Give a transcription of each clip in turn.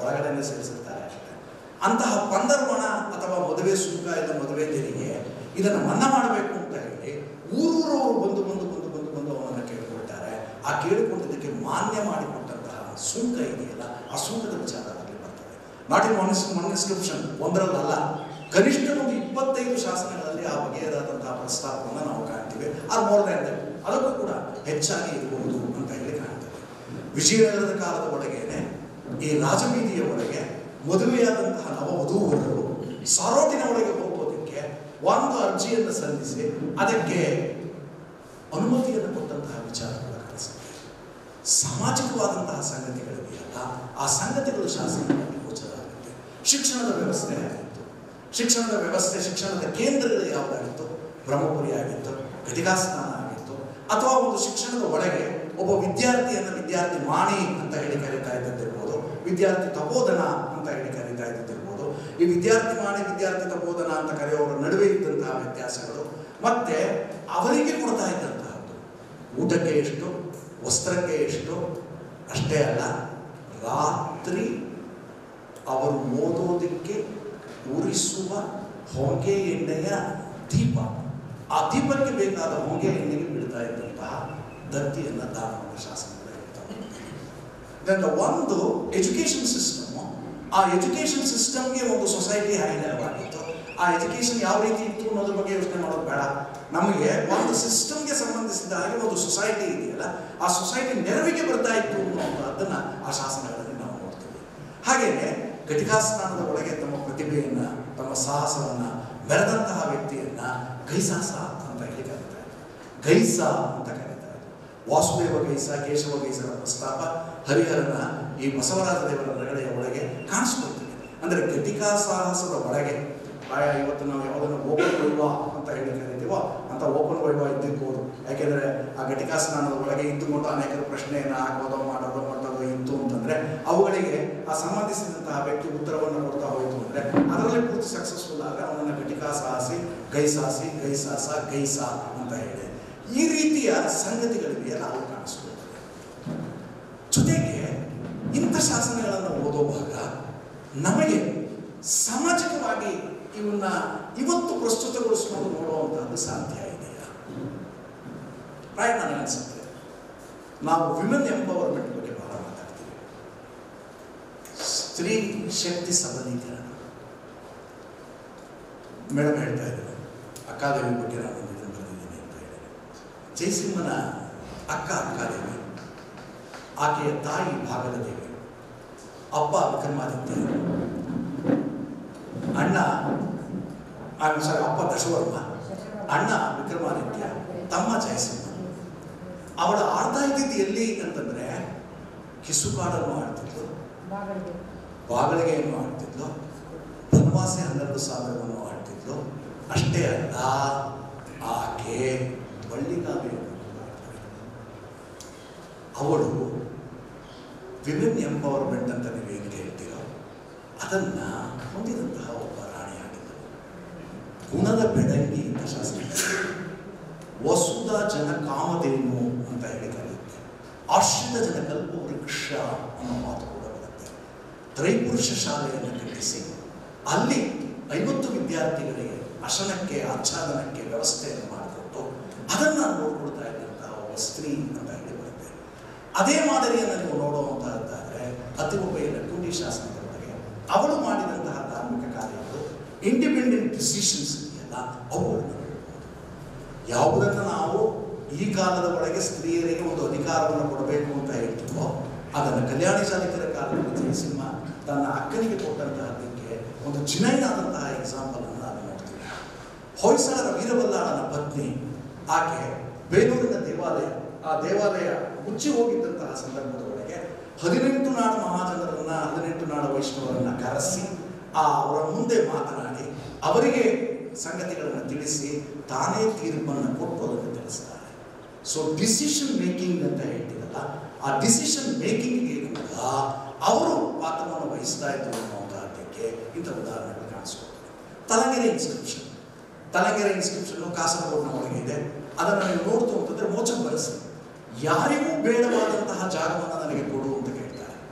ಒಳಗಡೆನೆ ಸೇರಿಸಿರ್ತಾರೆ ಅಷ್ಟೇ ಅಂತಹ ಪಂದರ್ವಣ ಅಥವಾ ಮದುವೆ ಸುಂಕ ಇಲ್ಲ ಮದುವೆ ತೆರಿಗೆ ಇದನ್ನು ಮನ್ನಾ ಮಾಡಬೇಕು ಅಂತ ಹೇಳಿ ಊರೂರವರು ಬಂದು ಬಂದು ಬಂದು ಬಂದು ಬಂದು ಅವನನ್ನು ಕೇಳಿಕೊಳ್ತಾರೆ ಆ ಕೇಳಿಕೊಂಡಿದ್ದಕ್ಕೆ ಮಾನ್ಯ ಮಾಡಿಕೊಟ್ಟಂತಹ ಸುಂಕ ಇದೆಯಲ್ಲ ಆ ಸುಂಕದ ವಿಚಾರದಲ್ಲಿ ಬರ್ತದೆ not in one one inscription ಒಂದರಲ್ಲಲ್ಲ ಕನಿಷ್ಠ ಒಂದು ಇಪ್ಪತ್ತೈದು ಶಾಸನಗಳಲ್ಲಿ ಆ ಬಗೆಯದಾದಂತಹ ಪ್ರಸ್ತಾಪವನ್ನು ನಾವು ಕಾಣ್ತೀವಿ ಆರ್ ಮೋರ್ ದನ್ ದಟ್ ಅದಕ್ಕೂ ಕೂಡ ಹೆಚ್ಚಾಗಿ ಇರಬಹುದು ಅಂತ ಹೇಳಿ ಕಾಣ್ತೇವೆ ವಿಜಯನಗರದ ಕಾಲದ ಒಳಗೇನೆ ಈ ರಾಜಬೀದಿಯ ಒಳಗೆ ಮದುವೆಯಾದಂತಹ ನವವಧೂವರರು ಸಾರೋಟಿನ ಒಳಗೆ ಹೋಗೋದಕ್ಕೆ ಒಂದು ಅರ್ಜಿಯನ್ನು ಸಲ್ಲಿಸಿ ಅದಕ್ಕೆ ಅನುಮತಿಯನ್ನು ಕೊಟ್ಟಂತಹ ವಿಚಾರ ಕೂಡ ಕಾಣಿಸುತ್ತೆ ಸಾಮಾಜಿಕವಾದಂತಹ ಸಂಗತಿಗಳಿದೆಯಲ್ಲ ಆ ಸಂಗತಿಗಳು ಶಾಸನದಲ್ಲಿ ಗೋಚರ ಆಗುತ್ತೆ ಶಿಕ್ಷಣದ ವ್ಯವಸ್ಥೆ ಆಗಿತ್ತು ಶಿಕ್ಷಣದ ವ್ಯವಸ್ಥೆ ಶಿಕ್ಷಣದ ಕೇಂದ್ರಗಳು ಯಾವುದಾಗಿತ್ತು ಬ್ರಹ್ಮಪುರಿ ಆಗಿತ್ತು ಘಟಿಕಾಸ್ನಾನ ಆಗಿತ್ತು ಅಥವಾ ಒಂದು ಶಿಕ್ಷಣದ ಒಳಗೆ ಒಬ್ಬ ವಿದ್ಯಾರ್ಥಿಯನ್ನು ವಿದ್ಯಾರ್ಥಿ ಮಾಣಿ ಅಂತ ಹೇಳಿ ಕರೀತಾ ಇದ್ದದ್ದಿರ್ಬೋದು ವಿದ್ಯಾರ್ಥಿ ತಪೋಧನ ಅಂತ ಹೇಳಿ ಕರೀತಾ ಇದ್ದದ್ದಿರ್ಬೋದು ಈ ವಿದ್ಯಾರ್ಥಿ ಮಾಣಿ ವಿದ್ಯಾರ್ಥಿ ತಪೋಧನ ಅಂತ ಕರೆಯುವವರ ನಡುವೆ ಇದ್ದಂತಹ ವ್ಯತ್ಯಾಸಗಳು ಮತ್ತೆ ಅವರಿಗೆ ಕೊಡ್ತಾ ಇದ್ದಂತಹದ್ದು ಊಟಕ್ಕೆ ಎಷ್ಟು ವಸ್ತ್ರಕ್ಕೆ ಎಷ್ಟು ಅಷ್ಟೇ ಅಲ್ಲ ರಾತ್ರಿ ಅವರು ಓದೋದಕ್ಕೆ ಉರಿಸುವ ಹೊಗೆ ಎಣ್ಣೆಯ ದೀಪ ಆ ದೀಪಕ್ಕೆ ಬೇಕಾದ ಹೊಗೆ ಎಣ್ಣೆಗೆ ಬಿಡ್ತಾ ಇದ್ದಂತಹ ದತ್ತಿಯನ್ನು ದಾನವಾದ ಶಾಸನಗಳು ಹೇಳ್ತಾರೆ ದೆನ್ ಒಂದು ಎಜುಕೇಷನ್ ಸಿಸ್ಟಮ್ ಆ ಎಜುಕೇಷನ್ ಸಿಸ್ಟಮ್ಗೆ ಒಂದು ಸೊಸೈಟಿ ಹೈ ನೆರವಾಗಿತ್ತು ಆ ಎಜುಕೇಷನ್ ಯಾವ ರೀತಿ ಇತ್ತು ಅನ್ನೋದ್ರ ಬಗ್ಗೆ ಯೋಚನೆ ಮಾಡೋದು ಬೇಡ ನಮಗೆ ಒಂದು ಸಿಸ್ಟಮ್ಗೆ ಸಂಬಂಧಿಸಿದ ಹಾಗೆ ಒಂದು ಸೊಸೈಟಿ ಇದೆಯಲ್ಲ ಆ ಸೊಸೈಟಿ ನೆರವಿಗೆ ಬರ್ತಾ ಇತ್ತು ಅನ್ನೋದನ್ನ ಆ ಶಾಸನಗಳಲ್ಲಿ ನಾವು ನೋಡ್ತೀವಿ ಹಾಗೆಯೇ ಘಟಿಕಾಸ್ಥಾನದ ಒಳಗೆ ತಮ್ಮ ಪ್ರತಿಭೆಯನ್ನ ತಮ್ಮ ಸಾಹಸವನ್ನ ಮೆರೆದಂತಹ ವ್ಯಕ್ತಿಯನ್ನ ಗೈಸಾಸ ಅಂತ ಹೇಳಿ ಕರೀತಾರೆ ಗೈಸ ಅಂತ ಕರೀತಾರೆ ವಾಸುದೇವ ಗೈಸ ಕೇಶವ ಗೈಸರ ಪ್ರಸ್ತಾಪ ಹರಿಹರನ ಈ ಬಸವರಾಜ ದೇವರ ರಗಡೆಯ ಒಳಗೆ ಕಾಣಿಸ್ಕೊಳ್ತೀವಿ ಅಂದರೆ ಘಟಿಕಾ ಸಾಹಸದ ಒಳಗೆ ಆಯಾ ಇವತ್ತು ನಾವು ಯಾವುದನ್ನು ಓಪನ್ ವೈವ ಅಂತ ಹೇಳಿ ಕರಿತೀವೋ ಅಂತ ಓಪನ್ ವೈವ ಇದ್ದಿರ್ಬೋದು ಯಾಕೆಂದರೆ ಆ ಘಟಿಕಾ ಸ್ನಾನದ ಒಳಗೆ ಇದ್ದುಕೊಂಡು ಅನೇಕರು ಪ್ರಶ್ನೆಯನ್ನು ಹಾಕೋದೋ ಮಾಡೋದೋ ಮಾಡೋದೋ ಇತ್ತು ಅಂತಂದರೆ ಅವುಗಳಿಗೆ ಆ ಸಂಬಂಧಿಸಿದಂತಹ ವ್ಯಕ್ತಿ ಉತ್ತರವನ್ನು ಕೊಡ್ತಾ ಹೋಯಿತು ಅಂದರೆ ಅದರಲ್ಲಿ ಪೂರ್ತಿ ಸಕ್ಸಸ್ಫುಲ್ ಆದರೆ ಅವನನ್ನು ಘಟಿಕಾ ಸಾಹಸಿ ಗೈಸಾಸಿ ಗೈಸಾಸ ಗೈಸ ಅಂತ ಹೇಳಿ ಈ ರೀತಿಯ ಸಂಗತಿಗಳಿದೆಯಲ್ಲ ಅವು ಕಾಣಿಸ್ಕೊಳ್ತವೆ ಜೊತೆಗೆ ಇಂಥ ಶಾಸನಗಳನ್ನು ಓದೋ ಭಾಗ ನಮಗೆ ಸಾಮಾಜಿಕವಾಗಿ ಇವನ್ನ ಇವತ್ತು ಪ್ರಸ್ತುತಗೊಳಿಸ್ಕೊಂಡು ನೋಡುವಂತಹದ್ದು ಸಾಧ್ಯ ಇದೆಯಾ ಪ್ರಾಯ ನನಗನ್ಸುತ್ತೆ ನಾವು ವಿಮೆನ್ ಎಂಪವರ್ಮೆಂಟ್ ಬಗ್ಗೆ ಬಹಳ ಮಾತಾಡ್ತೀವಿ ಸ್ತ್ರೀ ಶಕ್ತಿ ಸಬಲೀಕರಣ ಮೇಡಮ್ ಹೇಳ್ತಾ ಇದ್ದಾರೆ ಅಕ್ಕಾದೇವಿ ಬಗ್ಗೆ ನಾನು ಒಂದು ಇದನ್ನು ಬರೆದಿದ್ದೀನಿ ಅಂತ ಹೇಳಿ ಜಯಸಿಂಹನ ಅಕ್ಕ ಅಕ್ಕಾದೇವಿ ಆಕೆಯ ತಾಯಿ ಭಾಗದ ದೇವಿ ಅಪ್ಪ ವಿಕ್ರಮಾದಿತ್ಯ ಅಣ್ಣ ಸಾರಿ ಅಪ್ಪ ದಶವರ್ಮ ಅಣ್ಣ ವಿಕ್ರಮಾದಿತ್ಯ ತಮ್ಮ ಜಯಸಿಂಹ ಅವಳ ಆಡ್ತಾ ಇದ್ದಿದ್ದು ಎಲ್ಲಿ ಅಂತಂದ್ರೆ ಕಿಸುಕಾಡನ್ನು ಆಡ್ತಿದ್ಲು ಬಾಗಳಿಗೆಯನ್ನು ಆಡ್ತಿದ್ಲು ಬನವಾಸಿ ಹನ್ನೆರಡು ಸಾವಿರವನ್ನು ಆಡ್ತಿದ್ಲು ಅಷ್ಟೇ ಅಲ್ಲ ಆಕೆ ಬಳ್ಳಿಗಾವೆಯನ್ನು ಅವಳು ವಿಮೆನ್ ಎಂಪವರ್ಮೆಂಟ್ ಅಂತ ನೀವು ಏನು ಹೇಳ್ತೀರೋ ಅದನ್ನ ಹೊಂದಿದಂತಹ ಒಬ್ಬ ರಾಣಿಯಾಗಿದ್ದಳು ಗುಣದ ಬೆಡಂಗಿ ಅಂತ ಶಾಸ್ತ್ರ ವಸುದ ಜನ ಕಾಮಧೇನು ಅಂತ ಹೇಳಿ ಕರೆಯುತ್ತೆ ಆಶ್ರಿತ ಜನ ಕಲ್ಪ ವೃಕ್ಷ ಅನ್ನೋ ಮಾತು ಕೂಡ ಬರುತ್ತೆ ತ್ರೈಪುರುಷ ಶಾಲೆಯನ್ನು ಕಟ್ಟಿಸಿ ಅಲ್ಲಿ ಐವತ್ತು ವಿದ್ಯಾರ್ಥಿಗಳಿಗೆ ಅಶನಕ್ಕೆ ಆಚ್ಛಾದನಕ್ಕೆ ವ್ಯವಸ್ಥೆಯನ್ನು ಮಾಡಿಕೊಟ್ಟು ಅದನ್ನು ನೋಡ್ಕೊಳ್ತಾ ಇದ್ದಂತಹ ಒಬ್ಬ ಸ್ತ್ರೀ ಅಂತ ಹೇಳಿ ಬರುತ್ತೆ ಅದೇ ಮಾದರಿಯನ್ನು ನೀವು ನೋಡುವಂತಹದ್ದಾದರೆ ಅತಿಗೊಬ್ಬೆಯ ಲಕ್ಕುಂಡಿ ಶಾಸನದೊಳಗೆ ಅವಳು ಮಾಡಿದಂತಹ ಧಾರ್ಮಿಕ ಕಾರ್ಯಗಳು ಇಂಡಿಪೆಂಡೆಂಟ್ ಡಿಸಿಷನ್ಸ್ ಇದೆಯಲ್ಲ ಅವುಗಳನ್ನು ಹೇಳ್ಬೋದು ಯಾವುದನ್ನು ನಾವು ಈ ಕಾಲದ ಒಳಗೆ ಸ್ತ್ರೀಯರಿಗೆ ಒಂದು ಅಧಿಕಾರವನ್ನು ಕೊಡಬೇಕು ಅಂತ ಹೇಳ್ತೀವೋ ಅದನ್ನು ಕಲ್ಯಾಣಿ ಚಾಲಕರ ಕಾಲದಲ್ಲಿ ಜಯಸಿಂಹ ತನ್ನ ಅಕ್ಕನಿಗೆ ಕೊಟ್ಟಂತಹದಕ್ಕೆ ಒಂದು ಜಿನೈನ್ ಆದಂತಹ ಎಕ್ಸಾಂಪಲ್ ಅನ್ನು ನಾವು ನೋಡ್ತೀವಿ ಹೊಯ್ಸಳರ ವೀರಬಲ್ಲಾಳನ ಪತ್ನಿ ಆಕೆ ಬೇಲೂರಿನ ದೇವಾಲಯ ಆ ದೇವಾಲಯ ಮುಚ್ಚಿ ಹೋಗಿದ್ದಂತಹ ಸಂದರ್ಭದೊಳಗೆ ಹದಿನೆಂಟು ನಾಡು ಮಹಾಜನರನ್ನ ಹದಿನೆಂಟು ನಾಡು ವೈಷ್ಣವರನ್ನ ಕರೆಸಿ ಆ ಅವರ ಮುಂದೆ ಮಾತನಾಡಿ ಅವರಿಗೆ ಸಂಗತಿಗಳನ್ನು ತಿಳಿಸಿ ತಾನೇ ತೀರ್ಪನ್ನು ಕೊಟ್ಟು ಅದನ್ನು ತಿಳಿಸ್ತಾರೆ ಸೊ ಡಿಸಿಷನ್ ಮೇಕಿಂಗ್ ಅಂತ ಹೇಳ್ತೀರಲ್ಲ ಆ ಡಿಸಿಷನ್ ಮೇಕಿಂಗ್ಗೆ ಕೂಡ ಅವರು ಪಾತ್ರವನ್ನು ವಹಿಸ್ತಾ ಇದ್ರು ಅನ್ನುವಂತಹದ್ದಕ್ಕೆ ಇಂಥ ಉದಾಹರಣೆಗಳು ಕಾಣಿಸ್ಕೊಳ್ತವೆ ತಲಂಗೆರೆ ಇನ್ಸ್ಕ್ರಿಪ್ಷನ್ ತಲಂಗೆರೆ ಇನ್ಸ್ಕ್ರಿಪ್ಷನ್ ಕಾಸರಗೋಡ್ನ ಒಳಗೆ ಇದೆ ಅದನ್ನು ನೀವು ನೋಡ್ತು ಅಂತಂದ್ರೆ ಮೋಚ ಬರೆಸಿ ಯಾರಿಗೂ ಬೇಡವಾದಂತಹ ಜಾಗವನ್ನು ನನಗೆ ಕೊಡು ಅಂತ ಕೇಳ್ತಾರೆ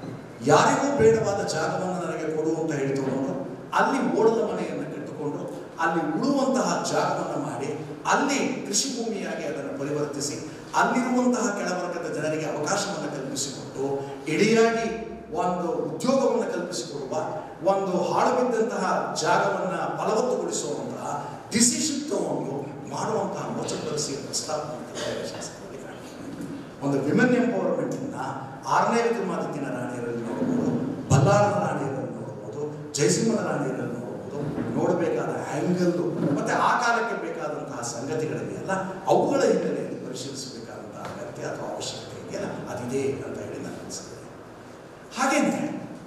ಯಾರಿಗೂ ಬೇಡವಾದ ಜಾಗವನ್ನು ನನಗೆ ಕೊಡು ಅಂತ ಹೇಳಿ ತಗೊಂಡು ಅಲ್ಲಿ ಓಡದ ಮನೆಯನ್ನು ಕಟ್ಟಿಕೊಂಡು ಅಲ್ಲಿ ಉಳುವಂತಹ ಜಾಗವನ್ನು ಮಾಡಿ ಅಲ್ಲಿ ಕೃಷಿ ಭೂಮಿಯಾಗಿ ಅದನ್ನು ಪರಿವರ್ತಿಸಿ ಅಲ್ಲಿರುವಂತಹ ಕೆಳವರ್ಗದ ಜನರಿಗೆ ಅವಕಾಶವನ್ನು ಕಲ್ಪಿಸಿಕೊಟ್ಟು ಇಡಿಯಾಗಿ ಒಂದು ಉದ್ಯೋಗವನ್ನು ಕಲ್ಪಿಸಿಕೊಡುವ ಒಂದು ಹಾಳು ಬಿದ್ದಂತಹ ಜಾಗವನ್ನು ಫಲವತ್ತುಗೊಳಿಸುವಂತಹ ಡಿಸಿಷನ್ ತಗೊಂಡು ಮಾಡುವಂತಹ ಮೊಚಪಡಿಸಿಯ ಪ್ರಸ್ತಾಪವನ್ನು ಶಾಸನದಲ್ಲಿ ಕಾಣ್ತೀವಿ ಒಂದು ವಿಮೆನ್ ಎಂಪವರ್ಮೆಂಟನ್ನ ಆರನೇ ವಿಕ್ರಮಾದಿತ್ಯನ ರಾಣಿಯರಲ್ಲಿ ನೋಡಬಹುದು ಬಲ್ಲಾಳನ ರಾಣಿಯರಲ್ಲಿ ನೋಡಬಹುದು ಜಯಸಿಂಹನ ರಾಣಿಯರಲ್ಲಿ ನೋಡಬಹುದು ನೋಡಬೇಕಾದ ಆ್ಯಂಗಲ್ಲು ಮತ್ತೆ ಆ ಕಾಲಕ್ಕೆ ಬೇಕಾದಂತಹ ಸಂಗತಿಗಳಿದೆಯಲ್ಲ ಅವುಗಳ ಹಿನ್ನೆಲೆಯಲ್ಲಿ ಪರಿಶೀಲಿಸಬೇಕಾದಂತಹ ಅಗತ್ಯ ಅಥವಾ ಅವಶ್ಯಕತೆ ಇದೆಯಲ್ಲ ಅದಿದೆ ಅಂತ ಹೇಳಿ ನಾನು ಅನಿಸ್ತದೆ ಹಾಗೇನೆ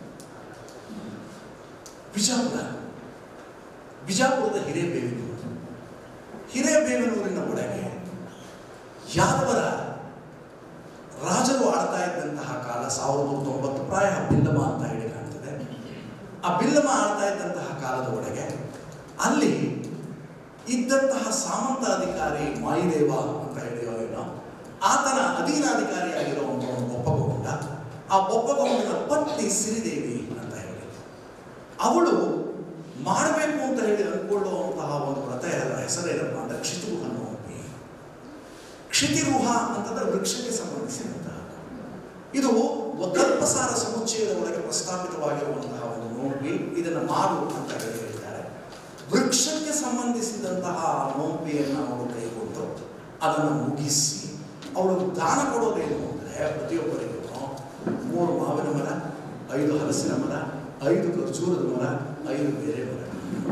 ಬಿಜಾಪುರ ಬಿಜಾಪುರದ ಹಿರೇಬೇವಿನೂರು ಹಿರೇಬೇವಿನೂರಿನ ಒಳಗೆ ಯಾದವರ ರಾಜರು ಆಳ್ತಾ ಇದ್ದಂತಹ ಕಾಲ ಸಾವಿರದ ನೂರ ತೊಂಬತ್ತು ಪ್ರಾಯ ಬಿಲ್ಲಮ ಅಂತ ಹೇಳಿ ಕಾಣ್ತದೆ ಆ ಬಿಲ್ಲಮ ಆಳ್ತಾ ಇದ್ದಂತಹ ಕಾಲದ ಒಳಗೆ ಅಲ್ಲಿ ಇದ್ದಂತಹ ಸಾಮಂತ ಅಧಿಕಾರಿ ಮಾಯಿದೇವ ಅಂತ ಹೇಳಿಯೋ ಏನೋ ಆತನ ಅಧೀನಾಧಿಕಾರಿಯಾಗಿರುವಂತಹ ಬೊಪ್ಪಗೊಂಡ ಆ ಬೊಪ್ಪಗೊಂಡನ ಪತ್ನಿ ಸಿರಿದೇವಿ ಅಂತ ಹೇಳಿ ಅವಳು ಮಾಡಬೇಕು ಅಂತ ಹೇಳಿ ಅಂದ್ಕೊಳ್ಳುವಂತಹ ಒಂದು ವ್ರತ ಹೆಸರೇನಪ್ಪ ಅಂದ್ರೆ ಕ್ಷಿತುರುಹ ನೋಂಪಿ ಕ್ಷಿತಿರುಹ ಅಂತಂದ್ರೆ ವೃಕ್ಷಕ್ಕೆ ಸಂಬಂಧಿಸಿದಂತಹ ಇದು ಕಲ್ಪಸಾರ ಸಮುಚ್ಚಯದ ಒಳಗೆ ಪ್ರಸ್ತಾಪಿತವಾಗಿರುವಂತಹ ಒಂದು ನೋಂಪಿ ಇದನ್ನು ಮಾಡು ಅಂತ ಹೇಳಿ ಹೇಳಿದ್ದಾರೆ ವೃಕ್ಷಕ್ಕೆ ಸಂಬಂಧಿಸಿದಂತಹ ಆ ನೋಂಪಿಯನ್ನು ಅವಳು ಕೈಗೊಂಡು ಅದನ್ನು ಮುಗಿಸಿ ಅವಳು ದಾನ ಕೊಡೋದೇನು ಅಂದರೆ ಪ್ರತಿಯೊಬ್ಬರಿಗೂ ಮೂರು ಮಾವಿನ ಮರ ಐದು ಹಲಸಿನ ಮರ ಐದು ಖರ್ಜೂರದ ಮರ ಐದು ಬೇರೆ ಮರ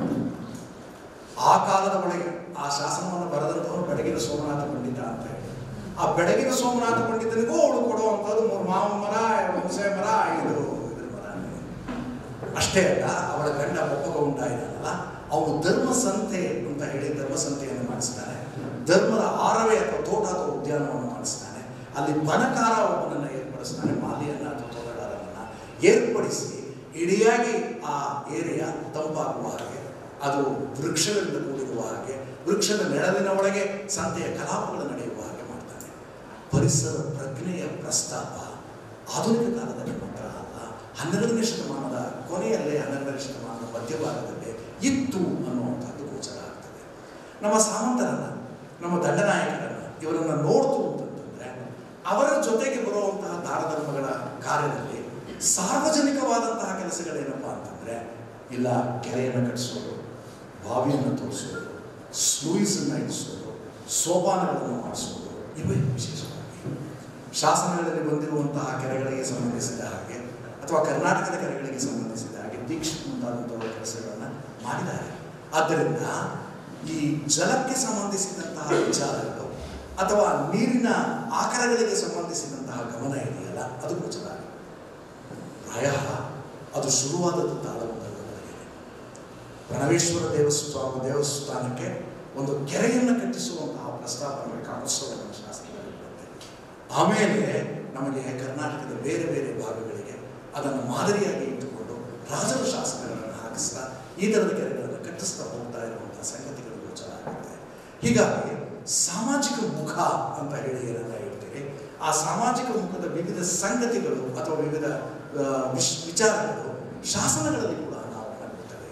ಆ ಕಾಲದ ಒಳಗೆ ಆ ಶಾಸನವನ್ನು ಬರೆದಂಥವನು ಬೆಳಗಿನ ಸೋಮನಾಥ ಪಂಡಿತ ಅಂತ ಹೇಳಿ ಆ ಬೆಳಗಿನ ಸೋಮನಾಥ ಪಂಡಿತನಿಗೂ ಅವಳು ಕೊಡುವಂಥದ್ದು ಮೂರು ಮಾವಿನ ಮರ ಹುಣಸೆ ಮರ ಐದು ಇದ್ರ ಮರ ಅಷ್ಟೇ ಅಲ್ಲ ಅವಳ ಗಂಡ ಒಪ್ಪಗೊಂಡ ಇದ್ದಾನಲ್ಲ ಅವನು ಧರ್ಮ ಸಂತೆ ಅಂತ ಹೇಳಿ ಧರ್ಮ ಸಂತೆಯನ್ನು ಮಾಡಿಸ್ತಾನೆ ಧರ್ಮದ ಆರವೇ ಅಥವಾ ತೋಟ ಅಥವಾ ಉದ್ಯಾನವನ್ನು ಮಾಡಿಸ್ತಾನೆ ಅಲ್ಲಿ ಬನಕಾರ ಒಬ್ಬನನ್ನು ಏರ್ಪಡಿಸ್ತಾನೆ ಮಾಲಿಯನ್ನ ಅಥವಾ ತೋಟಗಾರನನ್ನ ಏರ್ಪಡಿಸಿ ಇಡಿಯಾಗಿ ಆ ಏರಿಯಾ ತಂಪಾಗುವ ಹಾಗೆ ಅದು ವೃಕ್ಷಗಳಿಂದ ಕೂಡಿರುವ ಹಾಗೆ ವೃಕ್ಷದ ನೆರಳಿನ ಒಳಗೆ ಸಂತೆಯ ಕಲಾಪಗಳು ನಡೆಯುವ ಹಾಗೆ ಮಾಡ್ತಾನೆ ಪರಿಸರ ಪ್ರಜ್ಞೆಯ ಪ್ರಸ್ತಾಪ ಆಧುನಿಕ ಕಾಲದಲ್ಲಿ ಮಾತ್ರ ಅಲ್ಲ ಹನ್ನೆರಡನೇ ಶತಮಾನದ ಕೊನೆಯಲ್ಲೇ ಹನ್ನೆರಡನೇ ಶತಮಾನದ ಮಧ್ಯಭಾಗದಲ್ಲಿ ಇತ್ತು ಅನ್ನುವಂಥದ್ದು ಗೋಚರ ಆಗ್ತದೆ ನಮ್ಮ ಸಾಮಂತರನ್ನ ನಮ್ಮ ದಂಡನಾಯಕರನ್ನ ಇವರನ್ನ ನೋಡ್ತು ಅಂತಂತಂದ್ರೆ ಅವರ ಜೊತೆಗೆ ಬರುವಂತಹ ದಾನಧರ್ಮಗಳ ಕಾರ್ಯದಲ್ಲಿ ಸಾರ್ವಜನಿಕವಾದಂತಹ ಕೆಲಸಗಳೇನಪ್ಪ ಅಂತಂದ್ರೆ ಇಲ್ಲ ಕೆರೆಯನ್ನು ಕಟ್ಟಿಸೋದು ಬಾವಿಯನ್ನು ತೋರಿಸೋದು ಸ್ಲೂಯಿಸನ್ನು ಇಡಿಸೋದು ಸೋಪಾನಗಳನ್ನು ಮಾಡಿಸೋದು ಇವೇ ವಿಶೇಷವಾಗಿ ಶಾಸನಗಳಲ್ಲಿ ಬಂದಿರುವಂತಹ ಕೆರೆಗಳಿಗೆ ಸಂಬಂಧಿಸಿದ ಹಾಗೆ ಅಥವಾ ಕರ್ನಾಟಕದ ಕೆರೆಗಳಿಗೆ ಸಂಬಂಧಿಸಿದ ಹಾಗೆ ದೀಕ್ಷಿತ್ ಮುಂತಾದಂತಹ ಕೆಲಸಗಳನ್ನು ಮಾಡಿದ್ದಾರೆ ಆದ್ದರಿಂದ ಈ ಜಲಕ್ಕೆ ಸಂಬಂಧಿಸಿದಂತಹ ವಿಚಾರಗಳು ಅಥವಾ ನೀರಿನ ಆಕರಗಳಿಗೆ ಸಂಬಂಧಿಸಿದಂತಹ ಗಮನ ಇದೆಯಲ್ಲ ಅದು ಗೋಚರ ಪ್ರಾಯ ಅದು ಶುರುವಾದದ್ದು ತಾಳಗುಂದದವರೆಗೆ ಪ್ರಣವೇಶ್ವರ ದೇವಸ್ಥಾನ ದೇವಸ್ಥಾನಕ್ಕೆ ಒಂದು ಕೆರೆಯನ್ನು ಕಟ್ಟಿಸುವಂತಹ ಪ್ರಸ್ತಾಪನೆ ಕಾಣಿಸುವ ಶಾಸ್ತ್ರದಲ್ಲಿ ಬರುತ್ತೆ ಆಮೇಲೆ ನಮಗೆ ಕರ್ನಾಟಕದ ಬೇರೆ ಬೇರೆ ಭಾಗಗಳಿಗೆ ಅದನ್ನು ಮಾದರಿಯಾಗಿ ಇಟ್ಟುಕೊಂಡು ರಾಜರ ಶಾಸನಗಳನ್ನು ಹಾಕಿಸ್ತಾ ಈ ಥರದ ಕೆರೆಗಳನ್ನು ಕಟ್ಟಿಸ್ತಾ ಹೋಗ್ತಾ ಇರುವಂತಹ ಸಂಗತಿಗಳು ಗೋಚರ ಆಗುತ್ತೆ ಹೀಗಾಗಿ ಸಾಮಾಜಿಕ ಮುಖ ಅಂತ ಹೇಳಿ ಏನನ್ನ ಹೇಳ್ತೀವಿ ಆ ಸಾಮಾಜಿಕ ಮುಖದ ವಿವಿಧ ಸಂಗತಿಗಳು ಅಥವಾ ವಿವಿಧ ಆ, ವಿಶ್ ವಿಚಾರಗಳು ಶಾಸನಗಳಲ್ಲಿ ಕೂಡ ನಾವು ಕಾಣುತ್ತೇವೆ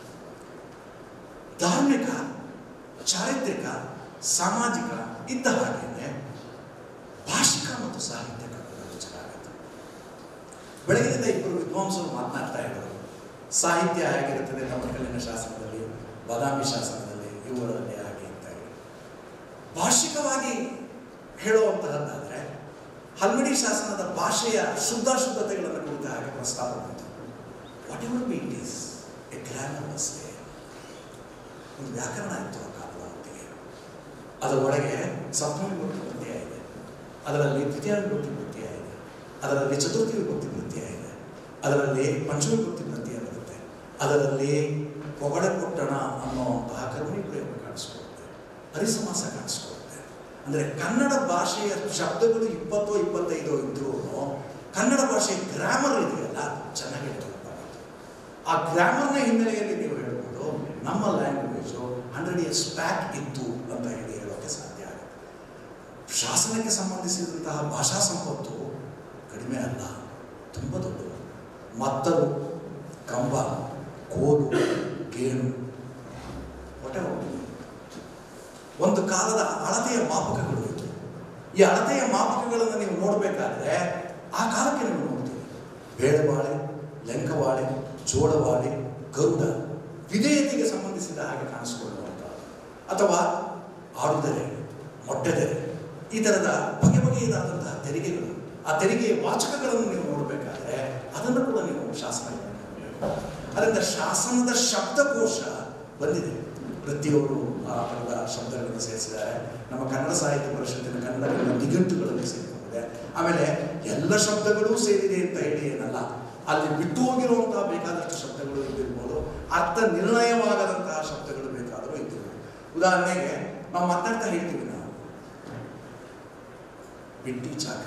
ಧಾರ್ಮಿಕ ಚಾರಿತ್ರಿಕ ಸಾಮಾಜಿಕ ಇದ್ದ ಹಾಗೆಯೇ ಭಾಷಿಕ ಮತ್ತು ಸಾಹಿತ್ಯಿಕ ಕೂಡ ಗೋಚರ ಆಗುತ್ತೆ ಬೆಳಗಿನಿಂದ ಇಬ್ಬರು ವಿದ್ವಾಂಸರು ಮಾತನಾಡ್ತಾ ಇದ್ದರು ಸಾಹಿತ್ಯ ಹೇಗಿರುತ್ತದೆ ನಮ್ಮ ಕಲ್ಲಿನ ಶಾಸನದಲ್ಲಿ ಬಾದಾಮಿ ಶಾಸನದಲ್ಲಿ ಇವುಗಳಲ್ಲಿ ಹಾಗೆ ಅಂತ ಹೇಳಿ ಭಾಷಿಕವಾಗಿ ಹೇಳುವಂತಹದ್ದಾದರೆ ಹಲ್ಮಿಡಿ ಶಾಸನದ ಭಾಷೆಯ ಶುದ್ಧಾಶುದ್ಧತೆಗಳನ್ನು ಕುರಿತ ಹಾಗೆ ಪ್ರಸ್ತಾಪ ಬಂತು whatever be it is a grammar was ಒಂದು ವ್ಯಾಕರಣ ಇತ್ತು ಆ ಕಾಲದ ಹೊತ್ತಿಗೆ ಅದರ ಒಳಗೆ ಸಪ್ತಮಿ ವಿಭಕ್ತಿ ಪ್ರತ್ಯಯ ಇದೆ ಅದರಲ್ಲಿ ದ್ವಿತೀಯ ವಿಭಕ್ತಿ ಪ್ರತ್ಯಯ ಇದೆ ಅದರಲ್ಲಿ ಚತುರ್ಥಿ ವಿಭಕ್ತಿ ಪ್ರತ್ಯಯ ಇದೆ ಅದರಲ್ಲಿ ಪಂಚಮಿ ವಿಭಕ್ತಿ ಪ್ರತ್ಯಯ ಬರುತ್ತೆ ಅದರಲ್ಲಿ ಪೊಗಡೆ ಪುಟ್ಟಣ ಅನ್ನುವಂತಹ ಕರ್ಮಿ ಪ್ರಯೋಗ ಕಾಣಿಸ್ಕೊಳ್ಳುತ್ತೆ ಹರಿಸಮಾಸ ಕಾಣಿಸ್ಕೊಳ್ಳುತ್ತೆ ಅಂದರೆ ಕನ್ನಡ ಭಾಷೆಯ ಶಬ್ದಗಳು ಇಪ್ಪತ್ತೋ ಇಪ್ಪತ್ತೈದೋ ಇದ್ರೂ ಕನ್ನಡ ಭಾಷೆಯ ಗ್ರಾಮರ್ ಇದೆಯಲ್ಲ ಚೆನ್ನಾಗಿ ಡೆವಲಪ್ ಆಗುತ್ತೆ ಆ ಗ್ರಾಮರ್ನ ಹಿನ್ನೆಲೆಯಲ್ಲಿ ನೀವು ಹೇಳ್ಬೋದು ನಮ್ಮ ಲ್ಯಾಂಗ್ವೇಜು ಹಂಡ್ರೆಡ್ ಇಯರ್ಸ್ ಬ್ಯಾಕ್ ಇತ್ತು ಅಂತ ಹೇಳಿ ಹೇಳೋಕ್ಕೆ ಸಾಧ್ಯ ಆಗುತ್ತೆ ಶಾಸನಕ್ಕೆ ಸಂಬಂಧಿಸಿದಂತಹ ಭಾಷಾ ಸಂಪತ್ತು ಕಡಿಮೆ ಅಲ್ಲ ತುಂಬ ದೊಡ್ಡದು ಮತ್ತರು ಕಂಬ ಕೋಲು ಗೇಣು ಹೊಟ್ಟೆ ಹೋಗ್ತದೆ ಒಂದು ಕಾಲದ ಅಳತೆಯ ಮಾಪಕಗಳು ಇತ್ತು ಈ ಅಳತೆಯ ಮಾಪಕಗಳನ್ನು ನೀವು ನೋಡಬೇಕಾದ್ರೆ ಆ ಕಾಲಕ್ಕೆ ನೀವು ನೋಡ್ತೀವಿ ಬೇಳೆಬಾಳೆ ಲೆಂಕವಾಳೆ ಜೋಳವಾಳೆ ಗರುಡ ವಿಧೇಯತೆಗೆ ಸಂಬಂಧಿಸಿದ ಹಾಗೆ ಕಾಣಿಸಿಕೊಳ್ಳುವಂಥದ್ದು ಅಥವಾ ಆಡುದೆರೆ ಮೊಟ್ಟೆದೆರೆ ಈ ಥರದ ಬಗೆ ಬಗೆಯದಾದಂತಹ ತೆರಿಗೆಗಳು ಆ ತೆರಿಗೆಯ ವಾಚಕಗಳನ್ನು ನೀವು ನೋಡಬೇಕಾದ್ರೆ ಅದನ್ನು ಕೂಡ ನೀವು ಶಾಸನ ಅದರಿಂದ ಶಾಸನದ ಶಬ್ದಕೋಶ ಬಂದಿದೆ ಪ್ರತಿಯೊಬ್ಬರು ಆ ಥರದ ಶಬ್ದಗಳನ್ನು ಸೇರಿಸಿದ್ದಾರೆ ನಮ್ಮ ಕನ್ನಡ ಸಾಹಿತ್ಯ ಪರಿಷತ್ತಿನ ಕನ್ನಡ ಕನ್ನಡ ನಿಘಂಟುಗಳಲ್ಲಿ ಸೇರಿಕೊಂಡಿದೆ ಆಮೇಲೆ ಎಲ್ಲ ಶಬ್ದಗಳೂ ಸೇರಿದೆ ಅಂತ ಹೇಳಿ ಏನಲ್ಲ ಅಲ್ಲಿ ಬಿಟ್ಟು ಹೋಗಿರುವಂತಹ ಬೇಕಾದಷ್ಟು ಶಬ್ದಗಳು ಇದ್ದಿರ್ಬೋದು ಅರ್ಥ ನಿರ್ಣಯವಾಗದಂತಹ ಶಬ್ದಗಳು ಬೇಕಾದರೂ ಇದ್ದಿರ್ಬೋದು ಉದಾಹರಣೆಗೆ ನಾವು ಮಾತಾಡ್ತಾ ಹೇಳ್ತೀವಿ ನಾವು ಬಿಟ್ಟಿ ಚಾಕರಿ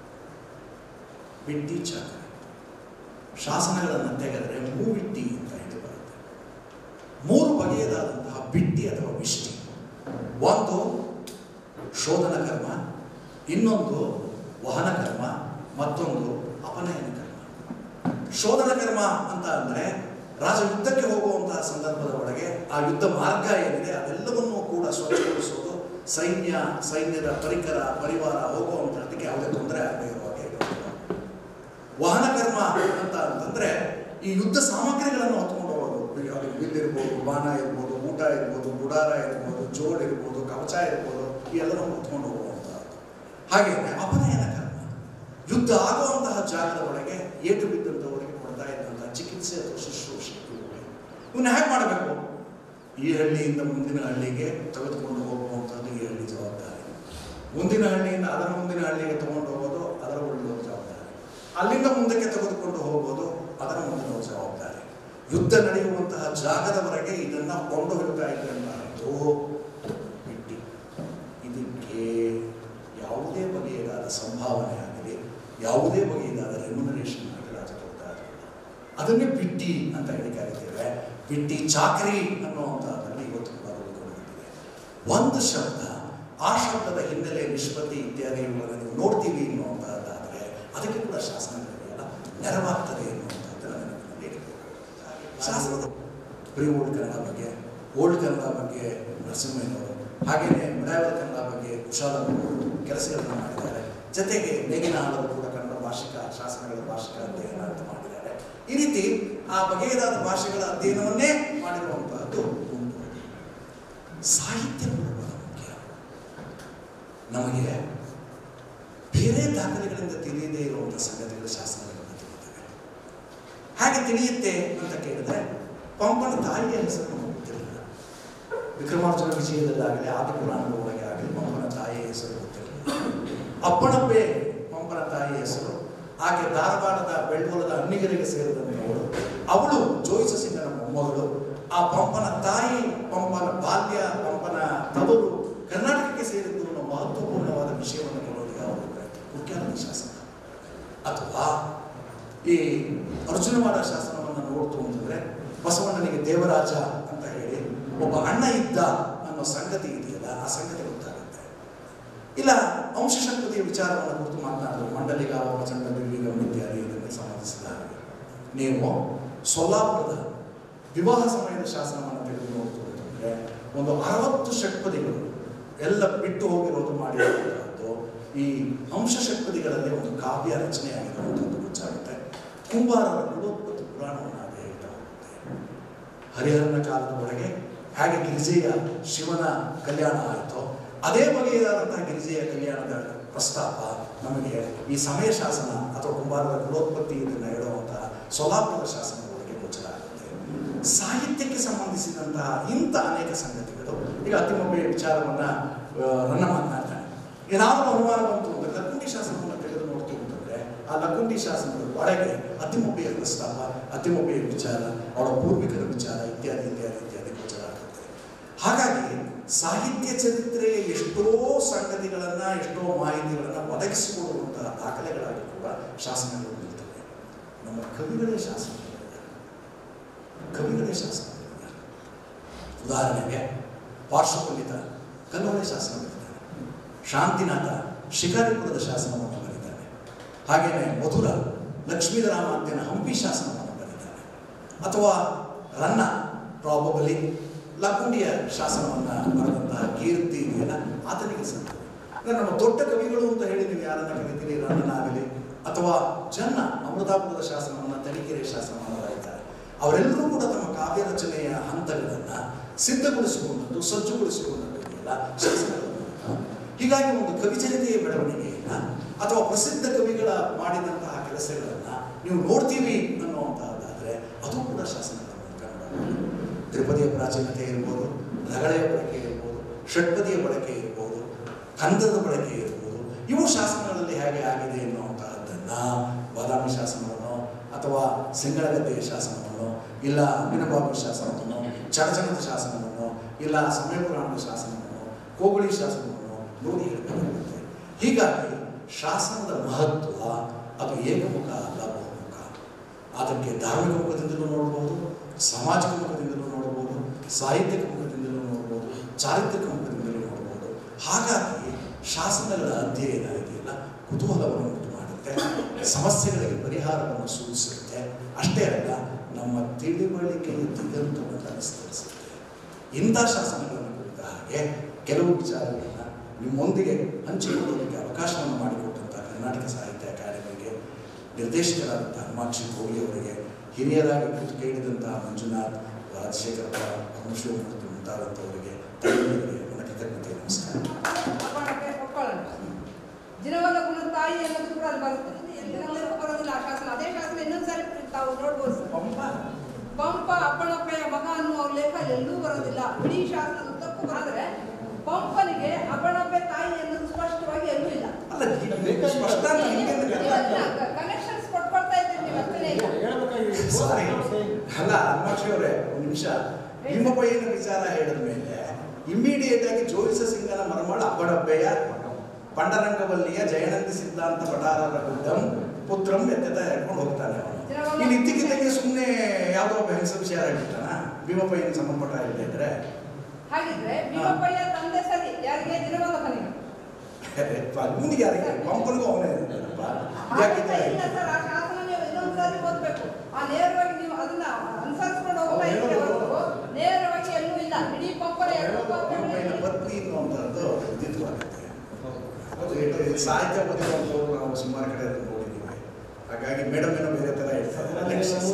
ಬಿಟ್ಟಿ ಚಾಕರಿ ಶಾಸನಗಳನ್ನು ತೆಗೆದರೆ ಮೂವಿಟ್ಟಿ ಅಂತ ಹೇಳಿ ಬರುತ್ತೆ ಮೂರು ಬಗೆಯದಾದಂತಹ ಬಿಟ್ಟಿ ಅಥವಾ ವಿಷ್ಟಿ ಒಂದು ಶೋಧನ ಕರ್ಮ ಇನ್ನೊಂದು ವಹನ ಕರ್ಮ ಮತ್ತೊಂದು ಅಪನಯನ ಕರ್ಮ ಶೋಧನ ಕರ್ಮ ಅಂತ ಅಂದರೆ ರಾಜ ಯುದ್ಧಕ್ಕೆ ಹೋಗುವಂತಹ ಸಂದರ್ಭದ ಒಳಗೆ ಆ ಯುದ್ಧ ಮಾರ್ಗ ಏನಿದೆ ಅದೆಲ್ಲವನ್ನೂ ಕೂಡ ಸ್ವಚ್ಛಗೊಳಿಸೋದು ಸೈನ್ಯ ಸೈನ್ಯದ ಪರಿಕರ ಪರಿವಾರ ಹೋಗುವಂಥದ್ದಕ್ಕೆ ಯಾವುದೇ ತೊಂದರೆ ಆಗದೆ ಇರುವ ಹಾಗೆ ಇರೋದು. ವಾಹನ ಕರ್ಮ ಅಂತ ಅಂತಂದ್ರೆ ಈ ಯುದ್ಧ ಸಾಮಗ್ರಿಗಳನ್ನು ಹೊತ್ಕೊಂಡು ಹೋಗೋದು ಅದು ಬಿಲ್ ಇರ್ಬೋದು ಬಾಣ ಇರ್ಬೋದು ಊಟ ಇರ್ಬೋದು ಗುಡಾರ ಇರ್ಬೋದು ಜೋಡ್ ಇರ್ಬೋದು ಕವಚ ಇರ್ಬೋದು ಈ ಎಲ್ಲರನ್ನು ಹೊತ್ಕೊಂಡು ಹೋಗುವಂಥದ್ದು ಹಾಗೆ ಅಪನಯನ ಕರ್ಮ ಯುದ್ಧ ಆಗುವಂತಹ ಜಾಗದ ಒಳಗೆ ಏಟು ಬಿದ್ದಂಥವರಿಗೆ ಕೊಡ್ತಾ ಇದ್ದಂತಹ ಚಿಕಿತ್ಸೆ ಅಥವಾ ಶುಶ್ರೂಷೆ ಇವುಗಳು. ಇವನ್ನ ಹೇಗೆ ಮಾಡಬೇಕು ಈ ಹಳ್ಳಿಯಿಂದ ಮುಂದಿನ ಹಳ್ಳಿಗೆ ತೆಗೆದುಕೊಂಡು ಹೋಗುವಂಥದ್ದು ಈ ಹಳ್ಳಿ ಜವಾಬ್ದಾರಿ ಮುಂದಿನ ಹಳ್ಳಿಯಿಂದ ಅದರ ಮುಂದಿನ ಹಳ್ಳಿಗೆ ತಗೊಂಡು ಹೋಗೋದು ಅದರ ಉಳಿದ ಜವಾಬ್ದಾರಿ ಅಲ್ಲಿಂದ ಮುಂದಕ್ಕೆ ತೆಗೆದುಕೊಂಡು ಹೋಗೋದು ಅದರ ಮುಂದಿನ ಜವಾಬ್ದಾರಿ ಯುದ್ಧ ನಡೆಯುವಂತಹ ಜಾಗದವರೆಗೆ ಇದನ್ನ ಕೊಂಡು ಹೋಗ್ತಾ ಇದ್ದಂತಹದ್ದು ಬಿಟ್ಟಿ ಇದಕ್ಕೆ ಯಾವುದೇ ಬಗೆಯದಾದ ಸಂಭಾವನೆ ಆಗಲಿ ಯಾವುದೇ ಬಗೆಯದಾದ ರೆಮ್ಯುನರೇಷನ್ ಆಗಲಿ ರಾಜ ಕೊಡ್ತಾ ಇರಲಿಲ್ಲ ಅದನ್ನೇ ಬಿಟ್ಟಿ ಅಂತ ಹೇಳಿ ಕರಿತೇವೆ ಬಿಟ್ಟಿ ಚಾಕರಿ ಅನ್ನುವಂಥದ್ದನ್ನು ಇವತ್ತು ಕೂಡ ಉಳ್ಕೊಂಡಿದೆ ಒಂದು ಶಬ್ದ ಆ ಶಬ್ದದ ಹಿನ್ನೆಲೆ ನಿಷ್ಪತ್ತಿ ಇತ್ಯಾದಿ ಇವುಗಳನ್ನು ನೀವು ನೋಡ್ತೀವಿ ಅನ್ನುವಂಥದ್ದಾದರೆ ಅದಕ್ಕೆ ಕೂಡ ಶಾಸನಗಳಿಗೆಲ್ಲ ನೆರವಾಗ್ತದೆ ಎನ್ನುವಂಥದ್ದನ್ನು ನೆನಪಿನಲ್ಲಿ ಇಟ್ಕೊಳ್ಬೇಕು. ಶಾಸನದ ಪ್ರೀ ಓಲ್ಡ್ ಕನ್ನಡ ಬಗ್ಗೆ ಓಲ್ಡ್ ಕನ್ನಡ ಬಗ್ಗೆ ನರಸಿಂಹಯ್ಯನವರು ಹಾಗೆಯೇ ಮುಡಾಯವರ ಕನ್ನಡ ಬಗ್ಗೆ ಕುಶಾಲನವರು ಕೆಲಸಗಳನ್ನು ಮಾಡಿದ್ದಾರೆ ಜೊತೆಗೆ ನೇಗಿನ ಹಾಲರು ಕೂಡ ಕನ್ನಡ ಭಾಷಿಕ ಶಾಸನಗಳ ಭಾಷಿಕ ಅಧ್ಯಯನ ಅಂತ ಮಾಡಿದ್ದಾರೆ ಈ ರೀತಿ ಆ ಬಗೆಯದಾದ ಭಾಷೆಗಳ ಅಧ್ಯಯನವನ್ನೇ ಮಾಡಿರುವಂತಹದ್ದು ಉಂಟು ಸಾಹಿತ್ಯ ಕೂಡ ಬಹಳ ಮುಖ್ಯ ನಮಗೆ ಬೇರೆ ದಾಖಲೆಗಳಿಂದ ತಿಳಿಯದೇ ಇರುವಂಥ ಸಂಗತಿಗಳು ಶಾಸನಗಳನ್ನು ತಿಳಿಯುತ್ತವೆ ಹಾಗೆ ತಿಳಿಯುತ್ತೆ ಅಂತ ಕೇಳಿದ್ರೆ ಪಂಪನ ತಾಯಿಯ ಹೆಸರು ನಮಗೆ ಗೊತ್ತಿರಲಿಲ್ಲ ವಿಕ್ರಮಾರ್ಜುನ ವಿಜಯದಲ್ಲಾಗಲಿ ಆದಿ ಪುರಾಣದ ಒಳಗೆ ಆಗಲಿ ಪಂಪನ ತಾಯಿಯ ಹೆಸರು ಗೊತ್ತಿರಲಿಲ್ಲ ಅಪ್ಪಣಪ್ಪೆ ಪಂಪನ ತಾಯಿಯ ಹೆಸರು ಆಕೆ ಧಾರವಾಡದ ಬೆಳ್ಗೊಲದ ಅಣ್ಣಿಗರಿಗೆ ಸೇರಿದಂಥವಳು ಅವಳು ಜೋಯಿಸ ಸಿಂಗನ ಮೊಮ್ಮಗಳು ಆ ಪಂಪನ ತಾಯಿ ಪಂಪನ ಬಾಲ್ಯ ಪಂಪನ ತವರು ಕರ್ನಾಟಕಕ್ಕೆ ಸೇರಿದ್ದು ಅನ್ನೋ ಮಹತ್ವಪೂರ್ಣವಾದ ವಿಷಯವನ್ನು ಕೊಡೋದು ಯಾವುದು ಮುಖ್ಯಾನಂದ ಶಾಸನ ಅಥವಾ ಈ ಅರ್ಜುನವಾದ ಶಾಸನವನ್ನು ನೋಡ್ತು ಅಂತಂದ್ರೆ ಬಸವಣ್ಣನಿಗೆ ದೇವರಾಜ ಅಂತ ಹೇಳಿ ಒಬ್ಬ ಅಣ್ಣ ಇದ್ದ ಅನ್ನೋ ಸಂಗತಿ ಇದೆಯಲ್ಲ ಆ ಸಂಗತಿ ಗೊತ್ತಾಗುತ್ತೆ ಇಲ್ಲ ಅಂಶಶಕ್ತಿಯ ವಿಚಾರವನ್ನು ಕುರಿತು ಮಾತನಾಡಲು ಮಂಡಲಿಗ ಪ್ರಚಂಡ ದಿವ್ಯಗಂ ಇತ್ಯಾದಿ ಇದಕ್ಕೆ ಸಂಬಂಧಿಸಿದ ಹಾಗೆ ನೀವು ಸೊಲ್ಲಾಪುರದ ವಿವಾಹ ಸಮಯದ ಶಾಸನವನ್ನು ತೆಗೆದು ನೋಡ್ತು ಅಂತಂದ್ರೆ ಒಂದು ಅರವತ್ತು ಷಟ್ಪದಿಗಳು ಎಲ್ಲ ಬಿಟ್ಟು ಹೋಗಿರೋದು ಮಾಡಿರುವಂತಹದ್ದು ಈ ಅಂಶ ಷಟ್ಪದಿಗಳಲ್ಲಿ ಒಂದು ಕಾವ್ಯ ರಚನೆ ಆಗಿರುವಂಥದ್ದು ಗೊತ್ತಾಗುತ್ತೆ ಕುಂಬಾರರ ಕುಲೋತ್ಪತ್ತಿ ಪುರಾಣವನ್ನು ಅದು ಹೇಳ್ತಾ ಹೋಗುತ್ತೆ ಹರಿಹರನ ಕಾಲದ ಒಳಗೆ ಹೇಗೆ ಗಿರಿಜೆಯ ಶಿವನ ಕಲ್ಯಾಣ ಆಯಿತೋ ಅದೇ ಬಗೆಯದಾದಂತಹ ಗಿರಿಜೆಯ ಕಲ್ಯಾಣದ ಪ್ರಸ್ತಾಪ ನಮಗೆ ಈ ಸಮಯ ಶಾಸನ ಅಥವಾ ಕುಂಬಾರರ ಕುಲೋತ್ಪತ್ತಿ ಇದನ್ನು ಹೇಳುವಂತಹ ಸೊಲಾಪುರದ ಶಾಸನದೊಳಗೆ ಗೋಚರ ಆಗುತ್ತೆ ಸಾಹಿತ್ಯಕ್ಕೆ ಸಂಬಂಧಿಸಿದಂತಹ ಇಂಥ ಅನೇಕ ಸಂಗತಿಗಳು ಈಗ ಅತಿಮೊಬ್ಬೆ ವಿಚಾರವನ್ನ ಆ, ರನ್ನ ಮಾತನಾಡ್ತಾನೆ ಏನಾದರೂ ಅನುಮಾನ ಬಂತು ಅಂದ್ರೆ ಲಕ್ಕುಂಡಿ ಶಾಸನವನ್ನು ತೆಗೆದು ನೋಡ್ತೀವಿ ಅಂತಂದ್ರೆ ಆ ಲಕ್ಕುಂಡಿ ಶಾಸನದ ಒಳಗೆ ಅತಿಮೊಬ್ಬೆಯ ಪ್ರಸ್ತಾಪ ಅತಿಮೊಬ್ಬೆಯ ವಿಚಾರ ಅವಳ ಪೂರ್ವಿಕರ ವಿಚಾರ ಇತ್ಯಾದಿ ಇತ್ಯಾದಿ ಇತ್ಯಾದಿ ಗೋಚರ ಆಗುತ್ತೆ ಹಾಗಾಗಿ ಸಾಹಿತ್ಯ ಚರಿತ್ರೆಯ ಎಷ್ಟೋ ಸಂಗತಿಗಳನ್ನ ಎಷ್ಟೋ ಮಾಹಿತಿಗಳನ್ನ ಒದಗಿಸಿಕೊಡುವಂತಹ ದಾಖಲೆಗಳಾಗಿ ಕೂಡ ಶಾಸನಗಳು ನಿಲ್ತವೆ ನಮ್ಮ ಕವಿಗಳೇ ಶಾಸನಗಳಿದ್ದಾರೆ ಕವಿಗಳೇ ಶಾಸನಗಳಿದ್ದಾರೆ ಉದಾಹರಣೆಗೆ ಪಾರ್ಶ್ವಪಂಡಿತ ಕಲ್ಲೋಳೆ ಶಾಸನ ಬರೀತಾನೆ ಶಾಂತಿನಾಥ ಶಿಕಾರಿಪುರದ ಶಾಸನವನ್ನು ಬರೀತಾನೆ ಹಾಗೆಯೇ ಮಧುರ ಲಕ್ಷ್ಮೀಧರಾಮಾತ್ಯನ ಹಂಪಿ ಶಾಸನವನ್ನು ಬರೀತಾನೆ ಅಥವಾ ರನ್ನ ಪ್ರಾಬಬಲಿ ಲಕುಂಡಿಯ ಶಾಸನವನ್ನು ಬರೆದಂತಹ ಕೀರ್ತಿ ಇದೆಯಲ್ಲ ಆತನಿಗೆ ಸಲ್ತದೆ ಅಂದ್ರೆ ನಮ್ಮ ದೊಡ್ಡ ಕವಿಗಳು ಅಂತ ಹೇಳಿ ನೀವು ಯಾರನ್ನ ಕರಿತೀರಿ ರನ್ನನಾಗಲಿ ಅಥವಾ ಜನ್ನ ಅಮೃತಾಪುರದ ಶಾಸನವನ್ನು ತರೀಕೆರೆ ಶಾಸನವನ್ನು ಬರೀತಾರೆ ಅವರೆಲ್ಲರೂ ಕೂಡ ತಮ್ಮ ಕಾವ್ಯ ರಚನೆಯ ಹಂತಗಳನ್ನು ಸಿದ್ಧಗೊಳಿಸಿಕೊಂಡದ್ದು ಸಜ್ಜುಗೊಳಿಸಿಕೊಂಡದ್ದು ಇದೆಯಲ್ಲ ಶಾಸನಗಳನ್ನು ಹೀಗಾಗಿ ಒಂದು ಕವಿಚರಿತೆಯ ಬೆಳವಣಿಗೆಯನ್ನ ಅಥವಾ ಪ್ರಸಿದ್ಧ ಕವಿಗಳ ಮಾಡಿದಂತಹ ಕೆಲಸಗಳನ್ನ ನೀವು ನೋಡ್ತೀವಿ ಅನ್ನುವಂತಹದ್ದಾದ್ರೆ ಅದು ಕೂಡ ಶಾಸನಗಳ ಮೂಲಕ ನೋಡಬಹುದು ತ್ರಿಪದಿಯ ಪ್ರಾಚೀನತೆ ಇರ್ಬೋದು ರಗಳೆಯ ಬಳಕೆ ಇರ್ಬೋದು ಷಟ್ಪದಿಯ ಬಳಕೆ ಇರ್ಬೋದು ಕಂದದ ಬಳಕೆ ಇರ್ಬೋದು ಇವು ಶಾಸನಗಳಲ್ಲಿ ಹೇಗೆ ಆಗಿದೆ ಎನ್ನುವಂತಹದ್ದನ್ನ ಬಾದಾಮಿ ಶಾಸನವನ್ನು ಅಥವಾ ಸಿಂಗಳಗದ್ದೆಯ ಶಾಸನವನ್ನು ಇಲ್ಲ ಅಂಬಿನಬಾಬು ಶಾಸನವನ್ನು ಚಡಚಣದ ಶಾಸನವನ್ನು ಇಲ್ಲ ಸಮಯ ಪುರಾಣದ ಶಾಸನವನ್ನು ಕೋಗುಳಿ ಶಾಸನವನ್ನು ನೋಡಿ ಹೇಳಬೇಕಾಗುತ್ತೆ ಹೀಗಾಗಿ ಶಾಸನದ ಮಹತ್ವ ಅದು ಏಕಮುಖ ಅಲ್ಲ ಬಹುಮುಖ ಅದಕ್ಕೆ ಧಾರ್ಮಿಕ ಮುಖದಿಂದಲೂ ನೋಡ್ಬೋದು ಸಾಮಾಜಿಕ ಮುಖದಿಂದಲೂ ನೋಡ್ಬೋದು ಸಾಹಿತ್ಯಿಕ ಮುಖದಿಂದಲೂ ನೋಡ್ಬೋದು ಚಾರಿತ್ರಿಕ ಮುಖದಿಂದಲೂ ನೋಡ್ಬೋದು ಹಾಗಾಗಿ ಶಾಸನಗಳ ಅಧ್ಯಯನ ಇದೆಯಲ್ಲ ಕುತೂಹಲವನ್ನು ಉಂಟು ಮಾಡುತ್ತೆ ಸಮಸ್ಯೆಗಳಿಗೆ ಪರಿಹಾರವನ್ನು ಸೂಚಿಸುತ್ತೆ ಅಷ್ಟೇ ಅಲ್ಲ ನಮ್ಮ ತಿಳಿವಳಿಕೆಯ ದಿಗಂತವನ್ನು ವಿಸ್ತರಿಸುತ್ತೆ ಇಂಥ ಶಾಸನಗಳನ್ನು ಕುರಿತ ಹಾಗೆ ಕೆಲವು ವಿಚಾರಗಳನ್ನ ನಿಮ್ಮೊಂದಿಗೆ ಹಂಚಿಕೊಳ್ಳೋದಕ್ಕೆ ಅವಕಾಶವನ್ನು ಮಾಡಿಕೊಟ್ಟಂಥ ಕರ್ನಾಟಕ ಸಾಹಿತ್ಯ ಅಕಾಡೆಮಿಗೆ ನಿರ್ದೇಶಕರಾದಂಥ ಹನುಮಾಕ್ಷಿ ಭೋಗಿ ಅವರಿಗೆ ಹಿರಿಯರಾಗಿ ಕೂತು ಕೇಳಿದಂತಹ ಮಂಜುನಾಥ್ ರಾಜಶೇಖರ ಪರಮಶಿವಮೂರ್ತಿ ಮುಂತಾದಂಥವರಿಗೆ ತಮಿಳಿಗೆ ನನ್ನ ಕೃತಜ್ಞತೆ ನಮಸ್ಕಾರ ಅಪ್ಪಣಕ್ಕೆ ಒಪ್ಕೊಳ್ಳೋಣ ಜಿನವಲ್ಲ ಗುಣ ತಾಯಿ ಅನ್ನೋದು ಕೂಡ ಅಲ್ಲಿ ಬರುತ್ತೆ ಎಲ್ಲರಿಗೂ ಬರೋದಿಲ್ಲ ಆ ಶಾಸನ ಅದೇ ಶಾಸನ ಇನ್ನೊಂದ್ಸರಿ ತಾವು ನೋಡ್ಬೋದು ಸರ್ ಪಂಪ ಅಪ್ಪಣಪ್ಪಯ್ಯ ಮಗ ಅನ್ನುವ ಲೇಖ ಎಲ್ಲೂ ಬರೋದಿಲ್ಲ ಇಡೀ ಶಾಸನದ ಉದ್ದಕ್ಕೂ ಬರೆದ್ರೆ ಪಂಪನಿಗೆ ಅಪ್ಪಣಪ್ಪೆ ತಾಯಿ ಅನ್ನೋದು ಸ್ಪಷ್ಟವಾಗಿ ಎಲ್ಲೂ ಇಲ್ಲ ಅಲ್ಲ ಈಗ ಸ್ಪಷ್ಟ ಅಂತ ನಿಮ್ಗೆ ಅಂತ ಗೊತ್ತಾಗ್ತದೆ. ಕನೆಕ್ಷನ್ಸ್ ಕೊಟ್ಕೊಳ್ತಾ ಇದ್ದೀರಿ ನೀವು ಅರ್ಥನೇ ಇಲ್ಲ ಸಾರಿ ಅಲ್ಲ ಹನುಮಾಕ್ಷಿ ಅವರೇ ಒಂದು ನಿಮಿಷ ನಿಮ್ಮಪ್ಪ ಏನು ವಿಚಾರ ಹೇಳಿದ ಮೇಲೆ ಇಮಿಡಿಯೇಟ್ ಆಗಿ ಜೋಯಿಸ ಸಿಂಗನ ಮರಮಳ ಅಬ್ಬಡಬ್ಬೆಯ ಪಂಡರಂಗವಲ್ಲಿಯ ಜಯನಂದಿ ಸಿದ್ಧಾಂತ ಪಟಾರರ ಗುಡ್ಡಂ ಪುತ್ರಂ ಎತ್ತೆತ ಹೇಳ್ಕೊಂಡು ಹೋಗ್ತಾನೆ ಅವನು ಇಲ್ಲಿ ಇದ್ದಕ್ಕಿದ್ದಂಗೆ ಸುಮ್ಮನೆ ಯಾವುದೋ ಒಬ್ಬ ಹೆಂಗಸ ವಿಷಯ ಹೇಳ್ಬಿಟ್ಟಾನ ಭೀಮಪ್ಪ ಏನು ಸಂಬಂಧಪಟ್ಟ ಇಲ್ಲ ಇದ್ರೆ ಹಾಗಿದ್ರೆ ಭೀಮಪ್ಪಯ್ಯ ತಂದೆ ಸರಿ ಯಾರಿಗೆ ಜಿನವಲ್ಲಭನಿಗೆ ಮುಂದಿಗೆ ಯಾರಿಗೆ ಪಂಪನಿಗೂ ಅವನೇ ಇದ್ದಾನಪ್ಪ ಹಾಗಿದ್ರೆ ಯಾಕಿದ್ರೆ ಇಲ್ಲ ಸರ್ ಆ ಶಾಸನ ನೀವು ಇನ್ನೊಂದ್ಸಾರಿ ಓದ್ಬೇಕು ಆ ನೇರವಾಗಿ ನೀವು ಅದನ್ನ ಅನುಸರಿಸ್ಕೊಂಡು ಹೋಗ್ತಾ ಇದ್ರೆ ಹೊರತು ನೇರವಾಗಿ ಎಲ್ಲೂ ಇಲ್ಲ ಇಡೀ ಪಂಪನ ಎರಡು ಭೀಮಪ್ಪನ ಪಂಪನ ಪತ್ನಿ ಅನ್ನುವಂಥದ್ದು ವಿದ್ಯುತ್ವಾಗುತ್ತೆ ಅದು ಇದು ಇದು ಸಾಹಿತ್ಯ ಓದಿರುವಂಥವ್ರು ನಾವು ಸುಮಾರು ಕಡೆ ಅದನ್ನ ನೋಡಿದ್ದೀವಿ ಹಾಗಾಗಿ ಮೇಡಮ್ ಏನೋ ಬೇರೆ ಥರ ಇರ್ತಾರೆ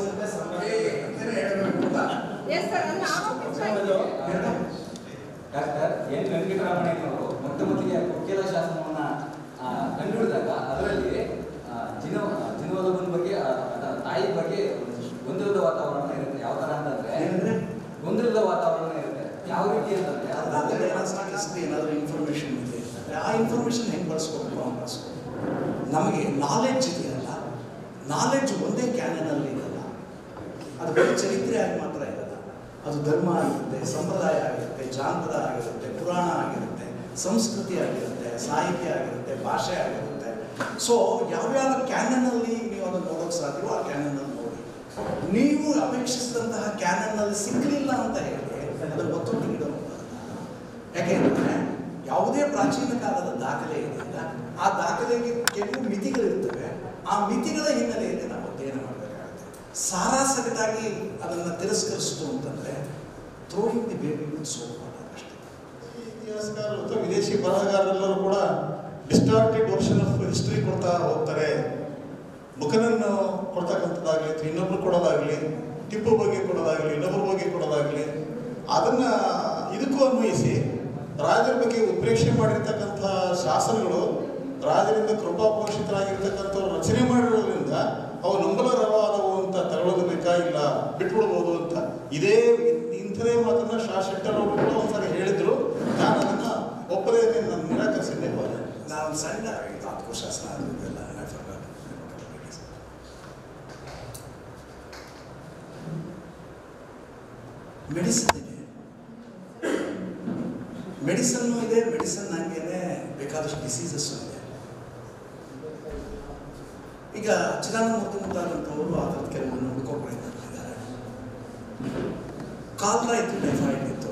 ಏನೇ ಹೇಳಬೇಕು ಅಂತ ಎಸ್ ಸರ್ ನನ್ನ ಆರೋಪಿಸ್ತಾ ಹಲೋ. ಇದ್ದೀನಿ. ಡಾಕ್ಟರ್ ಎನ್ ವೆಂಕಟರಮಣಯ್ಯನವರು ಮೊಟ್ಟ ಮೊದಲಿಗೆ ಕೊಕ್ಕೆಲ ಶಾಸನವನ್ನ ಆ, ಕಂಡುಹಿಡಿದಾಗ ಅದರಲ್ಲಿ ಜಿನ ಜಿನವಲ್ಲಭನ ಬಗ್ಗೆ ಆ, ಅದರ ತಾಯಿ ಬಗ್ಗೆ ಗೊಂದಲದ ವಾತಾವರಣ ಇರುತ್ತೆ ಯಾವ ತರ ಅಂತಂದ್ರೆ ಏನಂದ್ರೆ ಗೊಂದಲದ ವಾತಾವರಣ ಇರುತ್ತೆ ಯಾವ ರೀತಿ ಅಂತಂದ್ರೆ ಅದಾದ್ರೆ ಸಾಕಿಸ್ತು ಏನಾದರೂ ಇನ್ಫಾರ್ಮೇಷನ್ ಇದೆ ಆ ಇನ್ಫಾರ್ಮೇಷನ್ ಹೆಂಗೆ ಬಳಸ್ಕೊಬೇಕು ಅಂತ ಬಳಸ್ಬೇಕು ನಮಗೆ ನಾಲೆಡ್ಜ್ ಇದೆಯಲ್ಲ ನಾಲೆಡ್ಜ್ ಒಂದೇ ಕ್ಯಾನನಲ್ಲಿ ಇರಲ್ಲ ಅದು ಬರೀ ಚರಿತ್ರೆ ಆಗಿ ಮಾತ್ರ ಇರಲ್ಲ ಅದು ಧರ್ಮ ಆಗಿರುತ್ತೆ ಸಂಪ್ರದಾಯ ಆಗಿರುತ್ತೆ ಜಾನಪದ ಆಗಿರುತ್ತೆ ಪುರಾಣ ಆಗಿರುತ್ತೆ ಸಂಸ್ಕೃತಿ ಆಗಿರುತ್ತೆ ಸಾಹಿತ್ಯ ಆಗಿರುತ್ತೆ ಭಾಷೆ ಆಗಿರುತ್ತೆ ಸೊ ಯಾವ್ಯಾವ ಕ್ಯಾನನ್ನಲ್ಲಿ ನೀವು ಅದನ್ನು ನೋಡೋಕೆ ಸಾಧ್ಯವೋ ಆ ಕ್ಯಾನನ್ನಲ್ಲಿ ನೋಡಿ ನೀವು ಅಪೇಕ್ಷಿಸಿದಂತಹ ಕ್ಯಾನನ್ನಲ್ಲಿ ಸಿಕ್ಕಲಿಲ್ಲ ಅಂತ ಹೇಳಿ ಅದನ್ನು ಒತ್ತೊಟ್ಟಿಗೆ ಇಡೋಕ್ಕಾಗಲ್ಲ ಯಾಕೆಂದ್ರೆ ಯಾವುದೇ ಪ್ರಾಚೀನ ಕಾಲದ ದಾಖಲೆ ಇದೆಯಲ್ಲ ಆ ದಾಖಲೆಗೆ ಕೆಲವು ಮಿತಿಗಳಿರ್ತವೆ ಆ ಮಿತಿಗಳ ಹಿನ್ನೆಲೆಯಲ್ಲಿ ನಾವು ಅಧ್ಯಯನ ಮಾಡಬೇಕಾಗುತ್ತೆ ಸಾರಾಸಗಟಾಗಿ ಅದನ್ನು ತಿರಸ್ಕರಿಸಿತು ಅಂತಂದ್ರೆ throwing the baby with soap ಅಷ್ಟೇ ಇತಿಹಾಸಕಾರರು ಅಥವಾ ವಿದೇಶಿ ಬರಹಗಾರರೆಲ್ಲರೂ ಕೂಡ ಡಿಸ್ಟಾರ್ಟೆಡ್ ವರ್ಷನ್ ಆಫ್ ಹಿಸ್ಟ್ರಿ ಕೊಡ್ತಾ ಹೋಗ್ತಾರೆ ಬುಕನನ್ನು ಕೊಡ್ತಕ್ಕಂಥದ್ದಾಗಲಿ ಅಥವಾ ಇನ್ನೊಬ್ರು ಕೊಡೋದಾಗಲಿ ಟಿಪ್ಪು ಬಗ್ಗೆ ಕೊಡೋದಾಗಲಿ ಇನ್ನೊಬ್ಬರ ಬಗ್ಗೆ ಕೊಡೋದಾಗಲಿ ಅದನ್ನ ಇದಕ್ಕೂ ಅನ್ವಯಿಸಿ ರಾಜರ ಬಗ್ಗೆ ಉತ್ಪ್ರೇಕ್ಷೆ ಮಾಡಿರ್ತಕ್ಕಂಥ ಶಾಸನಗಳು ರಾಜರಿಂದ ಕೃಪಾಪೋಷಿತರಾಗಿರ್ತಕ್ಕಂಥವ್ರು ರಚನೆ ಮಾಡಿರೋದ್ರಿಂದ ಅವು ನಂಬಲರವಾದವು ಅಂತ ತಗೊಳ್ಳೋದು ಬೇಕಾಗಿಲ್ಲ ಬಿಟ್ಬಿಡ್ಬೋದು ಅಂತ ಇದೇ ಇಂಥದೇ ಮಾತನ್ನ ಶಾ ಶೆಟ್ಟರ್ ಅವರು ಕೂಡ ಒಂದ್ಸರಿ ಹೇಳಿದ್ರು ನಾನು ಅದನ್ನ ಒಪ್ಪದೇ ಇದ್ದೇನೆ, ನಾನು ನಿರಾಕರಿಸಿದ್ದೆ ನಾವು ಸಣ್ಣ ತಾತ್ಕೋಶಾಸ್ತ್ರ ಅದು ಇದೆಲ್ಲ I forgot. ಮೆಡಿಸಿನ್ ಇದೆ ಮೆಡಿಸನ್ನು ಇದೆ ಮೆಡಿಸನ್ ಹಂಗೇನೆ ಬೇಕಾದಷ್ಟು ಡಿಸೀಸಸ್ ಇದೆ ಈಗ ಚಿದಾನಂದಮೂರ್ತಿ ಮುಂತಾದಂಥವರು ಆ ಥರದ ಕೆಲವನ್ನು ಹುಡುಕೋ ಪ್ರಯತ್ನ ಮಾಡಿದ್ದಾರೆ ಕಾಲ್ರಾ ಇತ್ತು ಟೈಫಾಯ್ಡ್ ಇತ್ತು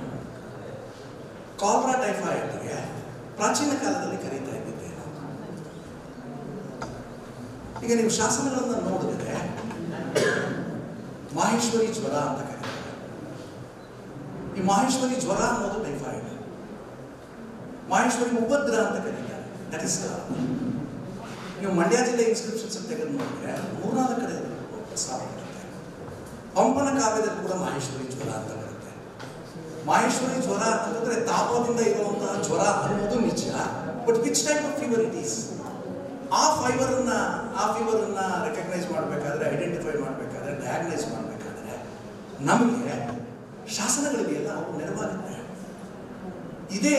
ಕಾಲ್ರಾ ಟೈಫಾಯ್ಡ್ಗೆ ಪ್ರಾಚೀನ ಕಾಲದಲ್ಲಿ ಕರೀತಾ ಇದ್ದಿದ್ದೇನು ಈಗ ನೀವು ಶಾಸನಗಳನ್ನು ನೋಡಿದ್ರೆ ಮಾಹೇಶ್ವರಿ ಜ್ವರ ಅಂತ ಕರೀತಾರೆ ಈ ಮಾಹೇಶ್ವರಿ ಜ್ವರ ಅನ್ನೋದು ಟೈಫಾಯ್ಡ್ ಮಾಹೇಶ್ವರಿ ಉಪದ್ರ ಅಂತ ಕರೀತಾರೆ ದಟ್ ಇಸ್ ನೀವು ಮಂಡ್ಯ ಜಿಲ್ಲೆ ಇನ್ಸ್ಕ್ರಿಪ್ಷನ್ಸ್ ತೆಗೆದು ನೋಡಿದ್ರೆ ಮೂರ್ನಾಲ್ಕು ಕಡೆ ಪ್ರಸ್ತಾವ ಬರುತ್ತೆ ಪಂಪನ ಕಾವ್ಯದಲ್ಲಿ ಕೂಡ ಮಾಹೇಶ್ವರಿ ಜ್ವರ ಅಂತ ಬರುತ್ತೆ ಮಾಹೇಶ್ವರಿ ಜ್ವರ ಅಂತಂದ್ರೆ ತಾಪದಿಂದ ಇರುವಂತಹ ಜ್ವರ ಅನ್ನೋದು ನಿಜ but which type of fever it is ಆ ಫೈಬರನ್ನ ಆ ಫೀವರನ್ನ ರೆಕಗ್ನೈಸ್ ಮಾಡಬೇಕಾದ್ರೆ ಐಡೆಂಟಿಫೈ ಮಾಡಬೇಕಾದ್ರೆ ಡಯಾಗ್ನೈಸ್ ಮಾಡಬೇಕಾದ್ರೆ ನಮಗೆ ಶಾಸನಗಳಿದೆಯಲ್ಲ ಅವು ನೆರವಾಗುತ್ತೆ ಇದೇ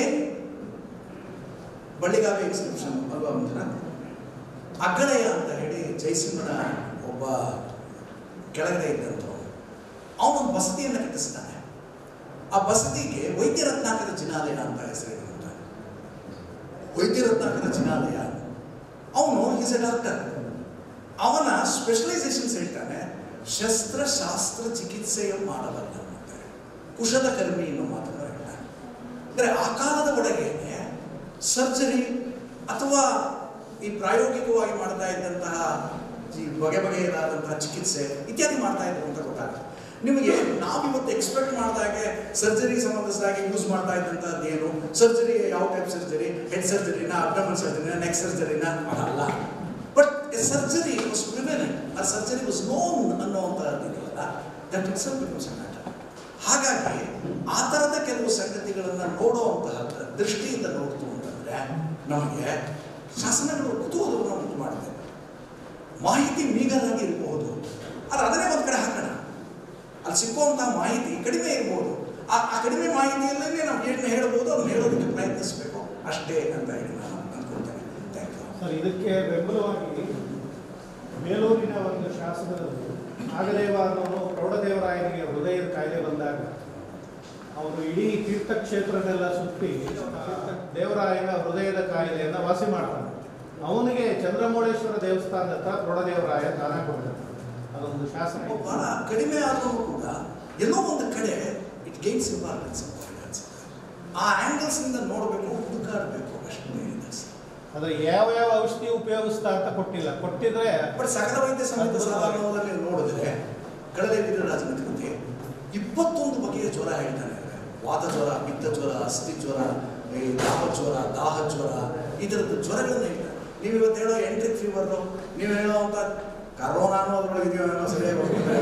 ಬಳ್ಳಿಗಾವೆ ಇನ್ಸ್ಕ್ರಿಪ್ಷನ್ ಅಲ್ವಾ ಮುಂದಿನ ಅಗ್ಗಳೆಯ ಅಂತ ಹೇಳಿ ಜೈಸಿಂಹನ ಒಬ್ಬ ಕೆಳಗಡೆ ಇದ್ದಂಥವನು ಅವನೊಂದು ಬಸದಿಯನ್ನು ಕಟ್ಟಿಸ್ತಾನೆ ಆ ಬಸದಿಗೆ ವೈದ್ಯರತ್ನಾಕರ ಜಿನಾಲಯ ಅಂತ ಹೆಸರಿಡುವಂತ ವೈದ್ಯರತ್ನಾಕರ ಜಿನಾಲಯ ಅವನು ಈಸ್ ಎ ಡಾಕ್ಟರ್ ಅವನ ಸ್ಪೆಷಲೈಸೇಷನ್ಸ್ ಹೇಳ್ತಾನೆ ಶಸ್ತ್ರಶಾಸ್ತ್ರ ಚಿಕಿತ್ಸೆಯ ಮಾಡಬಲ್ಲ ಅಂತಾರೆ ಕುಶಲಕರ್ಮಿ ಎನ್ನುವ ಮಾತನ್ನು ಹೇಳ್ತಾನೆ ಅಂದರೆ ಆ ಕಾಲದ ಒಳಗೇನೆ ಸರ್ಜರಿ ಅಥವಾ ಈ ಪ್ರಾಯೋಗಿಕವಾಗಿ ಮಾಡ್ತಾ ಇದ್ದಂತಹ ಈ ಬಗೆ ಬಗೆಯದಾದಂತಹ ಚಿಕಿತ್ಸೆ ಇತ್ಯಾದಿ ಮಾಡ್ತಾ ಇದ್ರು ಅಂತ ಗೊತ್ತಾಗುತ್ತೆ ನಿಮಗೆ ನಾವಿವತ್ತು ಎಕ್ಸ್ಪೆಕ್ಟ್ ಮಾಡಿದಾಗೆ ಸರ್ಜರಿ ಸಂಬಂಧಿಸಿದಾಗೆ ಯೂಸ್ ಮಾಡ್ತಾ ಇದ್ದಂಥದ್ದು ಏನು ಸರ್ಜರಿ ಯಾವ ಟೈಪ್ ಸರ್ಜರಿ ಹೆಡ್ ಸರ್ಜರಿನ ಅಬ್ಡಮನ್ ಸರ್ಜರಿನ ನೆಕ್ ಸರ್ಜರಿನ ಅದಲ್ಲ but a surgery was prevalent ಆ ಸರ್ಜರಿ ವಾಸ್ ನೋನ್ ಅನ್ನುವಂಥದ್ದು ಇದೆಯಲ್ಲ ದಟ್ ಇಟ್ಸ್ ಬಿಕಮ್ಸ್ ಮ್ಯಾಟರ್ ಹಾಗಾಗಿ ಆ ಥರದ ಕೆಲವು ಸಂಗತಿಗಳನ್ನು ನೋಡುವಂತಹ ದೃಷ್ಟಿಯಿಂದ ನೋಡ್ತು ಅಂತಂದ್ರೆ ನಮಗೆ ಶಾಸನಗಳು ಕುತೂಹಲವನ್ನು ಉಂಟು ಮಾಡುತ್ತೆ ಮಾಹಿತಿ ಮೀಗಲಾಗಿ ಇರಬಹುದು ಆದರೆ ಅದನ್ನೇ ಒಂದು ಕಡೆ ಹಾಕೋಣ ಅಲ್ಲಿ ಸಿಕ್ಕುವಂತಹ ಮಾಹಿತಿ ಕಡಿಮೆ ಇರ್ಬೋದು ಆ ಆ ಕಡಿಮೆ ಮಾಹಿತಿಯಲ್ಲೇ ನಾವು ಏನು ಹೇಳ್ಬೋದು ಅದನ್ನು ಹೇಳೋದಕ್ಕೆ ಪ್ರಯತ್ನಿಸಬೇಕು ಅಷ್ಟೇ ಅಂತ ಹೇಳಿ ನಾನು ಅಂದ್ಕೊಳ್ತೇನೆ ಥ್ಯಾಂಕ್ ಯು ಸರ್ ಇದಕ್ಕೆ ಬೆಂಬಲವಾಗಿ ಬೇಲೂರಿನ ಒಂದು ಶಾಸನದಲ್ಲಿ ನಾಗದೇವ ಅನ್ನೋನು ಪ್ರೌಢದೇವರಾಯನಿಗೆ ಹೃದಯದ ಕಾಯಿಲೆ ಬಂದಾಗ ಅವರು ಇಡೀ ತೀರ್ಥಕ್ಷೇತ್ರನೆಲ್ಲ ಸುತ್ತಿ ದೇವರಾಯನ ಹೃದಯದ ಕಾಯಿಲೆಯನ್ನು ವಾಸಿ ಮಾಡ್ತಾನೆ ಅವನಿಗೆ ಚಂದ್ರಮೌಳೇಶ್ವರ ದೇವಸ್ಥಾನದ ಹತ್ರ ಪ್ರೌಢದೇವರಾಯ ದಾನ ಕೊಡ್ತಾನೆ ಅದೊಂದು ಶಾಸನ ಇದೆ. ಬಹಳ ಕಡಿಮೆ ಆದರೂ ಕೂಡ ಎಲ್ಲೋ ಒಂದು ಕಡೆ ಇಟ್ ಗೇನ್ಸ್ ಇಂಪಾರ್ಟೆನ್ಸ್ ಆ ಆಂಗಲ್ಸ್ ಇಂದ ನೋಡಬೇಕು ಹುಡುಕಾಡಬೇಕು ಅಷ್ಟೇ ಇದೆ ಸರ್. ಆದರೆ ಯಾವ ಯಾವ ಔಷಧಿ ಉಪಯೋಗಿಸ್ತಾ ಅಂತ ಕೊಟ್ಟಿಲ್ಲ ಕೊಟ್ಟಿದ್ರೆ ಬಟ್ ಸಕಲ ವೈದ್ಯ ಸಂಹಿತ ಸಾಧಾರಣದಲ್ಲಿ ನೋಡಿದ್ರೆ ಕಡಲೆ ವೀರರಾಜನ ಕೃತಿ ಇಪ್ಪತ್ತೊಂದು ಬಗೆಯ ಜ್ವರ ಹೇಳ್ತಾನೆ ವಾತ ಜ್ವರ ಪಿತ್ತ ಜ್ವರ ಅಸ್ಥಿ ಜ್ವರ ಈ ತಾಪ ಜ್ವರ ದಾಹ ಜ್ವರ ಈ ಥರದ್ದು ಜ್ವರಗಳನ್ನ ಹೇಳ್ತಾರೆ ನೀವು ಇವತ್ತು ಹೇಳೋ ಎಂಟ್ರಿಕ್ ಫೀವರು ನೀವು ಹೇಳೋವಂಥ ಕರೋನಾ ಅನ್ನೋದ್ರೊಳಗೆ ಇದೆಯೋ ಏನೋ ಸರಿಯಾಗಿ ಹೋಗ್ಬಿಟ್ರೆ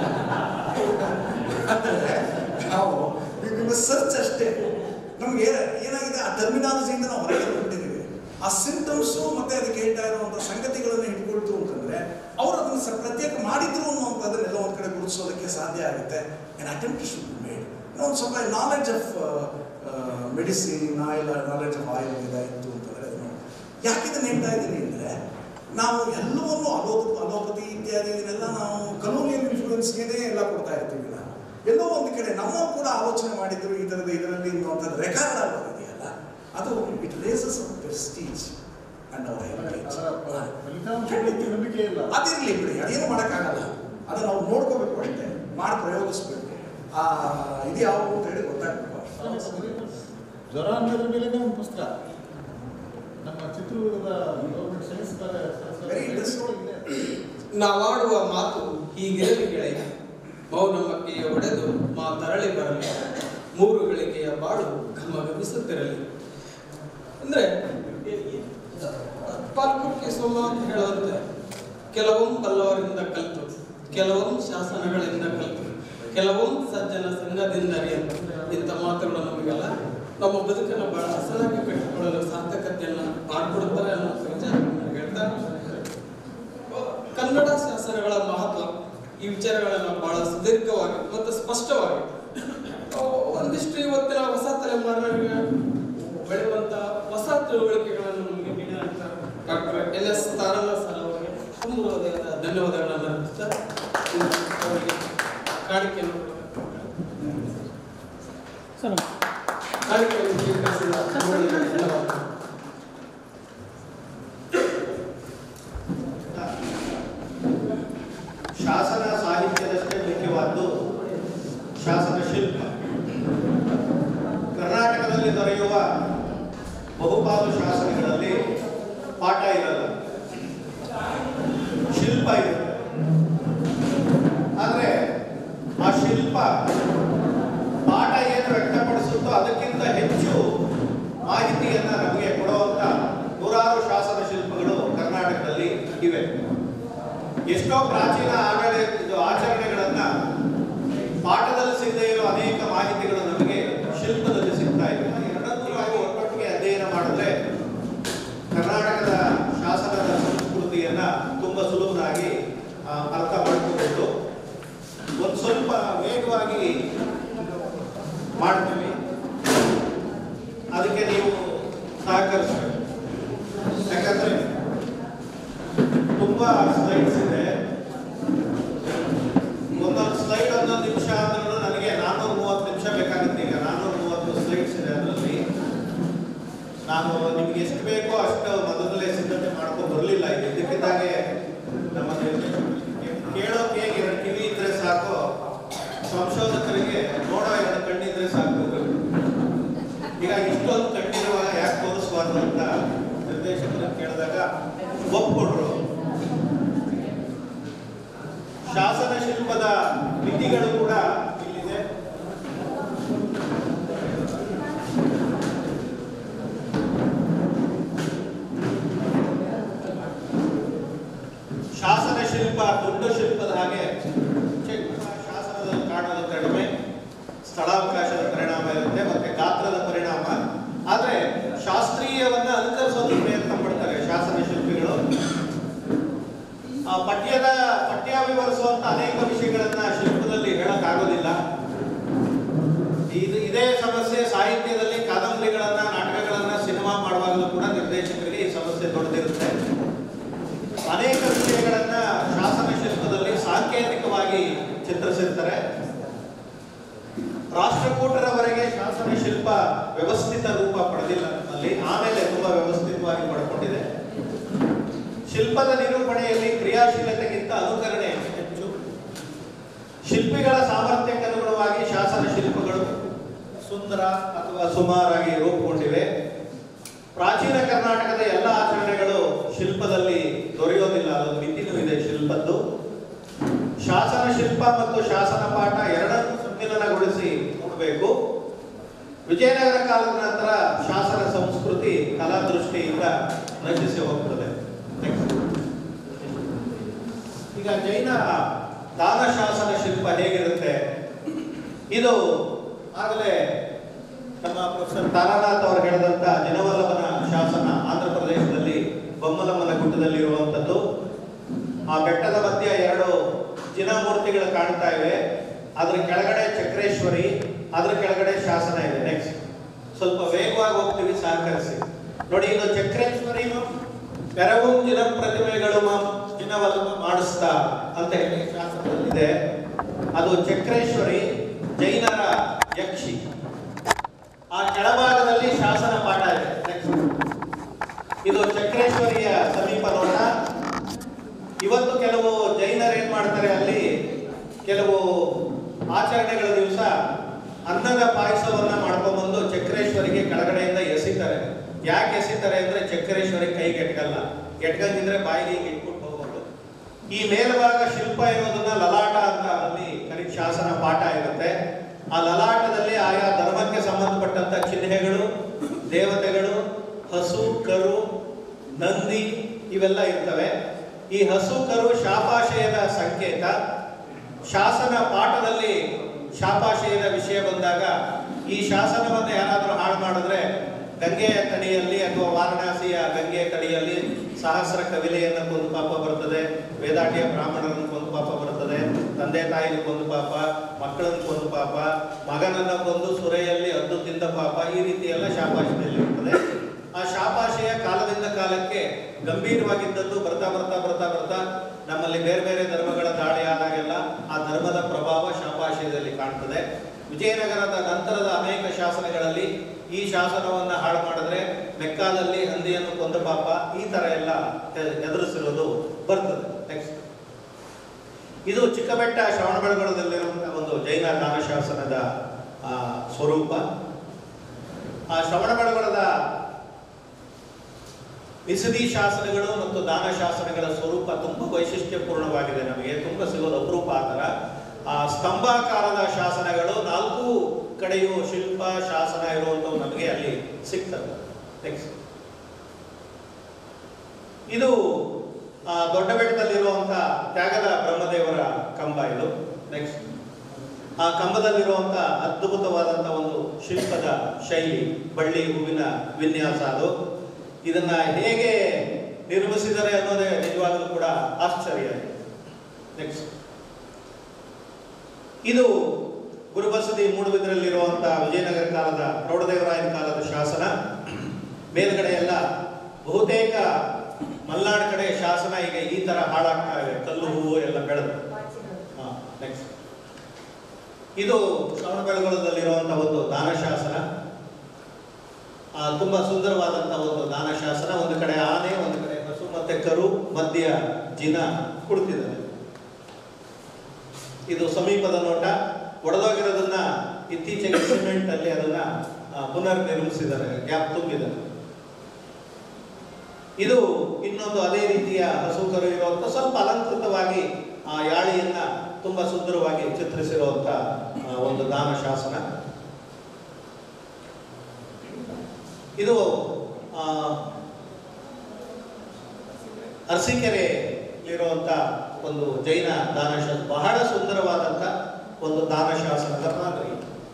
ಅಂದ್ರೆ ನಾವು ನಿಮ್ಮ ಸರ್ಚ್ ಅಷ್ಟೇ ನಮ್ಗೆ ಏನಾಗಿದೆ ಆ ಟರ್ಮಿನಾಲಜಿಯಿಂದ ನಾವು ಹೊರಗೆ ಬಂದಿದ್ದೀವಿ ಆ ಸಿಂಟಮ್ಸು ಮತ್ತೆ ಅದಕ್ಕೆ ಹೇಳ್ತಾ ಇರುವಂಥ ಸಂಗತಿಗಳನ್ನು ಹಿಡ್ಕೊಳ್ತು ಅಂತಂದ್ರೆ ಅವ್ರು ಅದನ್ನು ಸ ಪ್ರತ್ಯೇಕ ಮಾಡಿದ್ರು ಅನ್ನುವಂಥದ್ದನ್ನೆಲ್ಲ ಒಂದು ಕಡೆ ಗುರುತಿಸೋದಕ್ಕೆ ಸಾಧ್ಯ ಆಗುತ್ತೆ and attempt should be made ಒಂದು ಸ್ವಲ್ಪ ನಾಲೆಡ್ಜ್ ಆಫ್ ಮೆಡಿಸಿನ್ ಇಲ್ಲ ನಾಲೆಡ್ಜ್ ಆಫ್ ಆಯುರ್ವೇದ ಇತ್ತು ಅಂತಂದ್ರೆ ಅದನ್ನು ಯಾಕೆ ಇದನ್ನು ಹೇಳ್ತಾ ಇದ್ದೀನಿ ಅಂದರೆ ನಾವು ಎಲ್ಲವನ್ನೂ ಅಲೋಪ ಅಲೋಪತಿ ಇತ್ಯಾದಿ ಇದನ್ನೆಲ್ಲ ನಾವು ಕಲೋನಿಯಲ್ ಇನ್ಫ್ಲೂಯೆನ್ಸ್ಗೆ ಎಲ್ಲ ಕೊಡ್ತಾ ಇರ್ತೀವಿ ನಾವು ಎಲ್ಲೋ ಒಂದು ಕಡೆ ನಮ್ಮ ಕೂಡ ಆಲೋಚನೆ ಮಾಡಿದ್ರು ಈ ಥರದ ಇದರಲ್ಲಿ ಅನ್ನುವಂಥದ್ದು ರೆಕಾರ್ಡ್ ಆಗೋದಿದೆಯಲ್ಲ ಅದು it raises a prestige and our heritage ಅದರ ಫಲಿತಾಂಶಗಳಿಗೆ ನಂಬಿಕೆ ಇಲ್ಲ ಅದಿರಲಿ ಬಿಡಿ ಅದೇನು ಮಾಡೋಕ್ಕಾಗಲ್ಲ ಅದನ್ನು ನಾವು ನೋಡ್ಕೋಬೇಕು ಅಷ್ಟೇ ಮಾಡಿ ಪ್ರಯೋಗಿಸ್ಬೇಕು ಆ ಇದು ಯಾವುದು ಅಂತ ಹೇಳಿ ಗೊತ್ತಾಗಬೇಕು ಅಷ್ಟೇ ಜ್ವರ ಅನ್ನೋದ್ರ ಮೇಲೆ ಒಂದು ಪುಸ್ತಕ ನಮ್ಮ ಚಿತ್ರದುರ್ಗದ ಗೌರ್ಮೆಂಟ್ ಸೈನ್ಸ್ Very interesting. ನಾವಾಡುವ ಮಾತು ಹೀಗಿರಲಿ ಗೆಳೆಯ ಮೌನ ಮಕ್ಕೆಯ ಒಡೆದು ಮಾ ತರಳಿ ಬರಲಿ ಮೂರು ಗಳಿಗೆಯ ಬಾಳು ಘಮಘಮಿಸುತ್ತಿರಲಿ ಅಂದ್ರೆ ಪಾಲ್ಕುಕ್ಕೆ ಸೋಮ ಅಂತ ಹೇಳುವಂತೆ ಕೆಲವೊಂದು ಬಲ್ಲವರಿಂದ ಕಲಿತು ಕೆಲವೊಂದು ಶಾಸನಗಳಿಂದ ಕಲಿತು ಕೆಲವೊಂದು ಸಜ್ಜನ ಸಂಘದಿಂದ ಅರಿಯಲು ಇಂಥ ಮಾತುಗಳು ನಮಗೆಲ್ಲ ನಮ್ಮ ಬದುಕನ್ನು ಬಹಳ ಹಸನಾಗಿ ಕಟ್ಟಿಕೊಳ್ಳಲು ಸಾರ್ಥಕತೆಯನ್ನು ಮಾಡಿಕೊಡುತ್ತಾರೆ ಅನ್ನೋ ವಿಚಾರವನ್ನು ಹೇಳ್ತಾ ಕನ್ನಡ ಶಾಸನಗಳ ಮಹತ್ವ ಈ ವಿಚಾರಗಳನ್ನು ಬಹಳ ಸುದೀರ್ಘವಾಗಿ ಮತ್ತು ಸ್ಪಷ್ಟವಾಗಿ ಅವು ಒಂದಿಷ್ಟು ಇವತ್ತಿನ ಹೊಸ ತಲೆಮಾರಿನ ಬೆಳೆಯುವಂತ ಹೊಸ ತಿಳುವಳಿಕೆಗಳನ್ನು ನಮಗೆ ನೀಡಿದಂತ ಡಾಕ್ಟರ್ ಎಲ್ ಎಸ್ ತಾರಲ್ಲ ಸರ್ ಅವರಿಗೆ ತುಂಬ ಹೃದಯದ ಧನ್ಯವಾದಗಳನ್ನು ಅರ್ಪಿಸ್ತಾ ಅವರಿಗೆ ಕಾಣಿಕೆಯನ್ನು ಕಾಣಿಕೆಯನ್ನು ಸ್ವೀಕರಿಸಿದ ಅವರಿಗೆ ಧನ್ಯವಾದ ಶಾಸನ ಸಾಹಿತ್ಯದಷ್ಟೇ ಮುಖ್ಯವಾದ್ದು ಶಾಸನ ಶಿಲ್ಪ ಕರ್ನಾಟಕದಲ್ಲಿ ದೊರೆಯುವ ಬಹುಪಾಲು ಶಾಸನಗಳಲ್ಲಿ ಪಾಠ ಇರಲ್ಲ ಶಿಲ್ಪ ಪಾಠ ಏನು ವ್ಯಕ್ತಪಡಿಸುತ್ತೋ ಅದಕ್ಕಿಂತ ಹೆಚ್ಚು ಮಾಹಿತಿಯನ್ನ ನಮಗೆ ಕೊಡುವಂತ ನೂರಾರು ಶಾಸನ ಶಿಲ್ಪಗಳು ಕರ್ನಾಟಕದಲ್ಲಿ ಇವೆ ಎಷ್ಟೋ ಪ್ರಾಚೀನ ಆಡಳಿತ ಇದು ಆಚರಣೆಗಳನ್ನ ಪಾಠದಲ್ಲಿ ಸಿಗದೇ ಇರೋ ಅನೇಕ ಮಾಹಿತಿಗಳು ನಮಗೆ ಶಿಲ್ಪದಲ್ಲಿ ಸಿಗ್ತಾ ಇವೆ ಎರಡನ್ನೂ ನಾವು ಒಟ್ಟೊಟ್ಟಿಗೆ ಅಧ್ಯಯನ ಮಾಡಿದ್ರೆ ಕರ್ನಾಟಕದ ಶಾಸನದ ಸಂಸ್ಕೃತಿಯನ್ನ ತುಂಬಾ ಸುಲಭವಾಗಿ ಆ, ಅರ್ಥ ಮಾಡ್ಕೋಬಹುದು ಒಂದು ಸ್ವಲ್ಪ ವೇಗವಾಗಿ ಮಾಡ್ತೀವಿ ಅದಕ್ಕೆ ನೀವು ಸಹಕರಿಸಬೇಕು ಯಾಕಂದ್ರೆ ತುಂಬಾ ಸ್ಲೈಡ್ಸ್ ಇದೆ ಒಂದೊಂದು ಸ್ಲೈಡ್ ಒಂದೊಂದು ನಿಮಿಷ ಅಂದ್ರೂ ನನಗೆ ನಾನ್ನೂರ ಮೂವತ್ತು ನಿಮಿಷ ಬೇಕಾಗುತ್ತೆ ಈಗ ನಾನ್ನೂರ ಮೂವತ್ತು ಸ್ಲೈಡ್ಸ್ ಇದೆ ಅದರಲ್ಲಿ ನಾನು ನಿಮ್ಗೆ ಎಷ್ಟು ಬೇಕೋ ಅಷ್ಟು ಮೊದಲೇ ಸಿದ್ಧತೆ ಮಾಡ್ಕೊಂಡು ಬರಲಿಲ್ಲ ಇದು ಇದಕ್ಕಿದ್ದಾಗೆ ನಮ್ಮ ನಿರ್ದೇಶಕರು ಕೇಳೋಕೆ ಹೇಗೆ ಎರಡು ಕಿವಿ ಇದ್ರೆ ಸಾಕು ಸಂಶೋಧಕರಿಗೆ ನೋಡೋ ಎರಡು ಕಣ್ಣಿದ್ರೆ ಸಾಕು ಈಗ ಇಷ್ಟೊಂದು ಕಣ್ಣಿರುವಾಗ ಯಾಕೆ ತೋರಿಸಬಾರ್ದು ಅಂತ ನಿರ್ದೇಶಕರು ಕೇಳಿದಾಗ ಒಪ್ಕೊಂಡ್ರು ಶಾಸನ ಶಿಲ್ಪದ ಮಿತಿಗಳು ಕೂಡ ಇಲ್ಲಿದೆ ಶಾಸನ ಶಿಲ್ಪ ದೊಡ್ಡ ಶಿಲ್ಪದ ಹಾಗೆ ಚೆಕ್ ಶಾಸನದಲ್ಲಿ ಕಾಣೋದು ಕಡಿಮೆ ಸ್ಥಳಾವಕಾಶದ ಪರಿಣಾಮ ಇರುತ್ತೆ ಮತ್ತೆ ಗಾತ್ರದ ಪರಿಣಾಮ ಆದ್ರೆ ಶಾಸ್ತ್ರೀಯವನ್ನ ಅನುಕರಿಸೋದು ಪ್ರಯತ್ನ ಪಡ್ತಾರೆ ಶಾಸನ ಶಿಲ್ಪಿಗಳು ಆ ಪಠ್ಯದ ಪಠ್ಯ ವಿವರಿಸುವಂತ ಅನೇಕ ವಿಷಯಗಳನ್ನ ಶಿಲ್ಪದಲ್ಲಿ ಹೇಳಕ್ಕಾಗೋದಿಲ್ಲ ಇದು ಇದೇ ಸಮಸ್ಯೆ ಸಾಹಿತ್ಯದಲ್ಲಿ ಕಾದಂಬರಿಗಳನ್ನ ನಾಟಕಗಳನ್ನ ಸಿನಿಮಾ ಮಾಡುವಾಗಲೂ ಕೂಡ ನಿರ್ದೇಶಕರಿಗೆ ಈ ಸಮಸ್ಯೆ ದೊಡ್ಡದಿರುತ್ತೆ ಅನೇಕ ವಿಷಯಗಳನ್ನ ಶಾಸನ ಶಿಲ್ಪದಲ್ಲಿ ಸಾಂಕೇತಿಕವಾಗಿ ಚಿತ್ರಿಸಿರ್ತಾರೆ ರಾಷ್ಟ್ರಕೂಟರವರೆಗೆ ಶಾಸನ ಶಿಲ್ಪ ವ್ಯವಸ್ಥಿತ ರೂಪ ಪಡೆದಿಲ್ಲ ನಮ್ಮಲ್ಲಿ ಆಮೇಲೆ ತುಂಬಾ ವ್ಯವಸ್ಥಿತವಾಗಿ ಪಡ್ಕೊಂಡಿದೆ ಶಿಲ್ಪದ ನಿರೂಪಣೆಯಲ್ಲಿ ಕ್ರಿಯಾಶೀಲತೆಗಿಂತ ಅನುಕರಣೆ ಹೆಚ್ಚು ಶಿಲ್ಪಿಗಳ ಸಾಮರ್ಥ್ಯಕ್ಕೆ ಅನುಗುಣವಾಗಿ ಶಾಸನ ಶಿಲ್ಪಗಳು ಸುಂದರ ಅಥವಾ ಸುಮಾರಾಗಿ ರೂಪುಗೊಂಡಿವೆ ಪ್ರಾಚೀನ ಕರ್ನಾಟಕದ ಎಲ್ಲ ಆಚರಣೆಗಳು ಶಿಲ್ಪದಲ್ಲಿ ದೊರೆಯೋದಿಲ್ಲ ಅದೊಂದು ಮಿತಿನೂ ಇದೆ ಶಿಲ್ಪದ್ದು ಶಾಸನ ಶಿಲ್ಪ ಮತ್ತು ಶಾಸನ ಪಾಠ ಎರಡನ್ನೂ ಸಮ್ಮಿಲನಗೊಳಿಸಿ ನೋಡಬೇಕು ವಿಜಯನಗರ ಕಾಲದ ನಂತರ ಶಾಸನ ಸಂಸ್ಕೃತಿ ಕಲಾ ದೃಷ್ಟಿಯಿಂದ ನಶಿಸಿ ಹೋಗ್ತದೆ Next. ಈಗ ಜೈನ ದಾನ ಶಾಸನ ಶಿಲ್ಪ ಹೇಗಿರುತ್ತೆ ಇದು ಆಗಲೇ ನಮ್ಮ ಪ್ರೊಫೆಸರ್ ತಾರಾನಾಥ್ ಅವರು ಹೇಳಿದಂತ ಜನವಲ್ಲಭನ ಶಾಸನ ಆಂಧ್ರ ಪ್ರದೇಶದಲ್ಲಿ ಬೊಮ್ಮಲಮ್ಮನ ಗುಡ್ಡದಲ್ಲಿ ಇರುವಂತದ್ದು ಆ ಬೆಟ್ಟದ ಮಧ್ಯ ಎರಡು ಜಿನಮೂರ್ತಿಗಳು ಕಾಣ್ತಾ ಇವೆ ಅದ್ರ ಕೆಳಗಡೆ ಚಕ್ರೇಶ್ವರಿ ಅದ್ರ ಕೆಳಗಡೆ ಶಾಸನ ಇದೆ ನೆಕ್ಸ್ಟ್ ಸ್ವಲ್ಪ ವೇಗವಾಗಿ ಹೋಗ್ತೀವಿ ಸಹಕರಿಸಿ ನೋಡಿ ಇದು ಚಕ್ರೇಶ್ವರಿ ಪೆರವು ಜಿನ ಪ್ರತಿಮೆಗಳು ಜಿನವಲ್ಲಭ ಮಾಡಿಸ್ತಾ ಅಂತ ಹೇಳಿ ಶಾಸನದಲ್ಲಿದೆ ಅದು ಚಕ್ರೇಶ್ವರಿ ಜೈನರ ಯಕ್ಷಿ ಆ ಕೆಳಭಾಗದಲ್ಲಿ ಶಾಸನ ಪಾಠ ಇದೆ Next. ಇದು ಚಕ್ರೇಶ್ವರಿಯ ಸಮೀಪ ನೋಟ ಇವತ್ತು ಕೆಲವು ಜೈನರು ಏನ್ ಮಾಡ್ತಾರೆ ಅಲ್ಲಿ ಕೆಲವು ಆಚರಣೆಗಳ ದಿವಸ ಅನ್ನದ ಪಾಯಸವನ್ನ ಮಾಡ್ಕೊಂಡ್ಬಂದು ಚಕ್ರೇಶ್ವರಿಗೆ ಕೆಳಗಡೆಯಿಂದ ಎಸಿತಾರೆ ಯಾಕೆ ಎಸಿತಾರೆ ಅಂದ್ರೆ ಚಕ್ರೇಶ್ವರಿ ಕೈಗೆ ಎಟ್ಕಲ್ಲ ಎಟ್ಕಂದಿದ್ರೆ ಬಾಯಿಗೆ ಹಿಂಗೆ ಇಟ್ಬಿಟ್ಟು ಹೋಗ್ಬೋದು ಈ ಮೇಲ್ಭಾಗ ಶಿಲ್ಪ ಇರೋದನ್ನ ಲಲಾಟ ಅಂತ ಅಲ್ಲಿ ಕರಿ ಶಾಸನ ಪಾಠ ಇರುತ್ತೆ ಆ ಲಲಾಟದಲ್ಲಿ ಆಯಾ ಧರ್ಮಕ್ಕೆ ಸಂಬಂಧಪಟ್ಟಂತ ಚಿಹ್ನೆಗಳು ದೇವತೆಗಳು ಹಸು ಕರು ನಂದಿ ಇವೆಲ್ಲ ಇರ್ತವೆ ಈ ಹಸು ಕರು ಶಾಪಾಶಯದ ಸಂಕೇತ ಶಾಸನ ಪಾಠದಲ್ಲಿ ಶಾಪಾಶಯದ ವಿಷಯ ಬಂದಾಗ ಈ ಶಾಸನವನ್ನು ಯಾರಾದರೂ ಹಾಳು ಮಾಡಿದ್ರೆ ಗಂಗೆಯ ತಡಿಯಲ್ಲಿ ಅಥವಾ ವಾರಣಾಸಿಯ ಗಂಗೆಯ ತಡಿಯಲ್ಲಿ ಸಹಸ್ರ ಕವಿಲೆಯನ್ನ ಕೊಂದು ಪಾಪ ಬರ್ತದೆ ವೇದಾಟಿಯ ಬ್ರಾಹ್ಮಣರನ್ನು ಕೊಂದು ಪಾಪ ಬರ್ತದೆ ತಂದೆ ತಾಯಿನ ಕೊಂದು ಪಾಪ ಮಕ್ಕಳನ್ನು ಕೊಂದು ಪಾಪ ಮಗನನ್ನ ಕೊಂದು ಸುರೆಯಲ್ಲಿ ಹದ್ದು ತಿಂದ ಪಾಪ ಈ ರೀತಿ ಎಲ್ಲ ಶಾಪಾಶಯದಲ್ಲಿ ಇರ್ತದೆ ಆ ಶಾಪಾಶಯ ಕಾಲದಿಂದ ಕಾಲಕ್ಕೆ ಗಂಭೀರವಾಗಿದ್ದದ್ದು ಬರ್ತಾ ಬರ್ತಾ ಬರ್ತಾ ಬರ್ತಾ ನಮ್ಮಲ್ಲಿ ಬೇರೆ ಬೇರೆ ಧರ್ಮಗಳ ದಾಳಿ ಆದಾಗೆಲ್ಲ ಆ ಧರ್ಮದ ಪ್ರಭಾವ ಶಾಪಾಶಯದಲ್ಲಿ ಕಾಣ್ತದೆ ವಿಜಯನಗರದ ನಂತರದ ಅನೇಕ ಶಾಸನಗಳಲ್ಲಿ ಈ ಶಾಸನವನ್ನ ಹಾಳು ಮಾಡಿದ್ರೆ ಮೆಕ್ಕಾದಲ್ಲಿ ಹಂದಿಯನ್ನು ಕೊಂದ ಪಾಪ ಈ ತರ ಎಲ್ಲ ಎ- ಎದುರಿಸಿರೋದು ಬರ್ತದೆ ನೆಕ್ಸ್ಟ್ ಇದು ಚಿಕ್ಕಬೆಟ್ಟ ಶ್ರವಣಬೆಳಗೊಳದಲ್ಲಿರುವಂತಹ ಒಂದು ಜೈನ ದಾನ ಶಾಸನದ ಆ, ಸ್ವರೂಪ ಆ ಶ್ರವಣಬೆಳಗೊಳದ ಇಸದಿ ಶಾಸನಗಳು ಮತ್ತು ದಾನ ಶಾಸನಗಳ ಸ್ವರೂಪ ತುಂಬಾ ವೈಶಿಷ್ಟ್ಯಪೂರ್ಣವಾಗಿದೆ ನಮಗೆ ತುಂಬಾ ಸಿಗೋದು ಅಪರೂಪ ಆ ಥರ ಆ ಸ್ತಂಭಾಕಾರದ ಶಾಸನಗಳು ನಾಲ್ಕು ಕಡೆಯೂ ಶಿಲ್ಪ ಶಾಸನ ಇರುವಂಥವು ನಮಗೆ ಅಲ್ಲಿ ಸಿಗ್ತದೆ ನೆಕ್ಸ್ಟ್ ಇದು ಆ, ದೊಡ್ಡ ಬೆಟ್ಟದಲ್ಲಿರುವಂಥ ತ್ಯಾಗದ ಬ್ರಹ್ಮದೇವರ ಕಂಬ ಇದು ನೆಕ್ಸ್ಟ್ ಆ ಕಂಬದಲ್ಲಿರುವಂಥ ಅದ್ಭುತವಾದಂಥ ಒಂದು ಶಿಲ್ಪದ ಶೈಲಿ ಬಳ್ಳಿ ಹೂವಿನ ವಿನ್ಯಾಸ ಅದು ಇದನ್ನ ಹೇಗೆ ನಿರ್ಮಿಸಿದರೆ ಅನ್ನೋದೇ ನಿಜವಾಗಲೂ ಕೂಡ ಆಶ್ಚರ್ಯ ನೆಕ್ಸ್ಟ್ ಇದು ಗುರುಬಸದಿ ಮೂಡುಬಿದ್ರಲ್ಲಿರುವಂತಹ ವಿಜಯನಗರ ಕಾಲದ ಪ್ರೌಢದೇವರಾಯನ ಕಾಲದ ಶಾಸನ ಮೇಲ್ಗಡೆ ಎಲ್ಲ ಬಹುತೇಕ ಮಲ್ನಾಡ್ ಕಡೆ ಶಾಸನ ಈಗ ಈ ತರ ಹಾಳಾಗ್ತಾ ಇವೆ ಕಲ್ಲು ಹೂವು ಎಲ್ಲ ಬೆಳೆದು ನೆಕ್ಸ್ಟ್ ಇದು ಶ್ರವಣಬೆಳಗೊಳದಲ್ಲಿರುವಂತಹ ಒಂದು ದಾನ ಶಾಸನ ಆ, ತುಂಬಾ ಸುಂದರವಾದಂತಹ ಒಂದು ದಾನ ಶಾಸನ ಒಂದು ಕಡೆ ಆನೆ ಒಂದು ಕಡೆ ಹಸು ಮತ್ತೆ ಕರು ಮಧ್ಯ ಜಿನ ಕುಳಿತಿದ್ದಾರೆ ಇದು ಸಮೀಪದ ನೋಟ ಒಡೆದೋಗಿರೋದನ್ನ ಇತ್ತೀಚೆಗೆ ಸಿಮೆಂಟ್ ಅಲ್ಲಿ ಅದನ್ನ ಆ, ಪುನರ್ ನಿರ್ಮಿಸಿದ್ದಾರೆ ಗ್ಯಾಪ್ ತುಂಬಿದ್ದಾರೆ ಇದು ಇನ್ನೊಂದು ಅದೇ ರೀತಿಯ ಹಸು ಕರು ಇರುವಂತ ಸ್ವಲ್ಪ ಅಲಂಕೃತವಾಗಿ ಆ ಯಾಳಿಯನ್ನ ತುಂಬಾ ಸುಂದರವಾಗಿ ಚಿತ್ರಿಸಿರುವಂತ ಆ, ಒಂದು ದಾನ ಶಾಸನ ಇದು ಆ, ಅರಸೀಕೆರೆ ಇರುವಂತ ಒಂದು ಜೈನ ದಾನ ಶಾಸನ ಬಹಳ ಸುಂದರವಾದಂತ ಒಂದು ದಾನ ಶಾಸನದ ಮಾದರಿ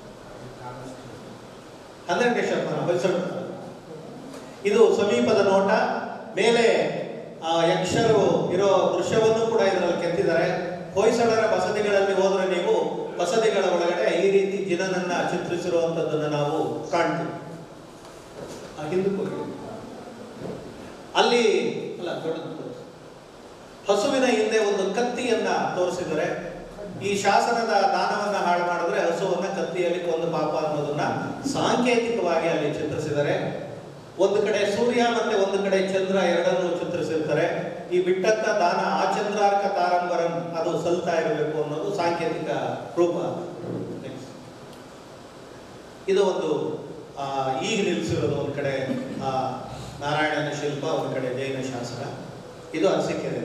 ಹನ್ನೆರಡನೇ ಶತಮಾನ ಹೊಯ್ಸಳ ಇದು ಸಮೀಪದ ನೋಟ ಮೇಲೆ ಆ, ಯಕ್ಷರು ಇರೋ ದೃಶ್ಯವನ್ನು ಕೂಡ ಇದರಲ್ಲಿ ಕೆತ್ತಿದ್ದಾರೆ ಹೊಯ್ಸಳರ ಬಸದಿಗಳಲ್ಲಿ ಹೋದ್ರೆ ನೀವು ಬಸದಿಗಳ ಒಳಗಡೆ ಈ ರೀತಿ ಜಿನನನ್ನ ಚಿತ್ರಿಸಿರುವಂತದ್ದನ್ನ ನಾವು ಕಾಣ್ತೀವಿ ಆ, ಹಿಂದಕ್ಕೆ ಹೋಗಿ. ಅಲ್ಲಿ ಅಲ್ಲ ದೊಡ್ಡದು ತೋರಿಸಿ. ಹಸುವಿನ ಹಿಂದೆ ಒಂದು ಕತ್ತಿಯನ್ನ ತೋರಿಸಿದರೆ ಈ ಶಾಸನದ ದಾನವನ್ನ ಹಾಳು ಮಾಡಿದ್ರೆ ಹಸುವನ್ನ ಕತ್ತಿಯಲ್ಲಿ ಕೊಂದು ಪಾಪ ಅನ್ನೋದನ್ನ ಸಾಂಕೇತಿಕವಾಗಿ ಅಲ್ಲಿ ಚಿತ್ರಿಸಿದರೆ ಒಂದು ಕಡೆ ಸೂರ್ಯ ಮತ್ತೆ ಒಂದು ಕಡೆ ಚಂದ್ರ ಎರಡನ್ನು ಚಿತ್ರಿಸಿರ್ತಾರೆ ಈ ಬಿಟ್ಟಂತ ದಾನ ಆ ಚಂದ್ರಾರ್ಕ ತಾರಂಬರಂ ಅದು ಸಲ್ತಾ ಇರಬೇಕು ಅನ್ನೋದು ಸಾಂಕೇತಿಕ ರೂಪ Next. ಇದು ಒಂದು ಆ, ಈಗ ನಿಲ್ಲಿಸಿರೋದು ಒಂದು ಕಡೆ ಆ, ನಾರಾಯಣನ ಶಿಲ್ಪ ಒಂದು ಕಡೆ ಜೈನ ಶಾಸನ ಇದು ಅರಸೀಕೆರೆ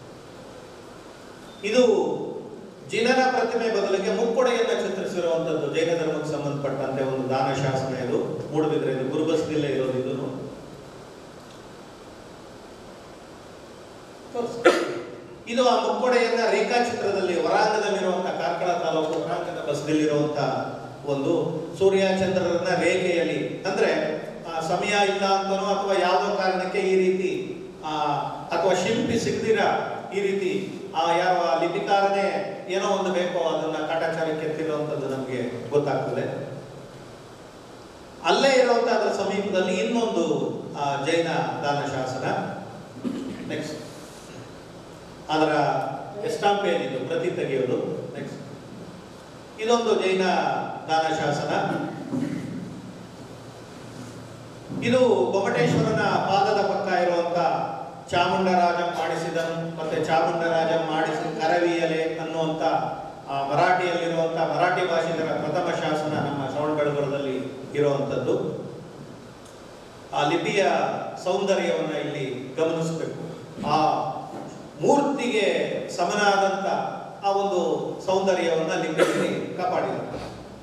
ಇದು ಜಿನನ ಪ್ರತಿಮೆ ಬದಲಿಗೆ ಮುಕ್ಕೊಡೆಯನ್ನ ಚಿತ್ರಿಸಿರುವಂತದ್ದು ಜೈನ ಧರ್ಮಕ್ಕೆ ಸಂಬಂಧಪಟ್ಟಂತೆ ಒಂದು ದಾನ ಶಾಸನ ಇದು ಮೂಡಬಿದ್ರೆ ಇದು ಗುರುಬಸ್ದಿಲ್ಲೇ ಇರೋದು ಇದನ್ನು ಇದು ಆ ಮುಕ್ಕೊಡೆಯನ್ನ ರೇಖಾಚಿತ್ರದಲ್ಲಿ ವರಾಂಗದಲ್ಲಿರುವಂತಹ ಕಾರ್ಕಳ ತಾಲೂಕು ವರಾಂಗದ ಬಸ್ದಲ್ಲಿರುವಂತಹ ಒಂದು ಸೂರ್ಯ ಚಂದ್ರರನ್ನ ರೇಖೆಯಲ್ಲಿ ಅಂದ್ರೆ ಆ, ಸಮಯ ಇಲ್ಲ ಅಂತನೋ ಅಥವಾ ಯಾವುದೋ ಕಾರಣಕ್ಕೆ ಈ ರೀತಿ ಆ, ಅಥವಾ ಶಿಲ್ಪಿ ಸಿಗದಿರ ಈ ರೀತಿ ಆ ಯಾವ ಆ ಲಿಪಿಕಾರನೇ ಏನೋ ಒಂದು ಬೇಕೋ ಅದನ್ನ ಕಾಟಾಚಾರಕ್ಕೆ ಎತ್ತಿರುವಂಥದ್ದು ನಮಗೆ ಗೊತ್ತಾಗ್ತದೆ ಅಲ್ಲೇ ಇರುವಂತ ಅದರ ಸಮೀಪದಲ್ಲಿ ಇನ್ನೊಂದು ಆ, ಜೈನ ದಾನ ಶಾಸನ ನೆಕ್ಸ್ಟ್ ಅದರ ಎಸ್ಟಾಂಪೇಜ್ ಇದು ಪ್ರತಿ ತೆಗೆಯೋದು ನೆಕ್ಸ್ಟ್ ಇದೊಂದು ಜೈನ ದಾನ ಶಾಸನ ಇದು ಗೊಮಟೇಶ್ವರನ ಪಾದದ ಪಕ್ಕ ಇರುವಂತ ಚಾಮುಂಡರಾಜ ಮಾಡಿಸಿದನು ಮತ್ತೆ ಚಾಮುಂಡರಾಜ ಮಾಡಿಸಿ ಕರವಿಯಲೆ ಅನ್ನುವಂತ ಆ ಮರಾಠಿಯಲ್ಲಿರುವಂತ ಮರಾಠಿ ಭಾಷಿಗರ ಪ್ರಥಮ ಶಾಸನ ನಮ್ಮ ಶ್ರವಣಬೆಳಗೊಳದಲ್ಲಿ ಇರುವಂತದ್ದು ಆ ಲಿಪಿಯ ಸೌಂದರ್ಯವನ್ನ ಇಲ್ಲಿ ಗಮನಿಸಬೇಕು ಆ ಮೂರ್ತಿಗೆ ಸಮನಾದಂತ ಆ ಒಂದು ಸೌಂದರ್ಯವನ್ನ ಲಿಪಿಯಲ್ಲಿ ಕಾಪಾಡಿದ್ದಾರೆ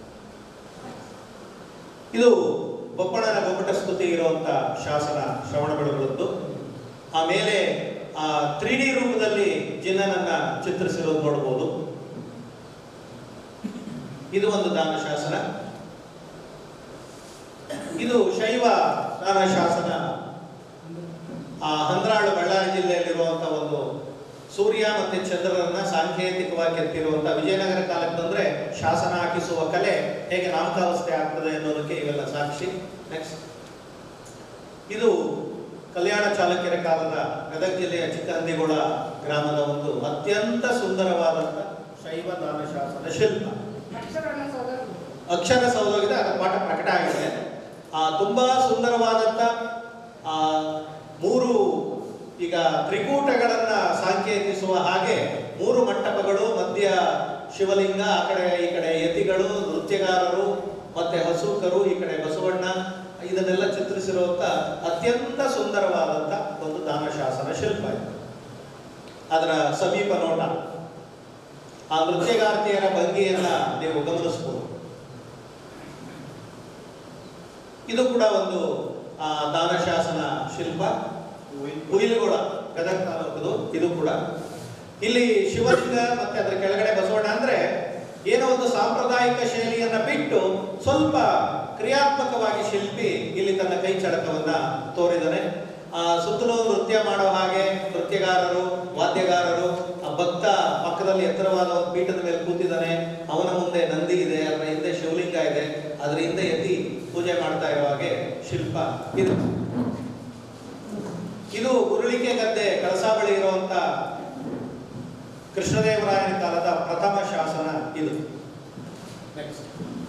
ಇದು ಬೊಪ್ಪಣನ ಗೊಬ್ಬಟ ಸ್ತುತಿ ಇರುವಂತ ಶಾಸನ ಶ್ರವಣ ಬೆಳಗೊಳದ್ದು ಆಮೇಲೆ ಆ ತ್ರೀ ಡಿ ರೂಪದಲ್ಲಿ ಜಿನ್ನನನ್ನ ಚಿತ್ರಿಸಿರೋದು ನೋಡಬಹುದು ಇದು ಒಂದು ದಾನ ಶಾಸನ ಇದು ಶೈವ ದಾನ ಶಾಸನ ಆ ಹಂದ್ರಾಳು ಬಳ್ಳಾರಿ ಜಿಲ್ಲೆಯಲ್ಲಿರುವಂತಹ ಒಂದು ಸೂರ್ಯ ಮತ್ತೆ ಚಂದ್ರರನ್ನ ಸಾಂಕೇತಿಕವಾಗಿ ಕೆತ್ತಿರುವಂತಹ ವಿಜಯನಗರ ಕಾಲಕ್ಕೆ ಬಂದ್ರೆ ಶಾಸನ ಹಾಕಿಸುವ ಕಲೆ ಹೇಗೆ ನಾಮಕಾವಸ್ಥೆ ಆಗ್ತದೆ ಅನ್ನೋದಕ್ಕೆ ಇವೆಲ್ಲ ಸಾಕ್ಷಿ ನೆಕ್ಸ್ಟ್ ಇದು ಕಲ್ಯಾಣ ಚಾಲುಕ್ಯರ ಕಾಲದ ಗದಗ ಜಿಲ್ಲೆಯ ಚಿಕ್ಕಹಂದಿಗೋಳ ಗ್ರಾಮದ ಒಂದು ಅತ್ಯಂತ ಸುಂದರವಾದಂತ ಶೈವ ದಾನ ಶಾಸನ ಶಿಲ್ಪ ಅಕ್ಷರಗಳ ಸೋದರರು ಅಕ್ಷರ ಸೌಧವಿದೆ ಅದರ ಪಾಠ ಪ್ರಕಟ ಆಗಿದೆ ಆ ತುಂಬಾ ಸುಂದರವಾದಂತ ಆ ಮೂರು ಈಗ ತ್ರಿಕೂಟಗಳನ್ನ ಸಾಂಕೇತಿಸುವ ಹಾಗೆ ಮೂರು ಮಂಟಪಗಳು ಮಧ್ಯ ಶಿವಲಿಂಗ ಆ ಕಡೆ ಈ ಕಡೆ ಯತಿಗಳು ನೃತ್ಯಗಾರರು ಮತ್ತೆ ಹಸುಕರು ಈ ಕಡೆ ಬಸವಣ್ಣ ಇದನ್ನೆಲ್ಲ ಚಿತ್ರಿಸಿರುವಂತ ಅತ್ಯಂತ ಸುಂದರವಾದಂತ ಒಂದು ದಾನಶಾಸನ ಶಿಲ್ಪ ಇದು ಅದರ ಸಮೀಪ ನೋಟ ಆ ನೃತ್ಯಗಾರ್ತಿಯರ ಭಂಗಿಯನ್ನ ನೀವು ಗಮನಿಸಬಹುದು ಇದು ಕೂಡ ಒಂದು ಆ, ದಾನಶಾಸನ ಶಿಲ್ಪ ಉಯಿಲುಗಳ ಗದಗ ತಾಲೂಕದು ಇದು ಕೂಡ ಇಲ್ಲಿ ಶಿವಲಿಂಗ ಮತ್ತೆ ಅದರ ಕೆಳಗಡೆ ಬಸವಣ್ಣ ಅಂದ್ರೆ ಏನೋ ಒಂದು ಸಾಂಪ್ರದಾಯಿಕ ಶೈಲಿಯನ್ನ ಬಿಟ್ಟು ಸ್ವಲ್ಪ ಕ್ರಿಯಾತ್ಮಕವಾಗಿ ಶಿಲ್ಪಿ ಇಲ್ಲಿ ತನ್ನ ಕೈ ಚಳಕವನ್ನ ತೋರಿದಾನೆ ಆ ಸುತ್ತಲೂ ನೃತ್ಯ ಮಾಡೋ ಹಾಗೆ ನೃತ್ಯಗಾರರು ವಾದ್ಯಗಾರರು ಆ ಭಕ್ತ ಪಕ್ಕದಲ್ಲಿ ಎತ್ತರವಾದ ಒಂದು ಪೀಠದ ಮೇಲೆ ಕೂತಿದ್ದಾನೆ ಅವನ ಮುಂದೆ ನಂದಿ ಇದೆ ಅದರ ಹಿಂದೆ ಶಿವಲಿಂಗ ಇದೆ ಅದರ ಹಿಂದೆ ಎತ್ತಿ ಪೂಜೆ ಮಾಡ್ತಾ ಇರೋ ಹಾಗೆ ಶಿಲ್ಪ ಇದು ಇದು ಉರುಳಿಕೆ ಗದ್ದೆ ಕಳಸಾ ಬಳಿ ಇರುವಂತ ಕೃಷ್ಣದೇವರಾಯನ ಕಾಲದ ಪ್ರಥಮ ಶಾಸನ ಇದು Next.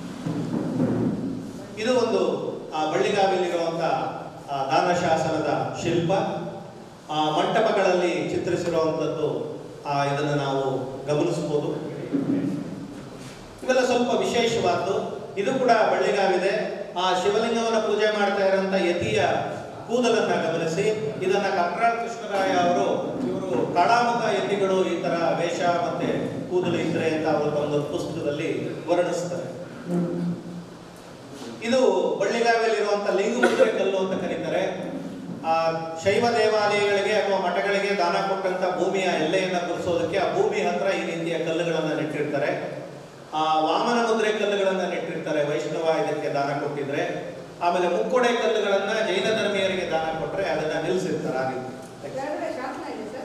ಇದು ಒಂದು ಆ, ಬಳ್ಳಿಗಾವಿಲಿರುವಂತ ಆ, ದಾನ ಶಾಸನದ ಶಿಲ್ಪ ಆ, ಮಂಟಪಗಳಲ್ಲಿ ಚಿತ್ರಿಸಿರುವಂಥದ್ದು ಆ, ಇದನ್ನು ನಾವು ಗಮನಿಸಬಹುದು ಇವೆಲ್ಲ ಸ್ವಲ್ಪ ವಿಶೇಷವಾದ್ದು ಇದು ಕೂಡ ಬಳ್ಳಿಗಾವಿದೆ ಆ ಶಿವಲಿಂಗವನ್ನ ಪೂಜೆ ಮಾಡ್ತಾ ಇರುವಂತ ಯತಿಯ ಕೂದಲನ್ನ ಗಮನಿಸಿ ಇದನ್ನ ಕಪ್ರಾಳ್ ಕೃಷ್ಣರಾಯ ಅವರು ಇವರು ಕಾಳಾಮುಖ ಯತಿಗಳು ಈ ತರ ವೇಷ ಮತ್ತೆ ಕೂದಲು ಇದ್ರೆ ಅಂತ ಅವರು ಒಂದು ಪುಸ್ತಕದಲ್ಲಿ ವರ್ಣಿಸ್ತಾರೆ ಇದು ಬಳ್ಳಿಗಾವಿಯಲ್ಲಿರುವಂತ ಲಿಂಗಮುದ್ರೆ ಕಲ್ಲು ಅಂತ ಕರೀತಾರೆ ಆ ಶೈವ ದೇವಾಲಯಗಳಿಗೆ ಅಥವಾ ಮಠಗಳಿಗೆ ದಾನ ಕೊಟ್ಟಂತ ಭೂಮಿಯ ಎಲ್ಲೆಯನ್ನ ಗುರುಸೋದಕ್ಕೆ ಆ ಭೂಮಿ ಹತ್ರ ಈ ರೀತಿಯ ಕಲ್ಲುಗಳನ್ನ ನೆಟ್ಟಿರ್ತಾರೆ ಆ ವಾಮನ ಮುದ್ರೆ ಕಲ್ಲುಗಳನ್ನ ನೆಟ್ಟಿರ್ತಾರೆ ವೈಷ್ಣವ ಇದಕ್ಕೆ ದಾನ ಕೊಟ್ಟಿದ್ರೆ ಆಮೇಲೆ ಮುಕ್ಕೊಡೆ ಕಲ್ಲುಗಳನ್ನ ಜೈನ ಧರ್ಮೀಯರಿಗೆ ದಾನ ಕೊಟ್ರೆ ಅದನ್ನ ನಿಲ್ಲಿಸಿರ್ತಾರೆ ಆ ರೀತಿ ಕೆಳಗಡೆ ಶಾಸನ ಇದೆ ಸರ್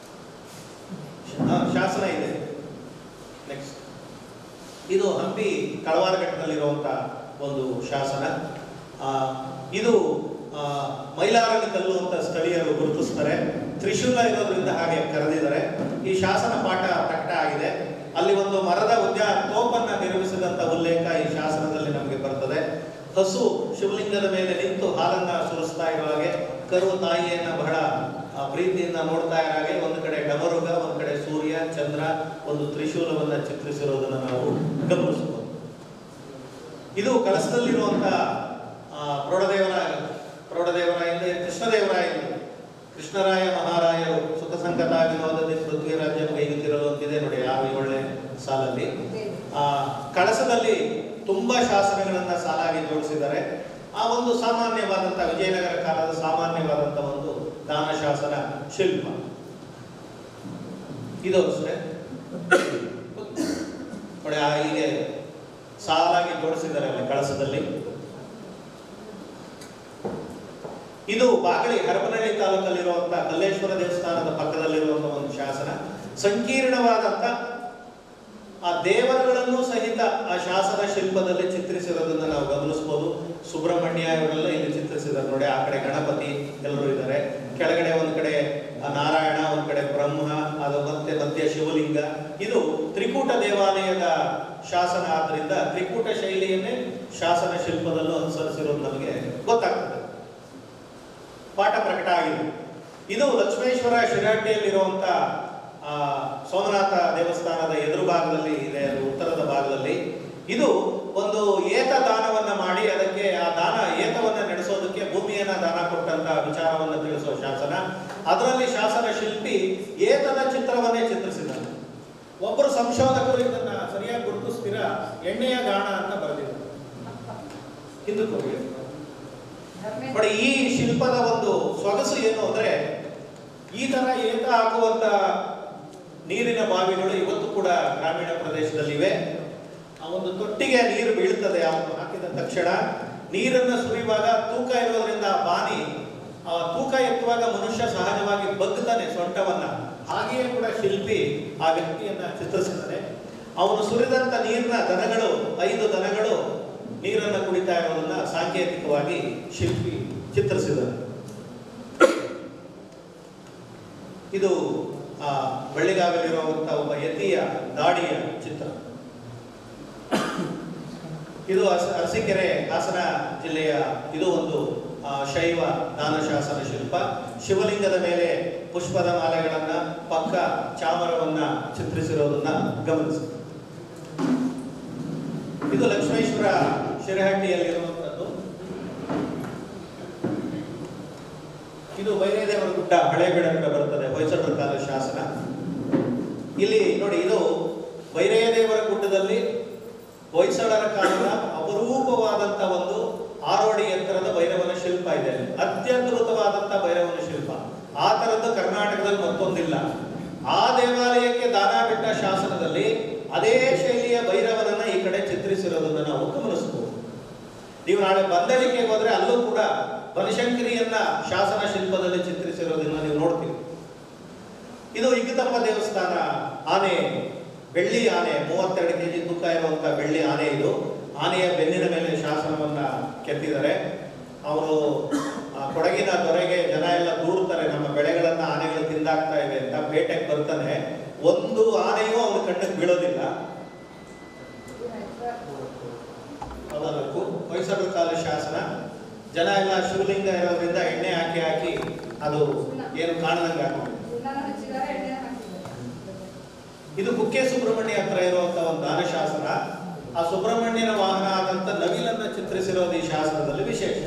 ಆ, ಶಾಸನ ಇದೆ ನೆಕ್ಸ್ಟ್ ಇದು ಹಂಪಿ ಕಳವಾರಘಟ್ಟದಲ್ಲಿರುವಂತ ಒಂದು ಶಾಸನ ಆ, ಇದು ಆ, ಮೈಲಾರನ ಕಲ್ಲು ಅಂತ ಸ್ಥಳೀಯರು ಗುರುತಿಸ್ತಾರೆ ತ್ರಿಶೂಲ ಇರೋದ್ರಿಂದ ಹಾಗೆ ಕರೆದಿದ್ದಾರೆ ಈ ಶಾಸನ ಪಾಠ ಪ್ರಕಟ ಆಗಿದೆ ಅಲ್ಲಿ ಒಂದು ಮರದ ಉದ್ಯಾನ ತೋಪನ್ನ ನಿರ್ಮಿಸಿದಂತ ಉಲ್ಲೇಖ ಈ ಶಾಸನದಲ್ಲಿ ನಮಗೆ ಬರ್ತದೆ ಹಸು ಶಿವಲಿಂಗದ ಮೇಲೆ ನಿಂತು ಹಾಲನ್ನ ಸುರಿಸ್ತಾ ಇರೋ ಹಾಗೆ ಕರು ತಾಯಿಯನ್ನ ಬಹಳ ಆ, ಪ್ರೀತಿಯಿಂದ ನೋಡ್ತಾ ಇರೋ ಹಾಗೆ ಒಂದು ಕಡೆ ಡಮರುಗ ಒಂದು ಕಡೆ ಸೂರ್ಯ ಚಂದ್ರ ಒಂದು ತ್ರಿಶೂಲವನ್ನ ಚಿತ್ರಿಸಿರೋದನ್ನ ನಾವು ಗಮನಿಸಬಹುದು ಇದು ಕಳಸದಲ್ಲಿರುವಂತ ಆ, ಪ್ರೌಢದೇವರಾಯ ಪ್ರೌಢದೇವರಾಯ ಅಂದ್ರೆ ಕೃಷ್ಣದೇವರಾಯ ಕೃಷ್ಣರಾಯ ಮಹಾರಾಯರು ಸುಖ ಸಂಕಟ ವಿನೋದದಲ್ಲಿ ಪೃಥ್ವಿ ರಾಜ್ಯ ಕೈಗುತ್ತಿರಲು ಅಂತಿದೆ ನೋಡಿ ಆ ಒಳ್ಳೆ ಸಾಲಲ್ಲಿ ಆ ಕಳಸದಲ್ಲಿ ತುಂಬಾ ಶಾಸನಗಳನ್ನ ಸಾಲಾಗಿ ಜೋಡಿಸಿದ್ದಾರೆ ಆ ಒಂದು ಸಾಮಾನ್ಯವಾದಂತ ವಿಜಯನಗರ ಕಾಲದ ಸಾಮಾನ್ಯವಾದಂತ ಒಂದು ದಾನ ಶಾಸನ ಶಿಲ್ಪ ಇದು ಅಷ್ಟೇ ನೋಡಿ ಆ ಹೀಗೆ ಸಾಲಾಗಿ ಜೋಡಿಸಿದ್ದಾರೆ ಅಲ್ಲಿ ಕಳಸದಲ್ಲಿ ಇದು ಬಾಗಳಿ ಹರಪನಹಳ್ಳಿ ತಾಲೂಕಲ್ಲಿರುವಂತಹ ಕಲ್ಲೇಶ್ವರ ದೇವಸ್ಥಾನದ ಪಕ್ಕದಲ್ಲಿರುವಂತಹ ಒಂದು ಶಾಸನ ಸಂಕೀರ್ಣವಾದಂತ ಆ ದೇವರುಗಳನ್ನು ಸಹಿತ ಆ ಶಾಸನ ಶಿಲ್ಪದಲ್ಲಿ ಚಿತ್ರಿಸಿರೋದನ್ನ ನಾವು ಗಮನಿಸಬಹುದು ಸುಬ್ರಹ್ಮಣ್ಯ ಇವರೆಲ್ಲ ಇಲ್ಲಿ ಚಿತ್ರಿಸಿದ್ದಾರೆ ನೋಡಿ ಆ ಕಡೆ ಗಣಪತಿ ಎಲ್ಲರೂ ಇದ್ದಾರೆ ಕೆಳಗಡೆ ಒಂದ್ ಕಡೆ ಆ ನಾರಾಯಣ ಒಂದ್ ಕಡೆ ಬ್ರಹ್ಮ ಅದು ಮತ್ತೆ ಮಧ್ಯ ಶಿವಲಿಂಗ ಇದು ತ್ರಿಕೂಟ ದೇವಾಲಯದ ಶಾಸನ ಆದ್ರಿಂದ ತ್ರಿಕೂಟ ಶೈಲಿಯನ್ನೇ ಶಾಸನ ಶಿಲ್ಪದಲ್ಲೂ ಅನುಸರಿಸಿರೋದು ನಮಗೆ ಗೊತ್ತಾಗ್ತದೆ ಪಾಠ ಪ್ರಕಟ ಆಗಿದೆ ಇದು ಲಕ್ಷ್ಮೇಶ್ವರ ಶಿರಾಟಿಯಲ್ಲಿರುವಂತ ಆ, ಸೋಮನಾಥ ದೇವಸ್ಥಾನದ ಎದುರು ಭಾಗದಲ್ಲಿ ಇದೆ ಅದು ಉತ್ತರದ ಭಾಗದಲ್ಲಿ ಇದು ಒಂದು ಏತ ದಾನವನ್ನ ಮಾಡಿ ಅದಕ್ಕೆ ಆ ದಾನ ಏತವನ್ನ ನಡೆಸೋದಕ್ಕೆ ಭೂಮಿಯನ್ನ ದಾನ ಕೊಟ್ಟಂತ ವಿಚಾರವನ್ನ ತಿಳಿಸೋ ಶಾಸನ ಅದರಲ್ಲಿ ಶಾಸನ ಶಿಲ್ಪಿ ಏತದ ಚಿತ್ರವನ್ನೇ ಚಿತ್ರಿಸಿದ್ದಾನೆ ಒಬ್ಬರು ಸಂಶೋಧಕರು ಇದನ್ನ ಸರಿಯಾಗಿ ಗುರುತಿಸ್ತೀರಾ ಎಣ್ಣೆಯ ಗಾಣ ಅಂತ ಬರೆದಿದ್ದಾರೆ ಹಿಂದಕ್ಕೆ ಹೋಗಿ ನೋಡಿ ಈ ಶಿಲ್ಪದ ಒಂದು ಸೊಗಸು ಏನು ಅಂದ್ರೆ ಈ ತರ ಏತ ಹಾಕುವಂತ ನೀರಿನ ಬಾವಿಗಳು ಇವತ್ತು ಕೂಡ ಗ್ರಾಮೀಣ ಪ್ರದೇಶದಲ್ಲಿವೆ ಆ ಒಂದು ತೊಟ್ಟಿಗೆ ನೀರು ಬೀಳ್ತದೆ ಅವನು ಹಾಕಿದ ತಕ್ಷಣ ನೀರನ್ನ ಸುರಿಯುವಾಗ ತೂಕ ಇರೋದ್ರಿಂದ ಆ ಬಾನಿ ಆ ತೂಕ ಎತ್ತುವಾಗ ಮನುಷ್ಯ ಸಹಜವಾಗಿ ಬಗ್ತಾನೆ ಸೊಂಟವನ್ನ ಹಾಗೆಯೇ ಕೂಡ ಶಿಲ್ಪಿ ಆ ವ್ಯಕ್ತಿಯನ್ನ ಚಿತ್ರಿಸಿದ್ದಾನೆ ಅವನು ಸುರಿದಂತ ನೀರಿನ ದನಗಳು ಐದು ದನಗಳು ನೀರನ್ನು ಕುಡಿತಾ ಇರೋದನ್ನ ಸಾಂಕೇತಿಕವಾಗಿ ಶಿಲ್ಪಿ ಚಿತ್ರಿಸಿದ್ದಾನೆ ಇದು ಆ ಬಳ್ಳಿಗಾವಿಲಿರುವಂತಹ ಒಬ್ಬ ಯತಿಯ ದಾಡಿಯ ಚಿತ್ರ ಇದು ಅರಸ- ಅರಸೀಕೆರೆ ಹಾಸನ ಜಿಲ್ಲೆಯ ಇದು ಒಂದು ಆ, ಶೈವ ದಾನಶಾಸನ ಶಿಲ್ಪ ಶಿವಲಿಂಗದ ಮೇಲೆ ಪುಷ್ಪದ ಮಾಲೆಗಳನ್ನ ಪಕ್ಕ ಚಾಮರವನ್ನ ಚಿತ್ರಿಸಿರೋದನ್ನ ಗಮನಿಸಿ ಇದು ಲಕ್ಷ್ಮೇಶ್ವರ ಶಿರಹಟ್ಟಿಯಲ್ಲಿರುವಂಥದ್ದು ಇದು ಬೈರೇದೇವರ ಗುಡ್ಡ ಹಳೆ ಬೆಳಗುಡ ಬರುತ್ತದೆ ಹೊಯ್ಸಳರ ಕಾಲದ ಶಾಸನ ಇಲ್ಲಿ ನೋಡಿ ಇದು ಭೈರಯ್ಯ ದೇವರ ಗುಡ್ಡದಲ್ಲಿ ಹೊಯ್ಸಳರ ಕಾಲದ ಅಪರೂಪವಾದಂಥ ಒಂದು ಆರೋಡಿ ಎತ್ತರದ ಭೈರವನ ಶಿಲ್ಪ ಇದೆ ಅತ್ಯದ್ಭುತವಾದಂಥ ಭೈರವನ ಶಿಲ್ಪ ಆ ಥರದ್ದು ಕರ್ನಾಟಕದಲ್ಲಿ ಮತ್ತೊಂದಿಲ್ಲ ಆ ದೇವಾಲಯಕ್ಕೆ ದಾನ ಬಿಟ್ಟ ಶಾಸನದಲ್ಲಿ ಅದೇ ಶೈಲಿಯ ಭೈರವನನ್ನ ಈ ಕಡೆ ಚಿತ್ರಿಸಿರೋದನ್ನ ನಾವು ಗಮನಿಸಬಹುದು ನೀವು ನಾಳೆ ಬಂದಳಿಕೆಗೆ ಹೋದ್ರೆ ಅಲ್ಲೂ ಕೂಡ ಬನಶಂಕರಿಯನ್ನ ಶಾಸನ ಶಿಲ್ಪದಲ್ಲಿ ಚಿತ್ರಿಸಿರೋದನ್ನ ನೀವು ನೋಡ್ತೀವಿ ಇದು ಇಗತಪ್ಪ ದೇವಸ್ಥಾನ ಆನೆ ಬೆಳ್ಳಿ ಆನೆ ಮೂವತ್ತೆರಡು ಕೆಜಿ ತೂಕ ಇರುವಂತ ಬೆಳ್ಳಿ ಆನೆ ಇದು ಆನೆಯ ಬೆನ್ನಿನ ಮೇಲೆ ಶಾಸನವನ್ನ ಕೆತ್ತಿದ್ದಾರೆ ಅವರು ಆ, ಕೊಡಗಿನ ದೊರೆಗೆ ಜನ ಎಲ್ಲ ದೂಡ್ತಾರೆ ನಮ್ಮ ಬೆಳೆಗಳನ್ನ ಆನೆಗಳು ತಿಂದಾಕ್ತಾ ಇವೆ ಅಂತ ಪೇಟೆಗೆ ಬರ್ತಾನೆ ಒಂದು ಆನೆಯೂ ಅವನ ಕಣ್ಣಿಗೆ ಬೀಳೋದಿಲ್ಲ ಹದಿನಾಲ್ಕು ಹೊಯ್ಸಳ ಕಾಲ ಶಾಸನ ಜನ ಎಲ್ಲ ಶಿವಲಿಂಗ ಇರೋದ್ರಿಂದ ಎಣ್ಣೆ ಹಾಕಿ ಹಾಕಿ ಅದು ಏನು ಕಾಣದಂಗೆ ಆಗುತ್ತೆ ಸುಣ್ಣನ ಹಚ್ಚಿದ್ದಾರೆ ಎಣ್ಣೆ ಹಾಕಿದ್ದಾರೆ ಇದು ಕುಕ್ಕೆ ಸುಬ್ರಹ್ಮಣ್ಯ ಹತ್ರ ಇರುವಂತ ಒಂದು ದಾನ ಶಾಸನ ಆ ಸುಬ್ರಹ್ಮಣ್ಯನ ವಾಹನ ಆದಂತ ನವಿಲನ್ನ ಚಿತ್ರಿಸಿರೋದು ಈ ಶಾಸನದಲ್ಲಿ ವಿಶೇಷ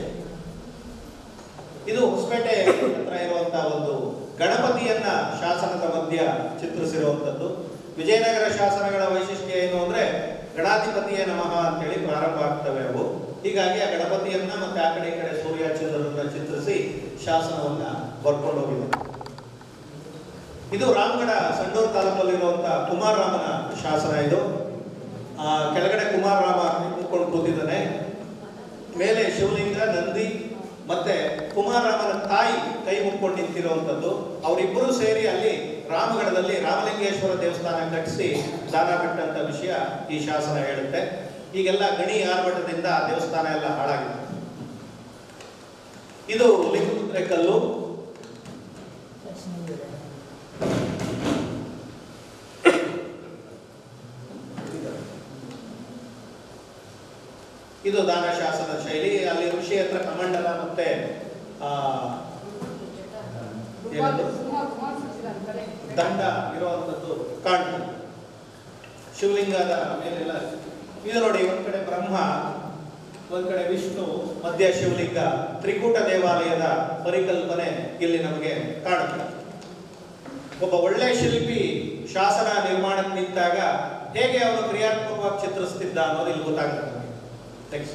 ಇದು ಹೊಸಪೇಟೆ ಹತ್ರ ಇರುವಂತ ಒಂದು ಗಣಪತಿಯನ್ನ ಶಾಸನದ ಮಧ್ಯ ಚಿತ್ರಿಸಿರುವಂತದ್ದು ವಿಜಯನಗರ ಶಾಸನಗಳ ವೈಶಿಷ್ಟ್ಯ ಏನು ಅಂದ್ರೆ ಗಣಾಧಿಪತಿಯ ನಮಃ ಅಂತೇಳಿ ಪ್ರಾರಂಭ ಆಗ್ತವೆ ಅವು ಹೀಗಾಗಿ ಆ ಗಣಪತಿಯನ್ನ ಮತ್ತೆ ಆ ಕಡೆ ಈ ಕಡೆ ಸೂರ್ಯ ಚಂದ್ರರನ್ನ ಚಿತ್ರಿಸಿ ಶಾಸನವನ್ನ ಬರ್ಕೊಂಡು ಹೋಗಿದೆ ಇದು ರಾಮಗಢ ಸಂಡೂರು ತಾಲೂಕಲ್ಲಿರುವಂತಹ ಕುಮಾರರಾಮನ ಶಾಸನ ಇದು ಆ, ಕೆಳಗಡೆ ಕುಮಾರರಾಮ ನಿಂತ್ಕೊಂಡು ಕೂತಿದ್ದಾನೆ ಮೇಲೆ ಶಿವಲಿಂಗ ನಂದಿ ಮತ್ತೆ ಕುಮಾರರಾಮನ ತಾಯಿ ಕೈ ಮುಕ್ಕೊಂಡು ನಿಂತಿರುವಂಥದ್ದು ಅವರಿಬ್ಬರು ಸೇರಿ ಅಲ್ಲಿ ರಾಮಗಢದಲ್ಲಿ ರಾಮಲಿಂಗೇಶ್ವರ ದೇವಸ್ಥಾನ ಕಟ್ಟಿಸಿ ದಾನ ಬಿಟ್ಟಂತ ವಿಷಯ ಈ ಶಾಸನ ಹೇಳುತ್ತೆ ಈಗೆಲ್ಲ ಗಣಿ ಆರ್ಭಟದಿಂದ ಆ ದೇವಸ್ಥಾನ ಎಲ್ಲ ಹಾಳಾಗಿದೆ ಇದು ಲಿಂಗಮುದ್ರೆ ಕಲ್ಲು ಇದು ದಾನ ಶಾಸನ ಶೈಲಿ ಅಲ್ಲಿ ಋಷಿ ಹತ್ರ ಕಮಂಡಲ ಮತ್ತೆ ಆ, ಏನದು? ಸುಮಾರು ಸುಮಾರು ಸಿಕ್ಕಿದ್ದಾರೆ ಕಡೆ ದಂಡ ಇರುವಂತದ್ದು ಕಾಣ್ತದೆ ಶಿವಲಿಂಗದ ಮೇಲೆಲ್ಲ ಇದು ನೋಡಿ ಒಂದ್ ಕಡೆ ಬ್ರಹ್ಮ ಒಂದ್ ಕಡೆ ವಿಷ್ಣು ಮಧ್ಯ ಶಿವಲಿಂಗ ತ್ರಿಕೂಟ ದೇವಾಲಯದ ಪರಿಕಲ್ಪನೆ ಇಲ್ಲಿ ನಮಗೆ ಕಾಣುತ್ತೆ ಒಬ್ಬ ಒಳ್ಳೆ ಶಿಲ್ಪಿ ಶಾಸನ ನಿರ್ಮಾಣಕ್ಕೆ ನಿಂತಾಗ ಹೇಗೆ ಅವನು ಕ್ರಿಯಾತ್ಮಕವಾಗಿ ಚಿತ್ರಿಸ್ತಿದ್ದ ಅನ್ನೋದು ಇಲ್ಲಿ ಗೊತ್ತಾಗುತ್ತೆ ನಮಗೆ ನೆಕ್ಸ್ಟ್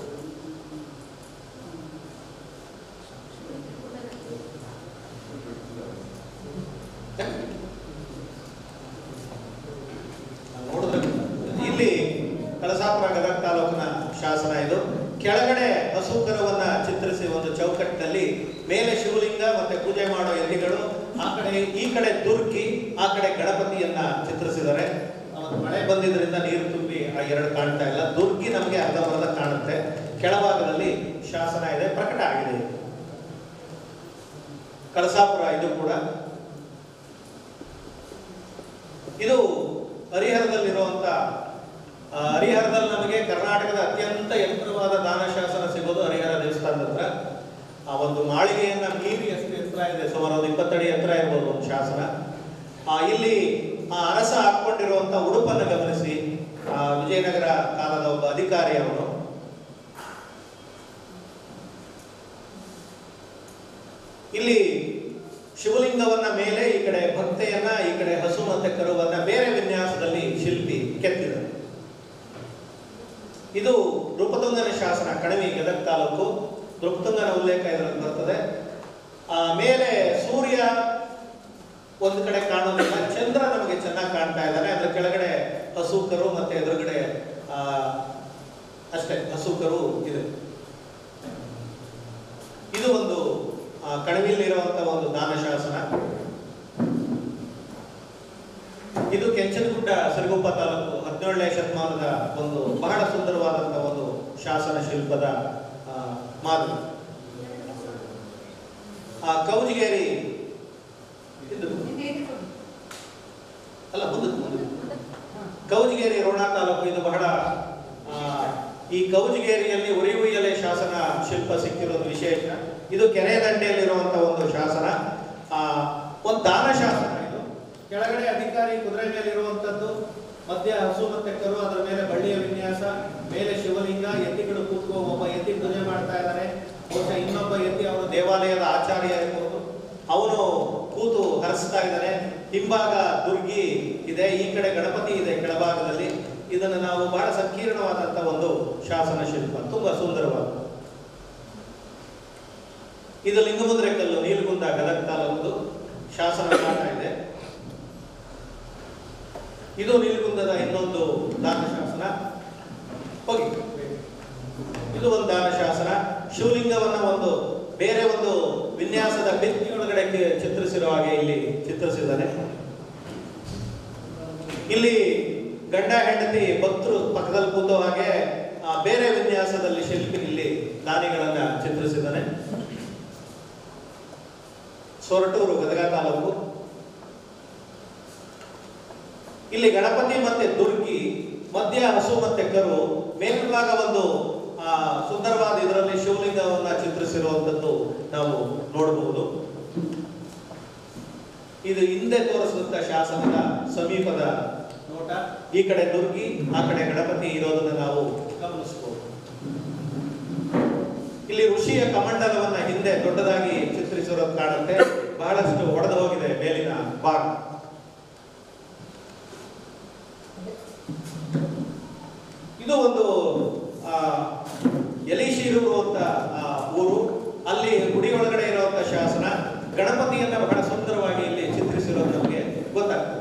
ನೋಡಿದ್ರೆ ಇಲ್ಲಿ ಕಳಸಾಪುರ ಗದಗ ತಾಲೂಕಿನ ಶಾಸನ ಇದು ಕೆಳಗಡೆ ಹಸುಕರವನ್ನ ಚಿತ್ರಿಸಿ ಒಂದು ಚೌಕಟ್ಟಿನಲ್ಲಿ ಮೇಲೆ ಶಿವಲಿಂಗ ಮತ್ತೆ ಪೂಜೆ ಮಾಡೋ ಎಲ್ಲಿಗಳು ಆ ಕಡೆ ಈ ಕಡೆ ದುರ್ಗಿ ಆ ಕಡೆ ಗಣಪತಿಯನ್ನ ಚಿತ್ರಿಸಿದ್ದಾರೆ ಅವತ್ತು ಮಳೆ ಬಂದಿದ್ರಿಂದ ನೀರು ತುಂಬಿ ಆ ಎರಡು ಕಾಣ್ತಾ ಇಲ್ಲ ದುರ್ಗಿ ನಮಗೆ ಅರ್ಧಂಬರ್ಧ ಕಾಣುತ್ತೆ ಕೆಳಭಾಗದಲ್ಲಿ ಶಾಸನ ಇದೆ ಪ್ರಕಟ ಆಗಿದೆ ಕಳಸಾಪುರ ಇದು ಕೂಡ ಇದು ಹರಿಹರದಲ್ಲಿರುವಂತ ಆ, ಹರಿಹರದಲ್ಲಿ ನಮಗೆ ಕರ್ನಾಟಕದ ಅತ್ಯಂತ ಎತ್ತರವಾದ ದಾನ ಶಾಸನ ಸಿಗೋದು ಹರಿಹರ ದೇವಸ್ಥಾನದ ಹತ್ರ ಆ ಒಂದು ಮಾಳಿಗೆಯನ್ನ ಮೀರಿ ಎಷ್ಟು ಎತ್ತರ ಇದೆ ಸುಮಾರು ಒಂದು ಇಪ್ಪತ್ತಡಿ ಎತ್ತರ ಇರ್ಬೋದು ಒಂದು ಶಾಸನ ಆ, ಇಲ್ಲಿ ಆ ಅರಸ ಹಾಕೊಂಡಿರುವಂತ ಉಡುಪನ್ನು ಗಮನಿಸಿ ಆ, ವಿಜಯನಗರ ಕಾಲದ ಒಬ್ಬ ಅಧಿಕಾರಿ ಅವನು ಇಲ್ಲಿ ಶಿವಲಿಂಗವನ್ನ ಮೇಲೆ ಈ ಕಡೆ ಭಕ್ತೆಯನ್ನ ಈ ಕಡೆ ಹಸು ಮತ್ತೆ ಕರುವನ್ನ ಬೇರೆ ವಿನ್ಯಾಸದಲ್ಲಿ ಶಿಲ್ಪಿ ಕೆತ್ತಿದ್ದಾರೆ ಇದು ನೃಪತುಂಗನ ಶಾಸನ ಕಣಿವೆ ಗದಗ ತಾಲೂಕು ನೃಪತುಂಗನ ಉಲ್ಲೇಖ ಇದರಲ್ಲಿ ಬರ್ತದೆ ಆ ಮೇಲೆ ಸೂರ್ಯ ಒಂದು ಕಡೆ ಕಾಣೋದಿಲ್ಲ ಚಂದ್ರ ನಮಗೆ ಚೆನ್ನಾಗಿ ಕಾಣ್ತಾ ಇದ್ದಾನೆ ಅದ್ರ ಕೆಳಗಡೆ ಹಸು ಕರು ಮತ್ತೆ ಎದುರುಗಡೆ ಆ, ಅಷ್ಟೇ ಹಸು ಕರು ಇದೆ ಇದು ಒಂದು ಆ, ಕಣಿವೆಯಲ್ಲಿರುವಂತಹ ಒಂದು ದಾನ ಶಾಸನ ಇದು ಕೆಂಚನಗುಡ್ಡ ಸಿರುಗುಪ್ಪ ತಾಲೂಕು ಹದಿನೇಳನೇ ಶತಮಾನದ ಒಂದು ಬಹಳ ಸುಂದರವಾದಂತಹ ಒಂದು ಶಾಸನ ಶಿಲ್ಪದ ಆ, ಮಾದರಿ ಆ ಕೌಜಿಗೇರಿ ಇದು ಹಿಂದೆ ಇದೆ ಕೊಡು. ಅಲ್ಲ ಮುಂದಕ್ಕೆ ಮುಂದಕ್ಕೆ ಕೌಜಿಗೇರಿ ರೋಣ ತಾಲೂಕು ಇದು ಬಹಳ ಆ, ಈ ಕೌಜಿಗೇರಿಯಲ್ಲಿ ಉರಿವು ಎಲೆ ಶಾಸನ ಶಿಲ್ಪ ಸಿಕ್ಕಿರೋದು ವಿಶೇಷ ಇದು ಕೆರೆ ದಂಡೆಯಲ್ಲಿರುವಂತಹ ಒಂದು ಶಾಸನ ಆ, ಒಂದು ದಾನ ಶಾಸನ ಇದು ಕೆಳಗಡೆ ಅಧಿಕಾರಿ ಕುದುರೆ ಮೇಲೆ ಇರುವಂತದ್ದು ಮಧ್ಯ ಹಸು ಮತ್ತೆ ಕರು ಅದರ ಮೇಲೆ ಬಳ್ಳಿಯ ವಿನ್ಯಾಸ ಮೇಲೆ ಶಿವಲಿಂಗ ಎತ್ತಿಗಳು ಕೂತ್ಕೋ ಒಬ್ಬ ಎತ್ತಿ ಪೂಜೆ ಮಾಡ್ತಾ ಇದ್ದಾರೆ ಬಹುಶಃ ಇನ್ನೊಬ್ಬ ಎತ್ತಿ ಅವನು ದೇವಾಲಯದ ಆಚಾರ್ಯ ಇರ್ಬೋದು ಅವನು ಕೂತು ಹರ ಹರಿಸ್ತಾ ಇದ್ದಾನೆ ಹಿಂಭಾಗ ದುರ್ಗಿ ಇದೆ ಈ ಕಡೆ ಗಣಪತಿ ಇದೆ ಕೆಳಭಾಗದಲ್ಲಿ ಇದನ್ನು ನಾವು ಬಹಳ ಸಂಕೀರ್ಣವಾದಂತ ಒಂದು ಶಾಸನ ಶಿಲ್ಪ ತುಂಬಾ ಸುಂದರವಾದ ಇದು ಲಿಂಗಮುದ್ರೆ ಕಲ್ಲು ನೀಲಗುಂದ ಗದಗ ತಾಲೂಕು ಶಾಸನ ಕಾಣ್ತಾ ಇದೆ ಇದು ನೀಲಗುಂದದ ಇನ್ನೊಂದು ದಾನ ಶಾಸನ ಹೋಗಿ ಇದು ಒಂದು ದಾನ ಶಾಸನ ಶಿವಲಿಂಗವನ್ನ ಒಂದು ಬೇರೆ ಒಂದು ವಿನ್ಯಾಸದ ಭಿತ್ತಿಯೊಳಗಡೆ ಕೆ- ಚಿತ್ರಿಸಿರೋ ಹಾಗೆ ಇಲ್ಲಿ ಚಿತ್ರಿಸಿದ್ದಾನೆ ಇಲ್ಲಿ ಗಂಡ ಹೆಂಡತಿ ಭಕ್ತರು ಪಕ್ಕದಲ್ಲಿ ಕೂತೋ ಹಾಗೆ ಆ, ಬೇರೆ ವಿನ್ಯಾಸದಲ್ಲಿ ಶಿಲ್ಪಿ ಇಲ್ಲಿ ದಾನಿಗಳನ್ನ ಚಿತ್ರಿಸಿದ್ದಾನೆ ಸೊರಟೂರು ಗದಗ ತಾಲೂಕು ಇಲ್ಲಿ ಗಣಪತಿ ಮತ್ತೆ ದುರ್ಗಿ ಮಧ್ಯ ಹಸು ಮತ್ತೆ ಕರು ಮೇಲ್ಭಾಗ ಒಂದು ಆ, ಸುಂದರವಾದ ಇದರಲ್ಲಿ ಶಿವಲಿಂಗವನ್ನ ಚಿತ್ರಿಸಿರುವಂತದ್ದು ನಾವು ನೋಡಬಹುದು ಇದು ಹಿಂದೆ ತೋರಿಸಿದಂತ ಶಾಸನದ ಸಮೀಪದ ನೋಟ ಈ ಕಡೆ ದುರ್ಗಿ ಆ ಕಡೆ ಗಣಪತಿ ಇರೋದನ್ನ ನಾವು ಗಮನಿಸಬಹುದು ಇಲ್ಲಿ ಋಷಿಯ ಕಮಂಡಲವನ್ನ ಹಿಂದೆ ದೊಡ್ಡದಾಗಿ ಚಿತ್ರಿಸಿರೋದು ಕಾಣುತ್ತೆ ಬಹಳಷ್ಟು ಒಡೆದು ಹೋಗಿದೆ ಮೇಲಿನ ಭಾಗ ಇದು ಒಂದು ಆ, ಯಲೀಶೀರೂರು ಅಂತ ಆ, ಊರು ಅಲ್ಲಿ ಗುಡಿ ಒಳಗಡೆ ಇರುವಂತ ಶಾಸನ ಗಣಪತಿಯನ್ನ ಬಹಳ ಸುಂದರವಾಗಿ ಇಲ್ಲಿ ಚಿತ್ರಿಸಿರೋದು ನಮಗೆ ಗೊತ್ತಾಗ್ತದೆ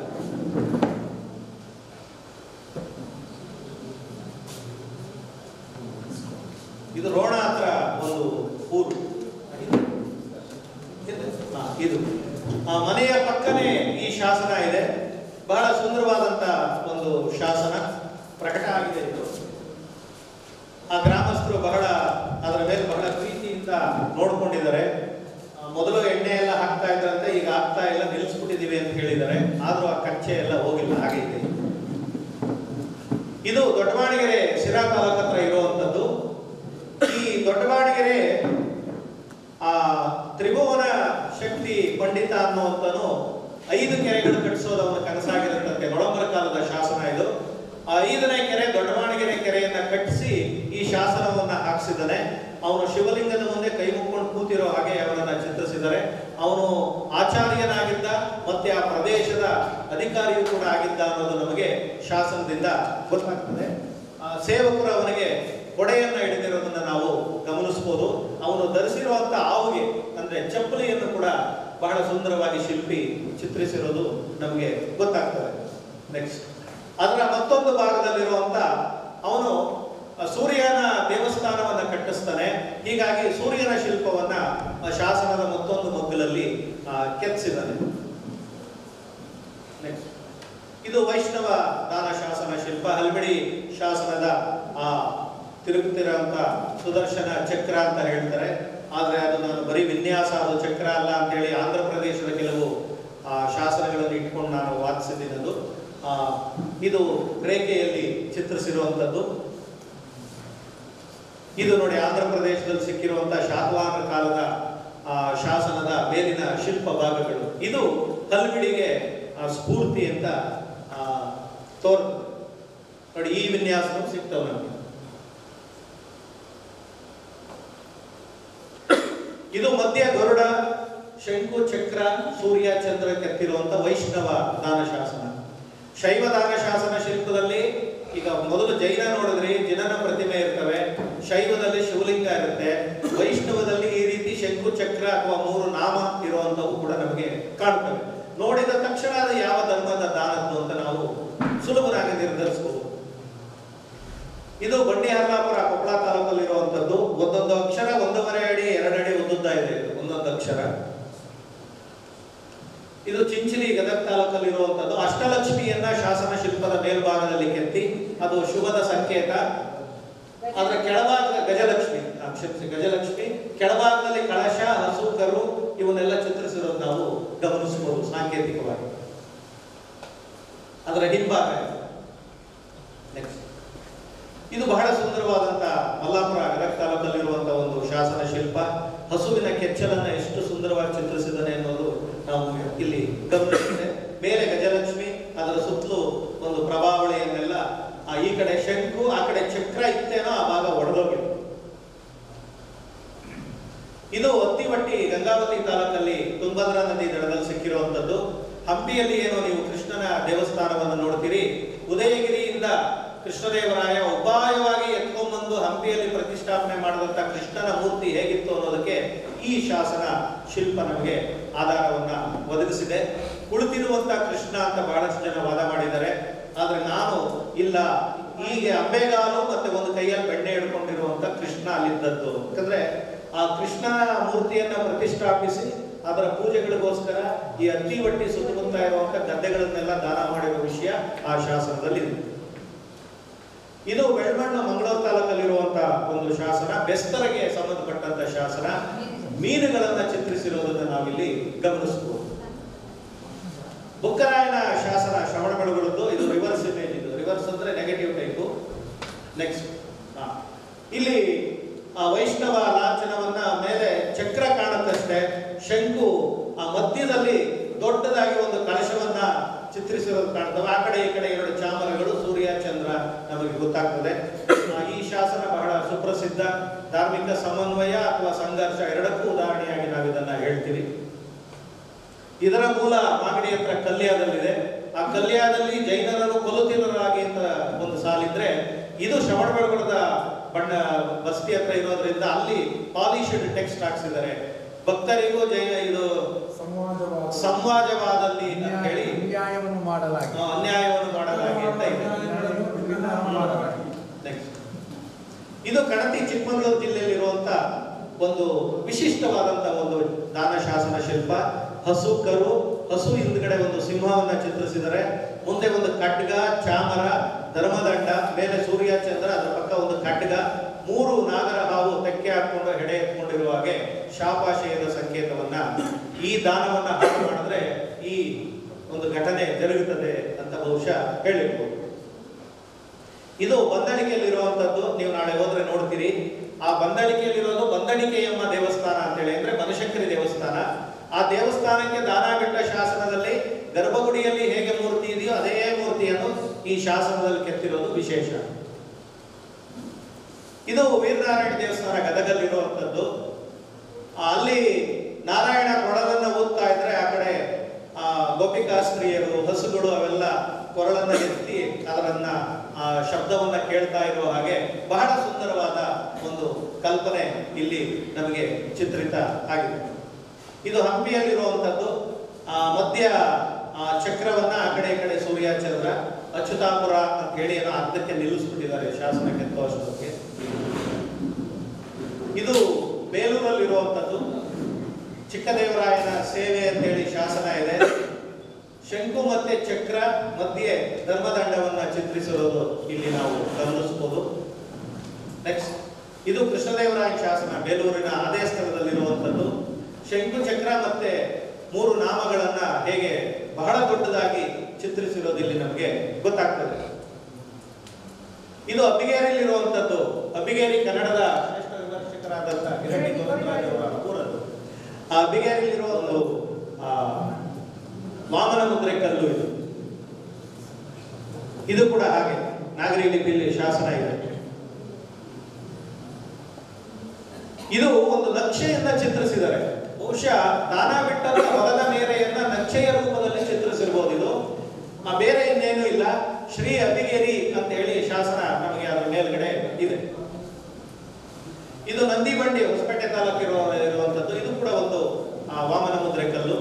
ಇದು ರೋಣ ಹತ್ರ ಒಂದು ಊರು ಹಾ, ಇದು ಆ ಮನೆಯ ಪಕ್ಕನೇ ಈ ಶಾಸನ ಇದೆ ಬಹಳ ಸುಂದರವಾದಂತ ಒಂದು ಶಾಸನ ಪ್ರಕಟ ಆಗಿದೆ ಇದು ಆ ಗ್ರಾಮಸ್ಥರು ಬಹಳ ಅದರ ಮೇಲೆ ಬಹಳ ಪ್ರೀತಿಯಿಂದ ನೋಡ್ಕೊಂಡಿದ್ದಾರೆ ಆ, ಮೊದಲು ಎಣ್ಣೆ ಎಲ್ಲ ಹಾಕ್ತಾ ಇದ್ರಂತೆ ಈಗ ಆಗ್ತಾ ಇಲ್ಲ ನಿಲ್ಲಿಸ್ಬಿಟ್ಟಿದೀವಿ ಅಂತ ಹೇಳಿದ್ದಾರೆ ಆದ್ರೂ ಆ ಕಚ್ಚೆ ಎಲ್ಲ ಹೋಗಿಲ್ಲ ಹಾಗೆ ಇದೆ ಇದು ದೊಡ್ಡವಾಣಿಗೆರೆ ಸಿರಾ ತಾಲೂಕು ಹತ್ರ ಇರುವಂತದ್ದು ಈ ದೊಡ್ಡವಾಣಿಗೆರೆ ಆ ತ್ರಿಭುವನ ಶಕ್ತಿ ಪಂಡಿತ ಅನ್ನುವಂತನು ಐದು ಕೆರೆಗಳು ಕಟ್ಟಿಸೋದು ಅವನ ಕನಸಾಗಿರುತ್ತಂತೆ ನೊಳಂಬರ ಕಾಲದ ಶಾಸನ ಇದು ಆ ಐದನೇ ಕೆರೆ ದೊಡ್ಡವಾಣಿಗೆರೆ ಕೆರೆಯನ್ನ ಕಟ್ಟಿಸಿ ಈ ಶಾಸನವನ್ನ ಹಾಕಿಸಿದ್ದಾನೆ ಅವನು ಶಿವಲಿಂಗದ ಮುಂದೆ ಕೈ ಮುಕ್ಕೊಂಡು ಕೂತಿರೋ ಹಾಗೆ ಅವನನ್ನ ಚಿತ್ರಿಸಿದ್ದಾರೆ ಅವನು ಆಚಾರ್ಯನಾಗಿದ್ದ ಮತ್ತೆ ಆ ಪ್ರದೇಶದ ಅಧಿಕಾರಿಯೂ ಕೂಡ ಆಗಿದ್ದ ಅನ್ನೋದು ನಮಗೆ ಶಾಸನದಿಂದ ಗೊತ್ತಾಗ್ತದೆ ಆ ಸೇವಕರು ಅವನಿಗೆ ಕೊಡೆಯನ್ನ ಹಿಡಿದಿರೋದನ್ನ ನಾವು ಗಮನಿಸಬಹುದು ಅವನು ಧರಿಸಿರುವಂತ ಆವುಗೆ ಅಂದ್ರೆ ಚಪ್ಪಲಿಯನ್ನು ಕೂಡ ಬಹಳ ಸುಂದರವಾಗಿ ಶಿಲ್ಪಿ ಚಿತ್ರಿಸಿರೋದು ನಮಗೆ ಗೊತ್ತಾಗ್ತದೆ ನೆಕ್ಸ್ಟ್ ಅದರ ಮತ್ತೊಂದು ಭಾಗದಲ್ಲಿರುವಂತ ಅವನು ಆ ಸೂರ್ಯನ ದೇವಸ್ಥಾನವನ್ನ ಕಟ್ಟಿಸ್ತಾನೆ ಹೀಗಾಗಿ ಸೂರ್ಯನ ಶಿಲ್ಪವನ್ನ ಆ ಶಾಸನದ ಮತ್ತೊಂದು ಮಗ್ಗಲಲ್ಲಿ ಆ, ಕೆತ್ತಿಸಿದ್ದಾನೆ ನೆಕ್ಸ್ಟ್ ಇದು ವೈಷ್ಣವ ದಾನ ಶಾಸನ ಶಿಲ್ಪ ಹಲ್ಮಿಡಿ ಶಾಸನದ ಆ ತಿರುಗುತ್ತಿರುವಂತ ಸುದರ್ಶನ ಚಕ್ರ ಅಂತ ಹೇಳ್ತಾರೆ ಆದ್ರೆ ಅದು ನಾನು ಬರೀ ವಿನ್ಯಾಸ ಅದು ಚಕ್ರ ಅಲ್ಲ ಅಂತ ಹೇಳಿ ಆಂಧ್ರ ಪ್ರದೇಶದ ಕೆಲವು ಆ, ಶಾಸನಗಳನ್ನು ಇಟ್ಕೊಂಡು ನಾನು ವಾದಿಸಿದ್ದೀನಿ ಅದು ಆ, ಇದು ರೇಖೆಯಲ್ಲಿ ಚಿತ್ರಿಸಿರುವಂತದ್ದು ಇದು ನೋಡಿ ಆಂಧ್ರ ಪ್ರದೇಶದಲ್ಲಿ ಸಿಕ್ಕಿರುವಂತಹ ಶಾತವಾಹನ ಕಾಲದ ಆ, ಶಾಸನದ ಮೇಲಿನ ಶಿಲ್ಪ ಭಾಗಗಳು ಇದು ಕಲ್ಬಿಡಿಗೆ ಆ, ಸ್ಫೂರ್ತಿ ಅಂತ ಆ, ತೋರ್ತದೆ ನೋಡಿ ಈ ವಿನ್ಯಾಸ ಸಿಗ್ತವೆ ನಮಗೆ ಇದು ಮಧ್ಯ ಗರುಡ ಶಂಕು ಚಕ್ರ ಸೂರ್ಯ ಚಂದ್ರ ಕೆತ್ತಿರುವಂತ ವೈಷ್ಣವ ದಾನ ಶಾಸನ ಶೈವ ದಾನ ಶಾಸನ ಶಿಲ್ಪದಲ್ಲಿ ಈಗ ಮೊದಲು ಜೈನ ನೋಡಿದ್ರಿ ಜಿನನ ಪ್ರತಿಮೆ ಇರ್ತವೆ ಶೈವದಲ್ಲಿ ಶಿವಲಿಂಗ ಇರುತ್ತೆ ವೈಷ್ಣವದಲ್ಲಿ ಈ ರೀತಿ ಶಂಕು ಚಕ್ರ ಅಥವಾ ಮೂರು ನಾಮ ಇರುವಂತವು ಕೂಡ ನಮಗೆ ಕಾಣ್ತವೆ ನೋಡಿದ ತಕ್ಷಣ ಅದು ಯಾವ ಧರ್ಮದ ದಾನದ್ದು ಅಂತ ನಾವು ಸುಲಭನಾಗಿ ನಿರ್ಧರಿಸಬಹುದು ಇದು ಬಂಡಿ ಹರ್ಲಾಪುರ ಕೊಪ್ಪಳ ತಾಲೂಕಲ್ಲಿ ಇರುವಂತದ್ದು ಒಂದೊಂದು ಅಕ್ಷರ ಒಂದೂವರೆ ಅಡಿ ಎರಡು ಅಡಿ ಉದ್ದುದ್ದ ಇದೆ ಇದು ಒಂದೊಂದು ಅಕ್ಷರ ಇದು ಚಿಂಚಲಿ ಗದಗ ತಾಲೂಕಲ್ಲಿ ಇರುವಂತದ್ದು ಅಷ್ಟಲಕ್ಷ್ಮಿಯನ್ನ ಶಾಸನ ಶಿಲ್ಪದ ಮೇಲ್ಭಾಗದಲ್ಲಿ ಕೆತ್ತಿ ಅದು ಶುಭದ ಸಂಕೇತ ಅದರ ಕೆಳಭಾಗದ ಗಜಲಕ್ಷ್ಮಿ ಆ, ಕ್ಷಮಿಸಿ ಗಜಲಕ್ಷ್ಮಿ ಕೆಳಭಾಗದಲ್ಲಿ ಕಳಶ ಹಸು ಕರು ಇವನ್ನೆಲ್ಲ ಚಿತ್ರಿಸಿರೋದು ನಾವು ಗಮನಿಸಬಹುದು ಸಾಂಕೇತಿಕವಾಗಿ ಅದರ ಹಿಂಭಾಗ ನೆಕ್ಸ್ಟ್ ಇದು ಬಹಳ ಸುಂದರವಾದಂತ ಮಲ್ಲಾಪುರ ಗದಗ ತಾಲೂಕಲ್ಲಿರುವಂತಹ ಒಂದು ಶಾಸನ ಶಿಲ್ಪ ಹಸುವಿನ ಕೆಚ್ಚಲನ್ನ ಎಷ್ಟು ಸುಂದರವಾಗಿ ಚಿತ್ರಿಸಿದ್ದಾನೆ ಅನ್ನೋದು ನಾವು ಇಲ್ಲಿ ಗಮನಿಸಿದೆ ಮೇಲೆ ಗಜಲಕ್ಷ್ಮಿ ಅದರ ಸುತ್ತಲೂ ಒಂದು ಪ್ರಭಾವಳಿಯನ್ನೆಲ್ಲ ಆ ಈ ಕಡೆ ಶಂಕು ಆ ಕಡೆ ಚಕ್ರ ಇತ್ತೇನೋ ಆ ಭಾಗ ಒಡೆದೋಗಿದೆ ಇದು ಅತ್ತಿವಟ್ಟಿ ಗಂಗಾವತಿ ತಾಲೂಕಲ್ಲಿ ತುಂಗಭದ್ರಾ ನದಿ ದಡದಲ್ಲಿ ಸಿಕ್ಕಿರುವಂಥದ್ದು ಹಂಪಿಯಲ್ಲಿ ಏನು ನೀವು ಕೃಷ್ಣನ ದೇವಸ್ಥಾನವನ್ನು ನೋಡ್ತೀರಿ ಉದಯಗಿರಿಯಿಂದ ಕೃಷ್ಣದೇವರಾಯ ಉಪಾಯವಾಗಿ ಎತ್ಕೊಂಡ್ಬಂದು ಹಂಪಿಯಲ್ಲಿ ಪ್ರತಿಷ್ಠಾಪನೆ ಮಾಡಿದಂಥ ಕೃಷ್ಣನ ಮೂರ್ತಿ ಹೇಗಿತ್ತು ಅನ್ನೋದಕ್ಕೆ ಈ ಶಾಸನ ಶಿಲ್ಪ ನಮಗೆ ಆಧಾರವನ್ನ ಒದಗಿಸಿದೆ ಕುಳಿತಿರುವಂತ ಕೃಷ್ಣ ಅಂತ ಬಹಳಷ್ಟು ಜನ ವಾದ ಮಾಡಿದ್ದಾರೆ ಆದ್ರೆ ನಾನು ಇಲ್ಲ ಹೀಗೆ ಅಂಬೆಗಾಲು ಮತ್ತೆ ಒಂದು ಕೈಯಲ್ಲಿ ಬೆಣ್ಣೆ ಹಿಡ್ಕೊಂಡಿರುವಂತ ಕೃಷ್ಣ ಅಲ್ಲಿದ್ದದ್ದು ಯಾಕಂದ್ರೆ ಆ ಕೃಷ್ಣನ ಮೂರ್ತಿಯನ್ನ ಪ್ರತಿಷ್ಠಾಪಿಸಿ ಅದರ ಪೂಜೆಗಳಿಗೋಸ್ಕರ ಈ ಅತ್ತಿ ಒಟ್ಟಿ ಸುತ್ತಮುತ್ತ ಇರುವಂತ ಗದ್ದೆಗಳನ್ನೆಲ್ಲ ದಾನ ಮಾಡಿರೋ ವಿಷಯ ಆ ಶಾಸನದಲ್ಲಿದೆ ಇದು ಬೆಳ್ಮಣ್ಣ ಮಂಗಳೂರು ತಾಲೂಕಲ್ಲಿರುವಂತಹ ಒಂದು ಶಾಸನ ಬೆಸ್ತರಿಗೆ ಸಂಬಂಧಪಟ್ಟಂತ ಶಾಸನ ಮೀನುಗಳನ್ನ ಚಿತ್ರಿಸಿರೋದನ್ನ ನಾವಿಲ್ಲಿ ಗಮನಿಸಬಹುದು ಬುಕ್ಕರಾಯನ ಶಾಸನ ಶ್ರವಣ ಬೆಳಗೊಳದ್ದು ಇದು ರಿವರ್ಸ್ ಇಮೇಜ್ ಇದು ರಿವರ್ಸ್ ಅಂದ್ರೆ ನೆಗೆಟಿವ್ ಟೈಪು ನೆಕ್ಸ್ಟ್ ಇಲ್ಲಿ ಆ ವೈಷ್ಣವ ಲಾಂಛನವನ್ನ ಮೇಲೆ ಚಕ್ರ ಕಾಣುತ್ತಷ್ಟೇ ಶಂಕು ಆ ಮಧ್ಯದಲ್ಲಿ ದೊಡ್ಡದಾಗಿ ಒಂದು ಕಳಶವನ್ನ ಚಿತ್ರಿಸಿರೋದು ಕಾಣ್ತವೆ ಆ ಕಡೆ ಈ ಕಡೆ ಎರಡು ಚಾಮರಗಳು ಸೂರ್ಯ ಚಂದ್ರ ನಮಗೆ ಗೊತ್ತಾಗ್ತದೆ ಆ, ಈ ಶಾಸನ ಬಹಳ ಸುಪ್ರಸಿದ್ಧ ಧಾರ್ಮಿಕ ಸಮನ್ವಯ ಅಥವಾ ಸಂಘರ್ಷ ಎರಡಕ್ಕೂ ಉದಾಹರಣೆಯಾಗಿ ನಾವು ಇದನ್ನ ಹೇಳ್ತೀವಿ ಇದರ ಮೂಲ ಮಾಗಡಿ ಹತ್ರ ಕಲ್ಯಾದಲ್ಲಿದೆ ಆ ಕಲ್ಯಾದಲ್ಲಿ ಜೈನರನ್ನು ಕೊಲುತ್ತಿರರಾಗಿ ಅಂತ ಒಂದು ಸಾಲಿದ್ರೆ ಇದು ಶ್ರವಣಬೆಳಗೊಳದ ಬಣ್ಣ ಬಸ್ತಿ ಹತ್ರ ಇರೋದ್ರಿಂದ ಅಲ್ಲಿ ಪಾಲಿಶ್ಡ್ ಟೆಕ್ಸ್ಟ್ ಹಾಕ್ಸಿದ್ದಾರೆ ಭಕ್ತರಿಗೂ ಜೈನ ಇದು ಸಂವಾದವಾದ ಸಂವಾದವಾದಲ್ಲಿ ಅಂತ ಹೇಳಿ ಅನ್ಯಾಯವನ್ನು ಮಾಡಲಾಗಿ ಆ, ಅನ್ಯಾಯವನ್ನು ಮಾಡಲಾಗಿ ಅಂತ ಇದೆ ಮಾಡಲಾಗಿ Next. ಇದು ಕಣತಿ ಚಿಕ್ಕಮಗಳೂರು ಜಿಲ್ಲೆಯಲ್ಲಿರುವಂತ ಒಂದು ವಿಶಿಷ್ಟವಾದಂತ ಒಂದು ದಾನ ಶಾಸನ ಶಿಲ್ಪ ಹಸು ಕರು ಹಸು ಹಿಂದ್ಗಡೆ ಒಂದು ಸಿಂಹವನ್ನ ಚಿತ್ರಿಸಿದರೆ ಮುಂದೆ ಒಂದು ಖಡ್ಗ ಚಾಮರ ಧರ್ಮದಂಡ ಮೇಲೆ ಸೂರ್ಯ ಚಂದ್ರ ಅದರ ಪಕ್ಕ ಒಂದು ಖಡ್ಗ ಮೂರು ನಾಗರ ಹಾವು ತೆಕ್ಕೆ ಹಾಕೊಂಡು ಹೆಡೆ ಎತ್ಕೊಂಡಿರುವ ಹಾಗೆ ಶಾಪಾಶಯದ ಸಂಕೇತವನ್ನ ಈ ದಾನವನ್ನ ಹಾಳು ಮಾಡಿದ್ರೆ ಈ ಒಂದು ಘಟನೆ ಜರುಗುತ್ತದೆ ಅಂತ ಬಹುಶಃ ಹೇಳಿರ್ಬೋದು ಇದು ಬಂದಣಿಕೆಯಲ್ಲಿರುವಂತದ್ದು ನೀವು ನಾಳೆ ಹೋದ್ರೆ ನೋಡ್ತೀರಿ ಆ ಬಂದಣಿಕೆಯಲ್ಲಿರೋದು ಬಂದಣಿಕೆ ಎಂಬ ದೇವಸ್ಥಾನ ಅಂತೇಳಿ ಅಂದ್ರೆ ಬನಶಂಕರಿ ದೇವಸ್ಥಾನ ಆ ದೇವಸ್ಥಾನಕ್ಕೆ ದಾನ ಬಿಟ್ಟ ಶಾಸನದಲ್ಲಿ ಗರ್ಭಗುಡಿಯಲ್ಲಿ ಹೇಗೆ ಮೂರ್ತಿ ಇದೆಯೋ ಅದೇ ಮೂರ್ತಿಯನ್ನು ಈ ಶಾಸನದಲ್ಲಿ ಕೆತ್ತಿರೋದು ವಿಶೇಷ ಇದು ವೀರನಾರಾಯಣ ದೇವಸ್ಥಾನ ಗದಗಲ್ಲಿರುವಂತದ್ದು ಆ, ಅಲ್ಲಿ ನಾರಾಯಣ ಕೊಡಲನ್ನ ಓದ್ತಾ ಇದ್ರೆ ಆ ಕಡೆ ಆ, ಗೋಪಿಕಾ ಸ್ತ್ರೀಯರು ಹಸುಗಳು ಅವೆಲ್ಲ ಕೊರಳನ್ನ ಎತ್ತಿ ಅದರನ್ನ ಆ ಶಬ್ದವನ್ನ ಕೇಳ್ತಾ ಇರುವ ಹಾಗೆ ಬಹಳ ಸುಂದರವಾದ ಒಂದು ಕಲ್ಪನೆ ಇಲ್ಲಿ ನಮಗೆ ಚಿತ್ರಿತ ಆಗಿದೆ ಇದು ಹಂಪಿಯಲ್ಲಿರುವಂತದ್ದು ಆ ಮಧ್ಯ ಆ ಚಕ್ರವನ್ನ ಆ ಕಡೆ ಈ ಕಡೆ ಸೂರ್ಯ ಚಂದ್ರ ಅಚ್ಯುತಾಪುರ ಅಂತ ಹೇಳಿ ಏನೋ ಅರ್ಧಕ್ಕೆ ನಿಲ್ಲಿಸ್ಬಿಟ್ಟಿದ್ದಾರೆ ಶಾಸನ ಕೆತ್ತುವಷ್ಟಕ್ಕೆ ಇದು ಬೇಲೂರಲ್ಲಿರುವಂಥದ್ದು ಚಿಕ್ಕದೇವರಾಯನ ಸೇವೆ ಅಂತೇಳಿ ಶಾಸನ ಇದೆ ಶಂಕು ಮತ್ತೆ ಚಕ್ರ ಮಧ್ಯೆ ಧರ್ಮದಂಡವನ್ನ ಚಿತ್ರಿಸಿರೋದು ಇಲ್ಲಿ ನಾವು ಗಮನಿಸಬಹುದು ನೆಕ್ಸ್ಟ್ ಇದು ಕೃಷ್ಣದೇವರಾಯ ಶಾಸನ ಬೇಲೂರಿನ ಅದೇ ಸ್ಥಳದಲ್ಲಿರುವಂಥದ್ದು ಶಂಕು ಚಕ್ರ ಮತ್ತೆ ಮೂರು ನಾಮಗಳನ್ನ ಹೇಗೆ ಬಹಳ ದೊಡ್ಡದಾಗಿ ಚಿತ್ರಿಸಿರೋದು ಇಲ್ಲಿ ನಮಗೆ ಗೊತ್ತಾಗ್ತದೆ ಇದು ಅಬ್ಬಿಗೇರಿಯಲ್ಲಿರುವಂಥದ್ದು ಅಬ್ಬಿಗೇರಿ ಕನ್ನಡದ ಶ್ರೇಷ್ಠ ವಿಮರ್ಶಕರಾದಂಥ ಹಿರಣ್ಯ ಗೋವಿಂದರಾಜ್ ಅವರ ಊರದ್ದು ಆ ಅಬ್ಬಿಗೇರಿಯಲ್ಲಿರುವ ಒಂದು ಆ, ವಾಮನ ಮುದ್ರೆ ಕಲ್ಲು ಇದು ಇದು ಕೂಡ ಹಾಗೆ ನಾಗರಿ ಲಿಪಿಯಲ್ಲಿ ಶಾಸನ ಇದೆ ಇದು ಒಂದು ನಕ್ಷೆಯನ್ನ ಚಿತ್ರಿಸಿದ್ದಾರೆ ಬಹುಶಃ ದಾನ ಬಿಟ್ಟಂತ ಹೊಲದ ಮೇರೆಯನ್ನ ನಕ್ಷೆಯ ರೂಪದಲ್ಲಿ ಚಿತ್ರಿಸಿರ್ಬೋದು ಇದು ಆ ಬೇರೆ ಇನ್ನೇನು ಇಲ್ಲ ಶ್ರೀ ಅಬ್ಬಿಗೇರಿ ಅಂತ ಹೇಳಿ ಶಾಸನ ನಮಗೆ ಅದರ ಮೇಲ್ಗಡೆ ಇದೆ ಇದು ನಂದಿ ಬಂಡಿ ಹೊಸಪೇಟೆ ತಾಲೂಕಿರುವ ಇರುವಂತದ್ದು ಇದು ಕೂಡ ಒಂದು ಆ, ವಾಮನ ಮುದ್ರೆ ಕಲ್ಲು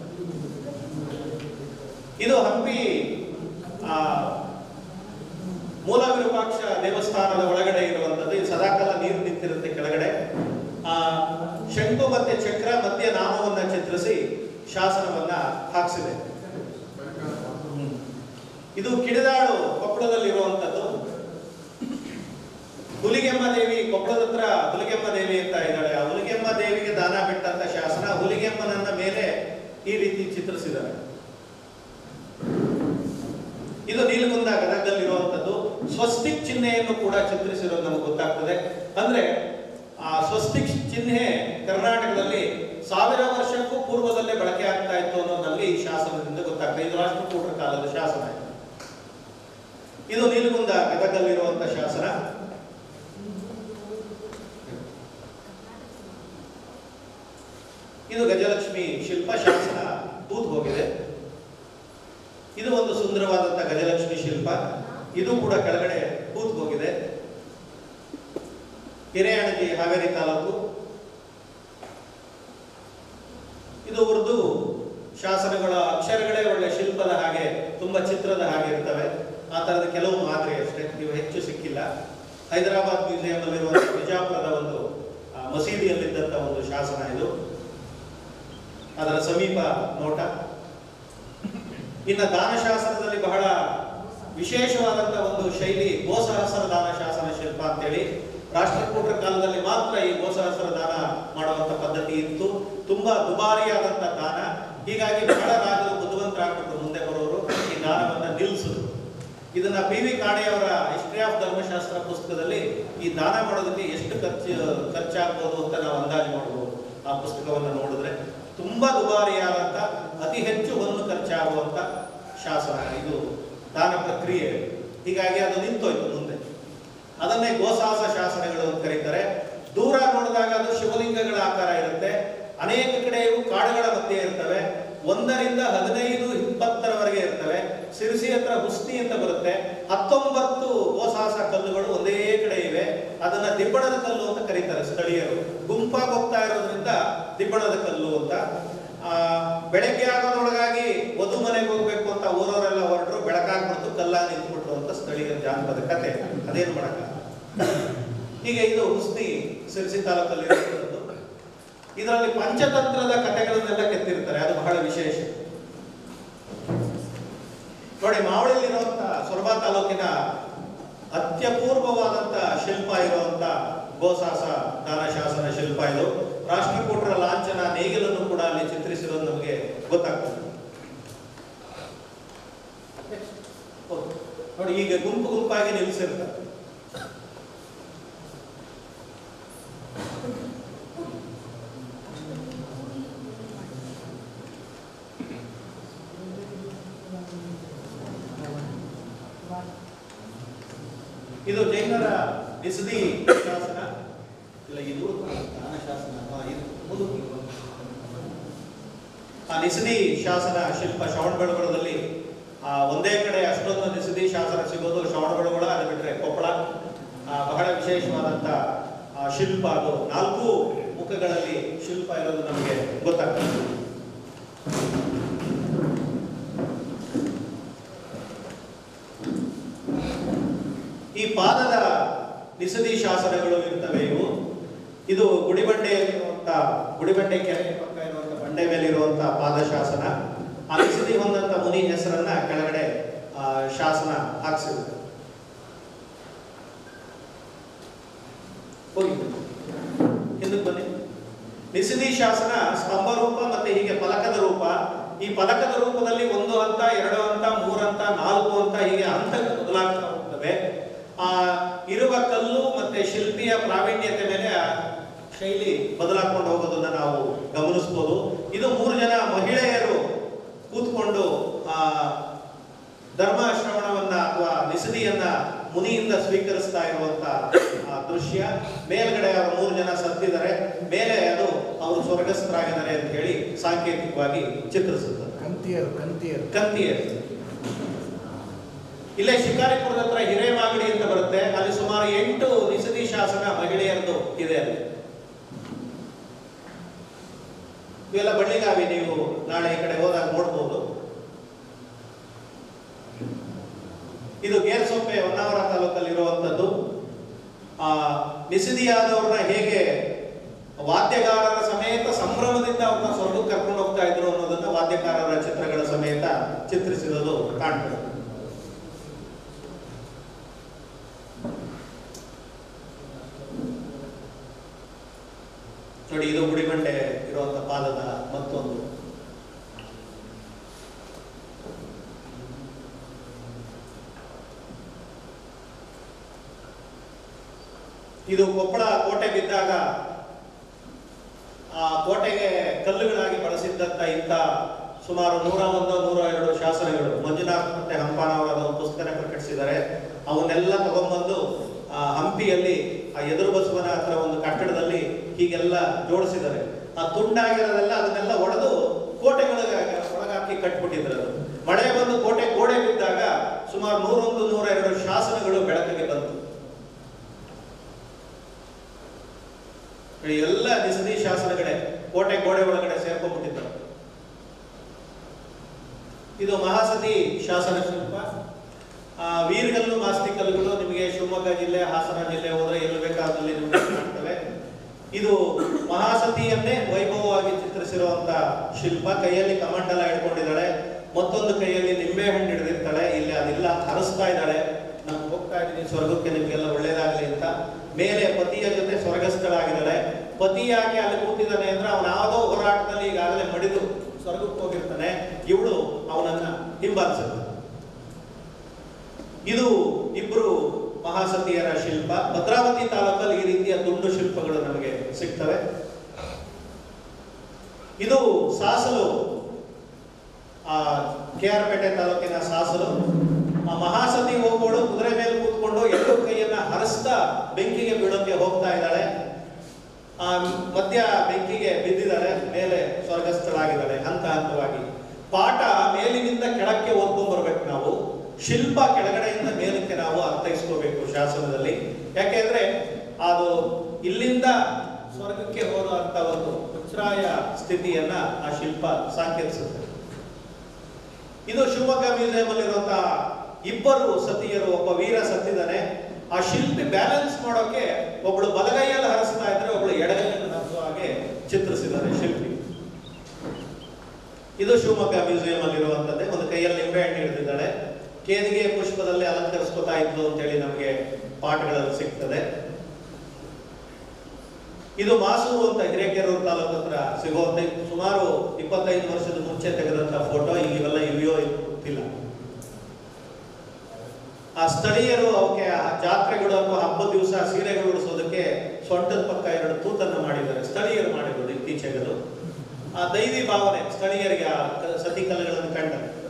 ಇದು ಹಂಪಿ ಆ, ಮೂಲ ವಿರೂಪಾಕ್ಷ ದೇವಸ್ಥಾನದ ಒಳಗಡೆ ಇರುವಂತದ್ದು ಇದು ಸದಾಕಾಲ ನೀರು ನಿಂತಿರುತ್ತೆ ಕೆಳಗಡೆ ಆ ಶಂಕು ಮತ್ತೆ ಚಕ್ರ ಮಧ್ಯ ನಾಮವನ್ನ ಚಿತ್ರಿಸಿ ಶಾಸನವನ್ನ ಹಾಕ್ಸಿದೆ ಇದು ಕಿಡಿದಾಳು ಕೊಪ್ಪಳದಲ್ಲಿರುವಂತದ್ದು ಹುಲಿಗೆಮ್ಮ ದೇವಿ ಕೊಪ್ಪಳದ ಹತ್ರ ಹುಲಿಗೆಮ್ಮ ದೇವಿ ಅಂತ ಇದ್ದಾಳೆ ಆ ಹುಲಿಗೆಮ್ಮ ದೇವಿಗೆ ದಾನ ಬಿಟ್ಟಂತ ಶಾಸನ ಹುಲಿಗೆಮ್ಮನನ್ನ ಮೇಲೆ ಈ ರೀತಿ ಚಿತ್ರಿಸಿದ್ದಾರೆ ಇದು ನೀಲಗುಂದ ಗದಗದಲ್ಲಿರುವಂತದ್ದು ಸ್ವಸ್ತಿಕ್ ಚಿಹ್ನೆಯನ್ನು ಕೂಡ ಚಿತ್ರಿಸಿರೋದು ನಮಗೆ ಗೊತ್ತಾಗ್ತದೆ ಅಂದ್ರೆ ಆ ಸ್ವಸ್ತಿಕ್ ಚಿಹ್ನೆ ಕರ್ನಾಟಕದಲ್ಲಿ ಸಾವಿರ ವರ್ಷಕ್ಕೂ ಪೂರ್ವದಲ್ಲೇ ಬಳಕೆ ಆಗ್ತಾ ಇತ್ತು ಅನ್ನೋದಲ್ಲಿ ಈ ಶಾಸನದಿಂದ ಗೊತ್ತಾಗ್ತದೆ ಇದು ರಾಷ್ಟ್ರಕೂಟರ ಕಾಲದ ಶಾಸನ ಇದು. ಇದು ನೀಲಗುಂದ ಗದಗದಲ್ಲಿರುವಂತ ಶಾಸನ ಇದು ಗಜಲಕ್ಷ್ಮಿ ಶಿಲ್ಪ ಶಾಸನ ಕೂತ್ ಹೋಗಿದೆ ಇದು ಒಂದು ಸುಂದರವಾದಂಥ ಗಜಲಕ್ಷ್ಮಿ ಶಿಲ್ಪ ಇದು ಕೂಡ ಕೆಳಗಡೆ ಕೂತ್ ಹೋಗಿದೆ ಹಿರೇಯಣಜಿ ಹಾವೇರಿ ತಾಲೂಕು ಇದು ಉರ್ದು ಶಾಸನಗಳ ಅಕ್ಷರಗಳೇ ಒಳ್ಳೆ ಶಿಲ್ಪದ ಹಾಗೆ ತುಂಬಾ ಚಿತ್ರದ ಹಾಗೆ ಇರ್ತವೆ ಆ ತರದ ಕೆಲವು ಮಾದರಿ ಅಷ್ಟೇ ನೀವು ಹೆಚ್ಚು ಸಿಕ್ಕಿಲ್ಲ ಹೈದರಾಬಾದ್ ಮ್ಯೂಸಿಯಂ ಅಲ್ಲಿರುವಂತಹ ಬಿಜಾಪುರದ ಒಂದು ಆ, ಮಸೀದಿಯಲ್ಲಿದ್ದಂಥ ಒಂದು ಶಾಸನ ಇದು ಅದರ ಸಮೀಪ ನೋಟ ಇನ್ನು ದಾನ ಶಾಸನದಲ್ಲಿ ಬಹಳ ವಿಶೇಷವಾದಂತಹ ಒಂದು ಶೈಲಿ ಗೋಸಹಸ್ರ ದಾನ ಶಾಸನ ಶಿಲ್ಪ ಅಂತೇಳಿ ರಾಷ್ಟ್ರಕೂಟರ ಕಾಲದಲ್ಲಿ ಮಾತ್ರ ಈ ಗೋಸಹಸ್ರ ದಾನ ಮಾಡುವಂತ ಪದ್ಧತಿ ಇತ್ತು ತುಂಬಾ ದುಬಾರಿಯಾದಂತ ದಾನ ಹೀಗಾಗಿ ಬಹಳ ರಾಜರು ಬುದ್ಧಿವಂತರಾಗ್ಬಿಟ್ಟು ಮುಂದೆ ಬರೋರು ಈ ದಾನವನ್ನ ನಿಲ್ಲಿಸಿದ್ರು ಇದನ್ನ ಪಿ ವಿ ಕಾಣೆಯವರ ಹಿಸ್ಟ್ರಿ ಆಫ್ ಧರ್ಮಶಾಸ್ತ್ರ ಪುಸ್ತಕದಲ್ಲಿ ಈ ದಾನ ಮಾಡೋದಕ್ಕೆ ಎಷ್ಟು ಖರ್ಚು ಖರ್ಚಾಗ್ಬೋದು ಅಂತ ನಾವು ಅಂದಾಜು ಮಾಡಬಹುದು ಆ ಪುಸ್ತಕವನ್ನು ನೋಡಿದ್ರೆ ತುಂಬಾ ದುಬಾರಿಯಾದಂತ ಅತಿ ಹೆಚ್ಚು ಹೊನ್ನು ಖರ್ಚಾಗುವಂತ ಶಾಸನ ಇದು ದಾನ ಪ್ರಕ್ರಿಯೆ ಹೀಗಾಗಿ ಅದು ನಿಂತೋಯ್ತು ಮುಂದೆ ಅದನ್ನೇ ಗೋಸಾಸ ಶಾಸನಗಳು ಅಂತ ಕರೀತಾರೆ ದೂರ ನೋಡಿದಾಗ ಅದು ಶಿವಲಿಂಗಗಳ ಆಕಾರ ಇರುತ್ತೆ ಅನೇಕ ಕಡೆ ಇವು ಕಾಡುಗಳ ಮಧ್ಯೆ ಇರ್ತವೆ ಒಂದರಿಂದ ಹದಿನೈದು ಇಪ್ಪತ್ತರವರೆಗೆ ಇರ್ತವೆ ಸಿರಿಸಿ ಹತ್ರ ಹುಸ್ನಿ ಅಂತ ಬರುತ್ತೆ ಹತ್ತೊಂಬತ್ತು ಗೋಸಾಸ ಕಲ್ಲುಗಳು ಒಂದೇ ಕಡೆ ಇವೆ ಅದನ್ನ ದಿಬ್ಬಣದ ಕಲ್ಲು ಅಂತ ಕರೀತಾರೆ ಸ್ಥಳೀಯರು ಗುಂಪಾಗಿ ಹೋಗ್ತಾ ಇರೋದ್ರಿಂದ ದಿಬ್ಬಣದ ಕಲ್ಲು ಅಂತ ಆ, ಬೆಳಗ್ಗೆ ಆಗೋದ್ರೊಳಗಾಗಿ ವಧು ಮನೆಗೆ ಹೋಗ್ಬೇಕು ಅಂತ ಊರವರೆಲ್ಲ ಹೊರಟರು ಬೆಳಕಾಗ್ಬಿಡ್ತು ಕಲ್ಲಾಗಿ ನಿಂತ್ಬಿಟ್ರು ಅಂತ ಸ್ಥಳೀಯ ಜಾನಪದ ಕತೆ ಅದೇನು ಮಾಡಕ ಹೀಗೆ ಇದು ಹುಸ್ನಿ ಸಿರಿಸಿ ತಾಲೂಕಲ್ಲಿ ಇರುವಂಥದ್ದು ಇದರಲ್ಲಿ ಪಂಚತಂತ್ರದ ಕಥೆಗಳನ್ನೆಲ್ಲ ಕೆತ್ತಿರ್ತಾರೆ ಅದು ಬಹಳ ವಿಶೇಷ ನೋಡಿ ಮಾವಳಿಯಲ್ಲಿರುವಂತ ಸೊರಬ ತಾಲೂಕಿನ ಅತ್ಯಪೂರ್ವವಾದಂತ ಶಿಲ್ಪ ಇರುವಂತ ಗೋಸಾಸ ದಾನ ಶಾಸನ ಶಿಲ್ಪ ಇದು ರಾಷ್ಟ್ರಕೂಟರ ಲಾಂಛನ ನೇಗಿಲನ್ನು ಕೂಡ ಅಲ್ಲಿ ಚಿತ್ರಿಸಿರೋದು ನಮಗೆ ಗೊತ್ತಾಗ್ತದೆ ಹೌದು. ನೋಡಿ ಈಗ ಗುಂಪು ಗುಂಪಾಗಿ ನಿಲ್ಲಿಸಿರ್ತಾರೆ ಇದು ಜೈನರ ನಿಸದಿ ಶಾಸನ ಇಲ್ಲ ಇದು ದಾನ ಶಾಸನ ಹಾ, ಇದು ಮುದುಕಿ. ಆ ನಿಸದಿ ಶಾಸನ ಶಿಲ್ಪ ಶ್ರವಣಬೆಳಗೊಳದಲ್ಲಿ ಆ ಒಂದೇ ಕಡೆ ಅಷ್ಟೊಂದು ನಿಸದಿ ಶಾಸನ ಸಿಗೋದು ಶ್ರವಣಬೆಳಗೊಳ ಅದು ಬಿಟ್ರೆ ಕೊಪ್ಪಳ ಆ, ಬಹಳ ವಿಶೇಷವಾದಂತ ಆ, ಶಿಲ್ಪ ಅದು ನಾಲ್ಕು ಮುಖಗಳಲ್ಲಿ ಶಿಲ್ಪ ಇರೋದು ನಮಗೆ ಗೊತ್ತಾಗ್ತದೆ ಈ ಪಾದದ ನಿಸದಿ ಶಾಸನಗಳು ಇರ್ತವೆ ಇವು ಇದು ಗುಡಿಬಂಡೆಯಲ್ಲಿರುವಂತ ಗುಡಿಬಂಡೆ ಕೆರೆ ಪಕ್ಕ ಇರುವಂತ ಬಂಡೆ ಮೇಲೆ ಇರುವಂತ ಪಾದ ಶಾಸನ ಆ ನಿಸದಿ ಹೊಂದಂತ ಮುನಿ ಹೆಸರನ್ನ ಕೆಳಗಡೆ ಆ, ಶಾಸನ ಹಾಕ್ಸಿದ್ರು ಹೋಗಿ ಹಿಂದಕ್ಕೆ ಬನ್ನಿ ನಿಸದಿ ಶಾಸನ ಸ್ತಂಭ ರೂಪ ಮತ್ತೆ ಹೀಗೆ ಫಲಕದ ರೂಪ ಈ ಫಲಕದ ರೂಪದಲ್ಲಿ ಒಂದು ಹಂತ ಎರಡು ಹಂತ ಮೂರು ಹಂತ ನಾಲ್ಕು ಹಂತ ಹೀಗೆ ಹಂತಗಳು ಬದಲಾಗ್ತಾ ಹೋಗ್ತವೆ ಆ ಇರುವ ಕಲ್ಲು ಮತ್ತೆ ಶಿಲ್ಪಿಯ ಪ್ರಾವೀಣ್ಯತೆ ಮೇಲೆ ಆ ಶೈಲಿ ಬದಲಾಕೊಂಡು ಹೋಗೋದನ್ನ ನಾವು ಗಮನಿಸ್ಬೋದು ಇದು ಮೂರು ಜನ ಮಹಿಳೆಯರು ಕೂತ್ಕೊಂಡು ಆ ಧರ್ಮ ಶ್ರವಣವನ್ನ ಅಥವಾ ನಿಸದಿಯನ್ನ ಮುನಿಯಿಂದ ಸ್ವೀಕರಿಸ್ತಾ ಇರುವಂತ ಆ ದೃಶ್ಯ ಮೇಲ್ಗಡೆ ಅವರು ಮೂರು ಜನ ಸತ್ತಿದ್ದಾರೆ ಮೇಲೆ ಅದು ಅವರು ಸ್ವರ್ಗಸ್ಥರಾಗಿದ್ದಾರೆ ಅಂತ ಹೇಳಿ ಸಾಂಕೇತಿಕವಾಗಿ ಚಿತ್ರಿಸುತ್ತದೆ ಕಂತಿಯರು ಕಂತಿಯರು ಕಂತಿಯರು ಇಲ್ಲೇ ಶಿಕಾರಿಪುರದ ಹತ್ರ ಹಿರೇಮಾಗಡಿ ಅಂತ ಬರುತ್ತೆ ಅಲ್ಲಿ ಸುಮಾರು ಎಂಟು ನಿಸದಿ ಶಾಸನ ಮಹಿಳೆಯರದು ಇದೆ ಅಲ್ಲಿ ಇವೆಲ್ಲ ಬಳ್ಳಿಗಾವಿ ನೀವು ನಾಳೆ ಈ ಕಡೆ ಹೋದಾಗ ನೋಡ್ಬೋದು ಇದು ಗೇರ್ಸೊಪ್ಪೆ ಹೊನ್ನಾವರ ತಾಲೂಕಲ್ಲಿ ಇರುವಂತದ್ದು ಆ ನಿಸದಿಯಾದವ್ರನ್ನ ಹೇಗೆ ವಾದ್ಯಗಾರರ ಸಮೇತ ಸಂಭ್ರಮದಿಂದ ಅವ್ರನ್ನ ಸ್ವರ್ಗಕ್ಕೆ ಕರ್ಕೊಂಡು ಹೋಗ್ತಾ ಇದ್ರು ಅನ್ನೋದನ್ನ ವಾದ್ಯಕಾರರ ಚಿತ್ರಗಳ ಸಮೇತ ಚಿತ್ರಿಸಿರೋದು ಕಾಣ್ತದೆ ನೋಡಿ ಇದು ಗುಡಿಬಂಡೆ ಇರುವಂತ ಪಾದದ ಮತ್ತೊಂದು ಇದು ಕೊಪ್ಪಳ ಕೋಟೆ ಬಿದ್ದಾಗ ಆ ಕೋಟೆಗೆ ಕಲ್ಲುಗಳಾಗಿ ಬಳಸಿದ್ದಂತ ಇಂಥ ಸುಮಾರು ನೂರ ಒಂದು ನೂರ ಎರಡು ಶಾಸನಗಳು ಮಂಜುನಾಥ್ ಮತ್ತೆ ಹಂಪಾನವರ ಒಂದು ಪುಸ್ತಕ ಪ್ರಕಟಿಸಿದ್ದಾರೆ ಅವನ್ನೆಲ್ಲ ತಗೊಂಡ್ಬಂದು ಆ ಹಂಪಿಯಲ್ಲಿ ಆ ಎದುರು ಬಸವನ ಹತ್ರ ಒಂದು ಕಟ್ಟಡದಲ್ಲಿ ಹೀಗೆಲ್ಲ ಜೋಡಿಸಿದ್ದಾರೆ ಆ ತುಂಡಾಗಿರೋದೆಲ್ಲ ಅದನ್ನೆಲ್ಲ ಒಡೆದು ಕೋಟೆಗಳಿಗೆ ಒಳಗಾಕಿ ಕಟ್ಬಿಟ್ಟಿದ್ರು ಅದು ಮಳೆ ಬಂದು ಕೋಟೆ ಗೋಡೆ ಬಿದ್ದಾಗ ಸುಮಾರು ನೂರೊಂದು ನೂರ ಎರಡು ಶಾಸನಗಳು ಬೆಳಕಿಗೆ ಬಂತು ಈ ಎಲ್ಲ ನಿಸದಿ ಶಾಸನಗಳೇ ಕೋಟೆ ಗೋಡೆ ಒಳಗಡೆ ಸೇರ್ಕೊಂಡ್ಬಿಟ್ಟಿದ್ರು ಇದು ಮಹಾಸತಿ ಶಾಸನ ಶಿಲ್ಪ ಆ, ವೀರಗಲ್ಲು ಮಾಸ್ತಿ ಕಲ್ಲುಗಳು ನಿಮಗೆ ಶಿವಮೊಗ್ಗ ಜಿಲ್ಲೆ ಹಾಸನ ಜಿಲ್ಲೆ ಹೋದ್ರೆ ಎಲ್ಲಿ ಬೇಕಾದಲ್ಲಿ ನಿಮಗೆ ಕಾಣ್ತವೆ ಇದು ಮಹಾಸತಿಯನ್ನೇ ವೈಭವವಾಗಿ ಚಿತ್ರಿಸಿರುವಂತ ಶಿಲ್ಪ ಕೈಯಲ್ಲಿ ಕಮಂಡಲ ಹಿಡ್ಕೊಂಡಿದ್ದಾಳೆ ಮತ್ತೊಂದು ಕೈಯಲ್ಲಿ ನಿಂಬೆ ಹಣ್ಣು ಹಿಡಿದಿರ್ತಾಳೆ ಇಲ್ಲಿ ಅದಿಲ್ಲ ಹರಿಸ್ತಾ ಇದ್ದಾಳೆ ನಾನು ಹೋಗ್ತಾ ಇದ್ದೀನಿ ಸ್ವರ್ಗಕ್ಕೆ ನಿಮಗೆಲ್ಲ ಒಳ್ಳೇದಾಗಲಿ ಅಂತ ಮೇಲೆ ಪತಿಯ ಜೊತೆ ಸ್ವರ್ಗಸ್ಥಳಾಗಿದ್ದಾಳೆ ಪತಿ ಯಾಕೆ ಅಲ್ಲಿ ಕೂತಿದ್ದಾನೆ ಅಂದ್ರೆ ಅವನ ಯಾವುದೋ ಹೋರಾಟದಲ್ಲಿ ಈಗಾಗಲೇ ಮಡಿದು ಸ್ವರ್ಗಕ್ಕೆ ಹೋಗಿರ್ತಾನೆ ಇವಳು ಅವನನ್ನ ಹಿಂಬಾಲಿಸಿದ್ರು ಇದು ಇಬ್ರು ಮಹಾಸತಿಯರ ಶಿಲ್ಪ ಭದ್ರಾವತಿ ತಾಲೂಕಲ್ಲಿ ಈ ರೀತಿಯ ತುಂಡು ಶಿಲ್ಪಗಳು ನಮಗೆ ಸಿಗ್ತವೆ ಇದು ಸಾಸಲು ಆ ಕೆ ಆರ್ ಪೇಟೆ ತಾಲೂಕಿನ ಸಾಸಲು ಆ ಮಹಾಸತಿ ಹೋಗೋಳು ಕುದುರೆ ಮೇಲೆ ಕೂತ್ಕೊಂಡು ಎರಡು ಕೈಯನ್ನ ಹರಿಸ್ತಾ ಬೆಂಕಿಗೆ ಬೀಳೋಕೆ ಹೋಗ್ತಾ ಇದ್ದಾಳೆ ಆ ಮಧ್ಯ ಬೆಂಕಿಗೆ ಬಿದ್ದಿದ್ದಾಳೆ ಮೇಲೆ ಸ್ವರ್ಗಸ್ಥಳಾಗಿದ್ದಾಳೆ ಹಂತ ಹಂತವಾಗಿ ಪಾಠ ಮೇಲಿನಿಂದ ಕೆಳಕ್ಕೆ ಓದ್ಕೊಂಡ್ ಬರ್ಬೇಕು ನಾವು ಶಿಲ್ಪ ಕೆಳಗಡೆಯಿಂದ ಮೇಲಕ್ಕೆ ನಾವು ಅರ್ಥೈಸ್ಕೋಬೇಕು ಶಾಸನದಲ್ಲಿ ಯಾಕೆಂದ್ರೆ ಅದು ಇಲ್ಲಿಂದ ಸ್ವರ್ಗಕ್ಕೆ ಹೋದಂತ ಒಂದು ಉಚ್ಛ್ರಾಯ ಸ್ಥಿತಿಯನ್ನ ಆ ಶಿಲ್ಪ ಸಾಂಕೇತಿಸುತ್ತೆ ಇದು ಶಿವಮೊಗ್ಗ ಮ್ಯೂಸಿಯಂ ಅಲ್ಲಿರುವಂತಹ ಇಬ್ಬರು ಸತಿಯರು ಒಬ್ಬ ವೀರ ಸತ್ತಿದ್ದಾನೆ ಆ ಶಿಲ್ಪಿ ಬ್ಯಾಲೆನ್ಸ್ ಮಾಡೋಕೆ ಒಬ್ಳು ಬಲಗೈಯಲ್ಲಿ ಹರಿಸ್ತಾ ಇದ್ರೆ ಒಬ್ಳು ಎಡಗೈಯಲ್ಲಿ ಹರಿಸುವ ಹಾಗೆ ಚಿತ್ರಿಸಿದ್ದಾರೆ ಶಿಲ್ಪಿ ಇದು ಶಿವಮೊಗ್ಗ ಮ್ಯೂಸಿಯಂ ಅಲ್ಲಿರುವಂತದ್ದೇ ಒಂದು ಕೈಯಲ್ಲಿ ನಿಂಬೆ ಹಣ್ಣು ಹಿಡಿದಿದ್ದಾಳೆ ಕೇದಿಗೆ ಪುಷ್ಪದಲ್ಲಿ ಅಲಂಕರಿಸ್ಕೊತಾ ಇದ್ಲು ಅಂತೇಳಿ ನಮಗೆ ಪಾಠಗಳಲ್ಲಿ ಸಿಗ್ತದೆ ಇದು ಮಾಸೂರು ಅಂತ ಹಿರೇಕೆರೂರು ತಾಲೂಕು ಹತ್ರ ಸಿಗುವಂತ ಸುಮಾರು ಇಪ್ಪತ್ತೈದು ವರ್ಷದ ಮುಂಚೆ ತೆಗೆದಂತ ಫೋಟೋ ಈಗ ಇವೆಲ್ಲ ಇವೆಯೋ ಇಲ್ವೋ ಗೊತ್ತಿಲ್ಲ ಆ ಸ್ಥಳೀಯರು ಅವಕ್ಕೆ ಆ ಜಾತ್ರೆಗಳು ಅಥವಾ ಹಬ್ಬದ ದಿವಸ ಸೀರೆಗಳು ಉಡಿಸೋದಕ್ಕೆ ಸೊಂಟದ ಪಕ್ಕ ಎರಡು ತೂತನ್ನು ಮಾಡಿದ್ದಾರೆ ಸ್ಥಳೀಯರು ಮಾಡಿರೋದು ಇತ್ತೀಚೆಗದು ಆ ದೈವಿ ಭಾವನೆ ಸ್ಥಳೀಯರಿಗೆ ಆ ಕ- ಸತಿ ಕಲ್ಲುಗಳನ್ನು ಕಂಡ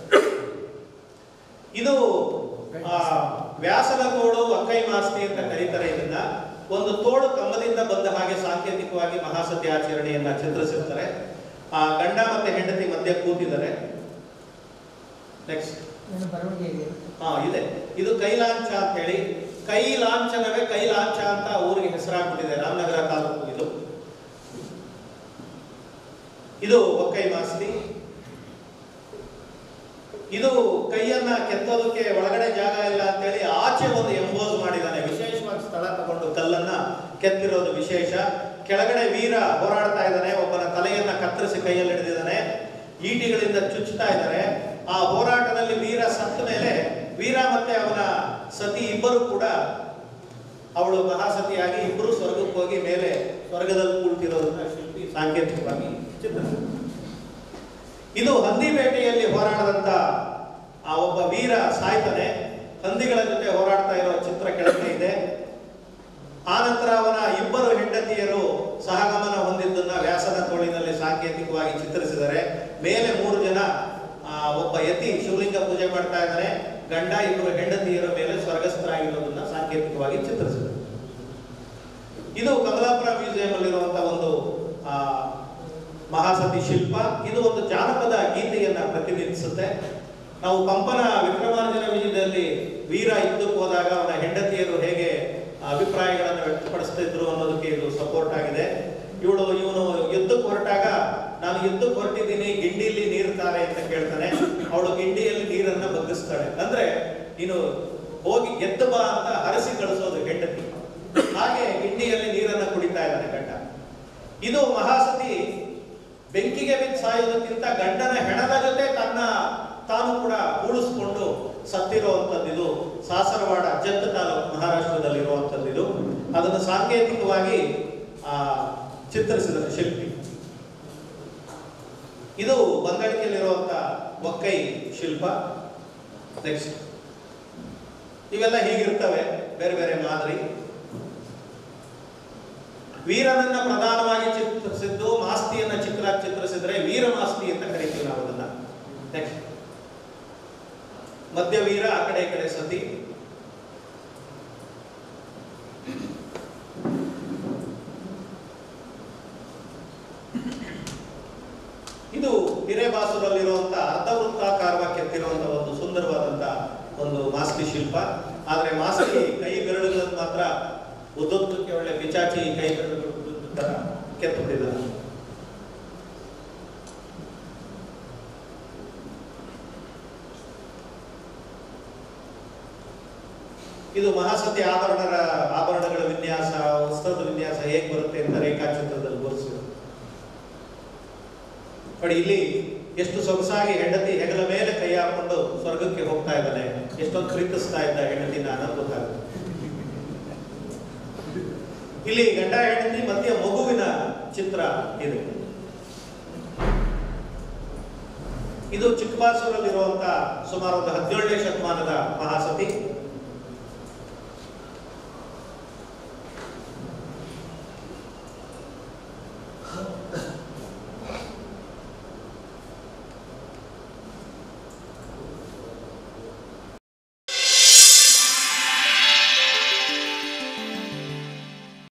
ಇದು ಆ ವ್ಯಾಸನ ತೋಡು ಅಕ್ಕೈ ಮಾಸ್ತಿ ಅಂತ ಕರೀತಾರೆ ಇದನ್ನ ಒಂದು ತೋಡು ಕಂಬದಿಂದ ಬಂದ ಹಾಗೆ ಸಾಂಕೇತಿಕವಾಗಿ ಮಹಾಸತಿ ಆಚರಣೆಯನ್ನ ಚಿತ್ರಿಸಿರ್ತಾರೆ ಆ ಗಂಡ ಮತ್ತೆ ಹೆಂಡತಿ ಮಧ್ಯೆ ಕೂತಿದ್ದಾರೆ ನೆಕ್ಸ್ಟ್ ಏನು ಬರವಣಿಗೆ ಇದೆ ಹಾ ಇದೆ ಇದು ಕೈಲಾಂಚ ಅಂತ ಹೇಳಿ ಕೈಲಾಂಛನವೇ ಕೈಲಾಂಚ ಅಂತ ಊರಿಗೆ ಹೆಸರಾಗ್ಬಿಟ್ಟಿದೆ ರಾಮನಗರ ತಾಲೂಕು ಇದು ಇದು ಒಕ್ಕೈ ಮಾಸ್ತಿ ಇದು ಕೈಯನ್ನ ಕೆತ್ತೋದಕ್ಕೆ ಒಳಗಡೆ ಜಾಗ ಇಲ್ಲ ಅಂತೇಳಿ ಆಚೆ ಒಂದು ಎಂಬೋಸ್ ಮಾಡಿದ್ದಾನೆ ವಿಶೇಷವಾಗಿ ಸ್ಥಳ ತಗೊಂಡು ಕಲ್ಲನ್ನ ಕೆತ್ತಿರೋದು ವಿಶೇಷ ಕೆಳಗಡೆ ವೀರ ಹೋರಾಡ್ತಾ ಇದ್ದಾನೆ ಒಬ್ಬನ ತಲೆಯನ್ನ ಕತ್ತರಿಸಿ ಕೈಯಲ್ಲಿ ಹಿಡಿದಿದ್ದಾನೆ ಈಟಿಗಳಿಂದ ಚುಚ್ಚುತ್ತಾ ಇದ್ದಾರೆ ಆ ಹೋರಾಟದಲ್ಲಿ ವೀರ ಸತ್ತ ಮೇಲೆ ವೀರ ಮತ್ತೆ ಅವನ ಸತಿ ಇಬ್ಬರು ಕೂಡ ಅವಳು ಮಹಾಸತಿಯಾಗಿ ಇಬ್ಬರು ಸ್ವರ್ಗಕ್ಕೆ ಹೋಗಿ ಮೇಲೆ ಸ್ವರ್ಗದಲ್ಲಿ ಕೂಳ್ತಿರೋದನ್ನ ಶಿಲ್ಪಿ ಸಾಂಕೇತಿಕವಾಗಿ ಚಿತ್ರಿಸಿದ್ರು ಇದು ಹಂದಿ ಬೇಟೆಯಲ್ಲಿ ಹೋರಾಡದಂತ ಆ ಒಬ್ಬ ವೀರ ಸಾಯ್ತಾನೆ ಹಂದಿಗಳ ಜೊತೆ ಹೋರಾಡ್ತಾ ಇರೋ ಚಿತ್ರ ಕೆಳಗೆ ಇದೆ ಆನಂತರ ಅವನ ಇಬ್ಬರು ಹೆಂಡತಿಯರು ಸಹಗಮನ ಹೊಂದಿದ್ದನ್ನ ವ್ಯಾಸನ ತೋಳಿನಲ್ಲಿ ಸಾಂಕೇತಿಕವಾಗಿ ಚಿತ್ರಿಸಿದ್ದಾರೆ ಮೇಲೆ ಮೂರು ಜನ ಆ, ಒಬ್ಬ ಯತಿ ಶಿವಲಿಂಗ ಪೂಜೆ ಮಾಡ್ತಾ ಇದ್ದಾನೆ ಗಂಡ ಇಬ್ಬರು ಹೆಂಡತಿಯರ ಮೇಲೆ ಸ್ವರ್ಗಸ್ಥರಾಗಿರೋದನ್ನ ಸಾಂಕೇತಿಕವಾಗಿ ಚಿತ್ರಿಸಿದ್ದಾರೆ ಇದು ಕಮಲಾಪುರ ಮ್ಯೂಸಿಯಂ ಅಲ್ಲಿರುವಂತಹ ಒಂದು ಆ, ಮಹಾಸತಿ ಶಿಲ್ಪ ಇದು ಒಂದು ಜಾನಪದ ಗೀತೆಯನ್ನ ಪ್ರತಿನಿಧಿಸುತ್ತೆ ನಾವು ಪಂಪನ ವಿಕ್ರಮಾರ್ಜುನ ವಿಜಯದಲ್ಲಿ ವೀರ ಯುದ್ಧಕ್ಕೆ ಹೋದಾಗ ಅವನ ಹೆಂಡತಿಯರು ಹೇಗೆ ಅಭಿಪ್ರಾಯಗಳನ್ನು ವ್ಯಕ್ತಪಡಿಸ್ತಿದ್ರು ಅನ್ನೋದಕ್ಕೆ ಇದು ಸಪೋರ್ಟ್ ಆಗಿದೆ ಇವಳು ಇವನು ಯುದ್ಧಕ್ಕೆ ಹೊರಟಾಗ ನಾನು ಯುದ್ಧಕ್ಕೆ ಹೊರಟಿದ್ದೀನಿ ಗಿಂಡಿಯಲ್ಲಿ ನೀರು ತಾರೆ ಅಂತ ಕೇಳ್ತಾನೆ ಅವಳು ಗಿಂಡಿಯಲ್ಲಿ ನೀರನ್ನ ಬಗ್ಗಿಸ್ತಾಳೆ ಅಂದ್ರೆ ನೀನು ಹೋಗಿ ಗೆದ್ದು ಬಾ ಅಂತ ಹರಸಿ ಕಳಿಸೋದು ಹೆಂಡತಿ ಹಾಗೆ ಗಿಂಡಿಯಲ್ಲಿ ನೀರನ್ನ ಕುಡಿತಾ ಇದ್ದಾನೆ ಗಂಡ ಇದು ಮಹಾಸತಿ ಬೆಂಕಿಗೆ ಬಿದ್ದು ಸಾಯೋದಕ್ಕಿಂತ ಗಂಡನ ಹೆಣದ ಜೊತೆ ತನ್ನ ತಾನು ಕೂಡ ಉಳಿಸ್ಕೊಂಡು ಸತ್ತಿರುವಂಥದ್ದು ಇದು ಸಾಸರವಾಡ ಜತ್ ತಾಲೂಕು ಮಹಾರಾಷ್ಟ್ರದಲ್ಲಿರುವಂಥದ್ದು ಇದು ಅದನ್ನು ಸಾಂಕೇತಿಕವಾಗಿ ಆ, ಚಿತ್ರಿಸಿದ ಶಿಲ್ಪಿ ಇದು ಬಂಗಾಳಿಕೆಯಲ್ಲಿರುವಂತ ಒಕ್ಕೈ ಶಿಲ್ಪ ನೆಕ್ಸ್ಟ್ ಇವೆಲ್ಲ ಹೀಗಿರ್ತವೆ ಬೇರೆ ಬೇರೆ ಮಾದರಿ ವೀರನನ್ನ ಪ್ರಧಾನವಾಗಿ ಚಿತ್ರಿಸಿದ್ದು ಮಾಸ್ತಿಯನ್ನ ಚಿಕ್ಕದಾಗಿ ಚಿತ್ರಿಸಿದ್ರೆ ವೀರ ಮಾಸ್ತಿ ಅಂತ ಕರಿತೀವಿ ನಾವು ಅದನ್ನ ನೆಕ್ಸ್ಟ್ ಮಧ್ಯ ವೀರ ಆ ಕಡೆ ಈ ಕಡೆ ಸತಿ ಹಿರೇಬಾಸುರಲ್ಲಿರುವಂತಹ ಅರ್ಧವೃತ್ತಾಕಾರವಾಗಿ ಕೆತ್ತಿರುವಂತಹ ಒಂದು ಸುಂದರವಾದಂತಹ ಒಂದು ಮಾಸ್ತಿ ಶಿಲ್ಪ ಆದರೆ ಮಾಸ್ತಿ ಕೈ ಬೆರಳುಗಳನ್ನು ಮಾತ್ರ ಉದ್ದುದ್ದಕ್ಕೆ ಒಳ್ಳೆ ಪಿಚಾಚಿ ಕೈ ಬೆರಳುಗಳು ಉದ್ದುದ್ದ ತರ ಕೆತ್ತು ಬಿಟ್ಟಿದ್ದಾರೆ ಇದು ಮಹಾಸತಿ ಆಭರಣರ ಆಭರಣಗಳ ವಿನ್ಯಾಸ ವಸ್ತ್ರದ ವಿನ್ಯಾಸ ಹೇಗೆ ಬರುತ್ತೆ ಅಂತ ರೇಖಾಚಿತ್ರದಲ್ಲಿ ತೋರಿಸಿದ್ರು ನೋಡಿ ಇಲ್ಲಿ ಎಷ್ಟು ಸೊಗಸಾಗಿ ಹೆಂಡತಿ ಹೆಗಲ ಮೇಲೆ ಕೈ ಹಾಕೊಂಡು ಸ್ವರ್ಗಕ್ಕೆ ಹೋಗ್ತಾ ಇದ್ದಾನೆ ಎಷ್ಟೊಂದು ಪ್ರೀತಿಸ್ತಾ ಇದ್ದ ಹೆಂಡತಿನ ಅನ್ನೋದು ಗೊತ್ತಾಗುತ್ತೆ ಇಲ್ಲಿ ಗಂಡ ಹೆಂಡತಿ ಮಧ್ಯ ಮಗುವಿನ ಚಿತ್ರ ಇದೆ ಇದು ಚಿಕ್ಕಬಾಸೂರಲ್ಲಿರುವಂತಹ ಸುಮಾರು ಒಂದು ಹದಿನೇಳನೇ ಶತಮಾನದ ಮಹಾಸತಿ